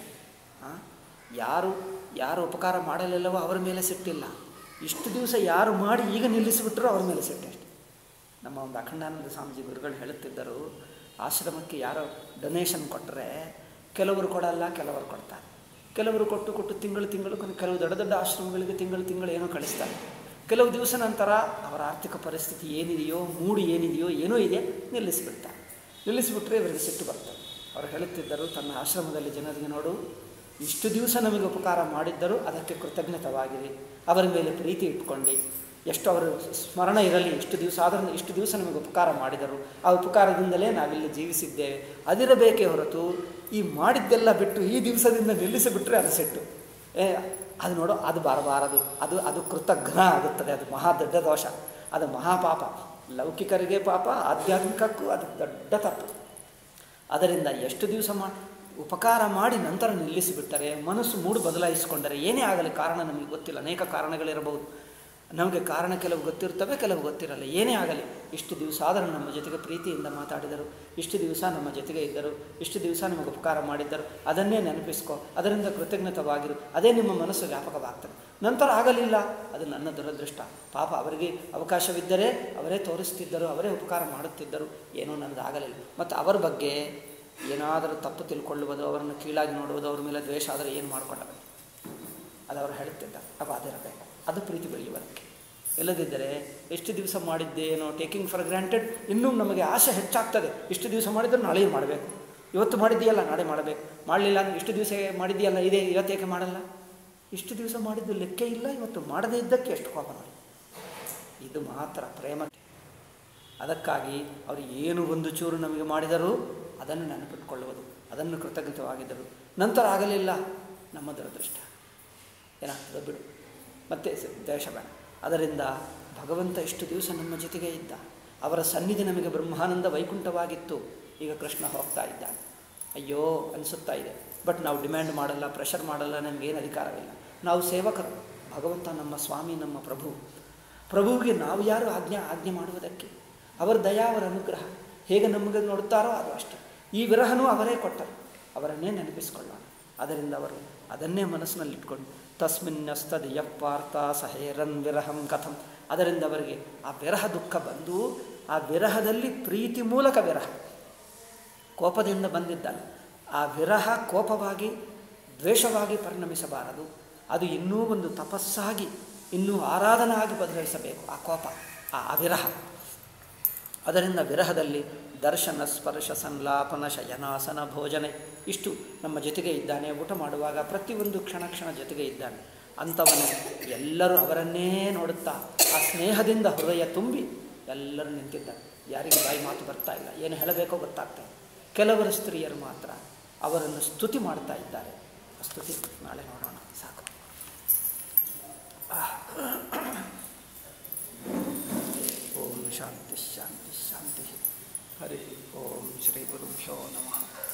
ಯಾರು ಯಾರು ಉಪಕಾರ ಮಾಡಲಿಲ್ಲವೋ ಅವರ ಮೇಲೆ ಸಿಟ್ಟಿಲ್ಲ ಇಷ್ಟು ದಿವಸ ಯಾರು ಮಾಡಿ ಈಗ ನಿಲ್ಲಿಸಿಬಿಟ್ರು ಅವ್ರ ಮೇಲೆ ಸಿಟ್ಟು ಅಷ್ಟೆ ನಮ್ಮ ಒಂದು ಅಖಂಡಾನಂದ ಸ್ವಾಮೀಜಿ ಗುರುಗಳು ಹೇಳುತ್ತಿದ್ದರು ಆಶ್ರಮಕ್ಕೆ ಯಾರೋ ಡೊನೇಷನ್ ಕೊಟ್ಟರೆ ಕೆಲವರು ಕೊಡಲ್ಲ ಕೆಲವರು ಕೊಡ್ತಾರೆ ಕೆಲವರು ಕೊಟ್ಟು ಕೊಟ್ಟು ತಿಂಗಳು ತಿಂಗಳು ಕೆಲವು ದೊಡ್ಡ ದೊಡ್ಡ ಆಶ್ರಮಗಳಿಗೆ ತಿಂಗಳು ತಿಂಗಳು ಏನೋ ಕಳಿಸ್ತಾರೆ ಕೆಲವು ದಿವಸ ನಂತರ ಅವರ ಆರ್ಥಿಕ ಪರಿಸ್ಥಿತಿ ಏನಿದೆಯೋ ಮೂಡು ಏನಿದೆಯೋ ಏನೋ ಇದೆ ನಿಲ್ಲಿಸಿಬಿಡ್ತಾರೆ ನಿಲ್ಲಿಸಿಬಿಟ್ರೆ ಇವರಿಗೆ ಸಿಟ್ಟು ಬರ್ತದೆ ಅವರು ಹೇಳುತ್ತಿದ್ದರು ತನ್ನ ಆಶ್ರಮದಲ್ಲಿ ಜನರಿಗೆ ನೋಡು ಇಷ್ಟು ದಿವಸ ನಮಗೆ ಉಪಕಾರ ಮಾಡಿದ್ದರೂ ಅದಕ್ಕೆ ಕೃತಜ್ಞತವಾಗಿದೆ ಅವರ ಮೇಲೆ ಪ್ರೀತಿ ಇಟ್ಕೊಂಡು ಎಷ್ಟು ಅವರು ಸ್ಮರಣ ಇರಲಿ ಇಷ್ಟು ದಿವಸ ಆದರೂ ಇಷ್ಟು ದಿವಸ ನಮಗೆ ಉಪಕಾರ ಮಾಡಿದರು ಆ ಉಪಕಾರದಿಂದಲೇ ನಾವಿಲ್ಲಿ ಜೀವಿಸಿದ್ದೇವೆ ಅದಿರಬೇಕೇ ಹೊರತು ಈ ಮಾಡಿದ್ದೆಲ್ಲ ಬಿಟ್ಟು ಈ ದಿವಸದಿಂದ ನಿಲ್ಲಿಸಿಬಿಟ್ರೆ ಅದು ಸಿಟ್ಟು ಏ ಅದು ನೋಡು ಅದು ಬರಬಾರದು ಅದು ಅದು ಕೃತಜ್ಞ ಆಗುತ್ತದೆ ಅದು ಮಹಾ ದೊಡ್ಡ ದೋಷ ಅದು ಮಹಾಪಾಪ ಲೌಕಿಕರಿಗೆ ಪಾಪ ಆಧ್ಯಾತ್ಮಿಕಕ್ಕೂ ಅದು ದೊಡ್ಡ ತಪ್ಪು ಅದರಿಂದ ಎಷ್ಟು ದಿವಸ ಮಾ ಉಪಕಾರ ಮಾಡಿ ನಂತರ ನಿಲ್ಲಿಸಿಬಿಟ್ಟರೆ ಮನಸ್ಸು ಮೂಡು ಬದಲಾಯಿಸಿಕೊಂಡರೆ ಏನೇ ಆಗಲಿ ಕಾರಣ ನಮಗೆ ಗೊತ್ತಿಲ್ಲ ಅನೇಕ ಕಾರಣಗಳಿರಬಹುದು ನಮಗೆ ಕಾರಣ ಕೆಲವು ಗೊತ್ತಿರ್ತವೆ ಕೆಲವು ಗೊತ್ತಿರಲ್ಲ ಏನೇ ಆಗಲಿ ಇಷ್ಟು ದಿವಸ ಆದರೂ ನಮ್ಮ ಜೊತೆಗೆ ಪ್ರೀತಿಯಿಂದ ಮಾತಾಡಿದರು ಇಷ್ಟು ದಿವಸ ನಮ್ಮ ಜೊತೆಗೆ ಇದ್ದರು ಇಷ್ಟು ದಿವಸ ನಮಗೆ ಉಪಕಾರ ಮಾಡಿದ್ದರು ಅದನ್ನೇ ನೆನಪಿಸ್ಕೊ ಅದರಿಂದ ಕೃತಜ್ಞತವಾಗಿರು ಅದೇ ನಿಮ್ಮ ಮನಸ್ಸು ವ್ಯಾಪಕವಾಗ್ತದೆ ನಂತರ ಆಗಲಿಲ್ಲ ಅದು ನನ್ನ ದುರದೃಷ್ಟ ಪಾಪ ಅವರಿಗೆ ಅವಕಾಶವಿದ್ದರೆ ಅವರೇ ತೋರಿಸ್ತಿದ್ದರು ಅವರೇ ಉಪಕಾರ ಮಾಡುತ್ತಿದ್ದರು ಏನೂ ನನಗಾಗಲಿಲ್ಲ ಮತ್ತು ಅವರ ಬಗ್ಗೆ ಏನಾದರೂ ತಪ್ಪು ತಿಳ್ಕೊಳ್ಳುವುದು ಅವರನ್ನು ಕೀಳಾಗಿ ನೋಡುವುದು ಅವ್ರ ಮೇಲೆ ದ್ವೇಷ ಆದರೆ ಏನು ಮಾಡಿಕೊಂಡವರು ಅದು ಅವರು ಹೇಳುತ್ತಿದ್ದಾರೆ ಅವ ಅದಿರಬೇಕು ಅದು ಪ್ರೀತಿ ಬೆಳೆಯುವುದಕ್ಕೆ ಇಲ್ಲದಿದ್ದರೆ ಎಷ್ಟು ದಿವಸ ಮಾಡಿದ್ದೇನೋ ಟೇಕಿಂಗ್ ಫಾರ್ ಗ್ರಾಂಟೆಡ್ ಇನ್ನೂ ನಮಗೆ ಆಸೆ ಹೆಚ್ಚಾಗ್ತದೆ ಇಷ್ಟು ದಿವಸ ಮಾಡಿದ್ರೆ ನಾಳೆಯೂ ಮಾಡಬೇಕು ಇವತ್ತು ಮಾಡಿದ್ದೀಯಲ್ಲ ನಾಳೆ ಮಾಡಬೇಕು ಮಾಡಲಿಲ್ಲ ಅಂದರೆ ಇಷ್ಟು ದಿವಸ ಮಾಡಿದ್ದೀಯಲ್ಲ ಇದೇ ಇವತ್ತೇಕೆ ಮಾಡಲ್ಲ ಇಷ್ಟು ದಿವಸ ಮಾಡಿದ್ದು ಲೆಕ್ಕ ಇಲ್ಲ ಇವತ್ತು ಮಾಡದೇ ಇದ್ದಕ್ಕೆ ಎಷ್ಟು ಕೋಪ ನೋಡಿ ಇದು ಮಾತ್ರ ಪ್ರೇಮ ಅದಕ್ಕಾಗಿ ಅವರು ಏನು ಒಂದು ಚೂರು ನಮಗೆ ಮಾಡಿದರೂ ಅದನ್ನು ನೆನಪಿಟ್ಕೊಳ್ಳುವುದು ಅದನ್ನು ಕೃತಜ್ಞತವಾಗಿದ್ದರು ನಂತರ ಆಗಲಿಲ್ಲ ನಮ್ಮ ದುರದೃಷ್ಟ ಏನಾಗ್ತದೆ ಬಿಡು ಮತ್ತೆ ದ್ವೇಷ ಬೇಡ ಅದರಿಂದ ಭಗವಂತ ಇಷ್ಟು ದಿವಸ ನಮ್ಮ ಜೊತೆಗೆ ಇದ್ದ ಅವರ ಸನ್ನಿಧಿ ನಮಗೆ ಬ್ರಹ್ಮಾನಂದ ವೈಕುಂಠವಾಗಿತ್ತು ಈಗ ಕೃಷ್ಣ ಹೋಗ್ತಾ ಇದ್ದಾನೆ ಅಯ್ಯೋ ಅನಿಸುತ್ತಾ ಇದೆ ಬಟ್ ನಾವು ಡಿಮ್ಯಾಂಡ್ ಮಾಡಲ್ಲ ಪ್ರೆಷರ್ ಮಾಡಲ್ಲ ನಮಗೇನು ಅಧಿಕಾರವಿಲ್ಲ ನಾವು ಸೇವಕರು ಭಗವಂತ ನಮ್ಮ ಸ್ವಾಮಿ ನಮ್ಮ ಪ್ರಭು ಪ್ರಭುವಿಗೆ ನಾವು ಯಾರು ಆಜ್ಞೆ ಆಜ್ಞೆ ಮಾಡುವುದಕ್ಕೆ ಅವರ ದಯಾ ಅವರ ಅನುಗ್ರಹ ಹೇಗೆ ನಮಗೆ ನೋಡುತ್ತಾರೋ ಅದು ಅಷ್ಟೇ ಈ ವಿರಹನೂ ಅವರೇ ಕೊಟ್ಟರು ಅವರನ್ನೇ ನೆನಪಿಸಿಕೊಳ್ಳೋಣ ಅದರಿಂದ ಅವರು ಅದನ್ನೇ ಮನಸ್ಸಿನಲ್ಲಿಟ್ಕೊಂಡು ತಸ್ಮಿನ್ನಸ್ತದ ಯಪ್ಪಾರ್ಥ ಸಹೇರನ್ ವಿರಹಂ ಕಥಂ ಅದರಿಂದ ಅವರಿಗೆ ಆ ವಿರಹ ದುಃಖ ಬಂದು ಆ ವಿರಹದಲ್ಲಿ ಪ್ರೀತಿ ಮೂಲಕ ವಿರಹ ಕೋಪದಿಂದ ಬಂದಿದ್ದಲ್ಲ ಆ ವಿರಹ ಕೋಪವಾಗಿ ದ್ವೇಷವಾಗಿ ಪರಿಣಮಿಸಬಾರದು ಅದು ಇನ್ನೂ ಒಂದು ತಪಸ್ಸಾಗಿ ಇನ್ನೂ ಆರಾಧನಾ ಆಗಿ ಬದಲಾಯಿಸಬೇಕು ಆ ಕೋಪ ಆ ಅವಿರಹ ಅದರಿಂದ ವಿರಹದಲ್ಲಿ ದರ್ಶನ ಸ್ಪರ್ಶ ಸಂಲಾಪನ ಶಯನಾಸನ ಭೋಜನೆ ಇಷ್ಟು ನಮ್ಮ ಜೊತೆಗೆ ಇದ್ದಾನೆ ಊಟ ಮಾಡುವಾಗ ಪ್ರತಿಯೊಂದು ಕ್ಷಣ ಕ್ಷಣ ಜೊತೆಗೆ ಇದ್ದಾನೆ ಅಂಥವನು ಎಲ್ಲರೂ ಅವರನ್ನೇ ನೋಡುತ್ತಾ ಆ ಸ್ನೇಹದಿಂದ ಹೃದಯ ತುಂಬಿ ಎಲ್ಲರೂ ನಿಂತಿದ್ದಾರೆ ಯಾರಿಗೆ ಬಾಯಿ ಮಾತು ಬರ್ತಾ ಇಲ್ಲ ಏನು ಹೇಳಬೇಕೋ ಗೊತ್ತಾಗ್ತಾ ಇಲ್ಲ ಕೆಲವರು ಸ್ತ್ರೀಯರು ಮಾತ್ರ ಅವರನ್ನು ಸ್ತುತಿ ಮಾಡ್ತಾ ಇದ್ದಾರೆ ಆ ಸ್ತುತಿ ನಾಳೆ ನೋಡೋಣ ಸಾಕು ಓಂ ಶಾಂತಿ ಶಾಂತಿ ಶಾಂತಿ ಹರಿ ಓಂ ಶ್ರೀ ಗುರುಭ್ಯೋ ನಮಃ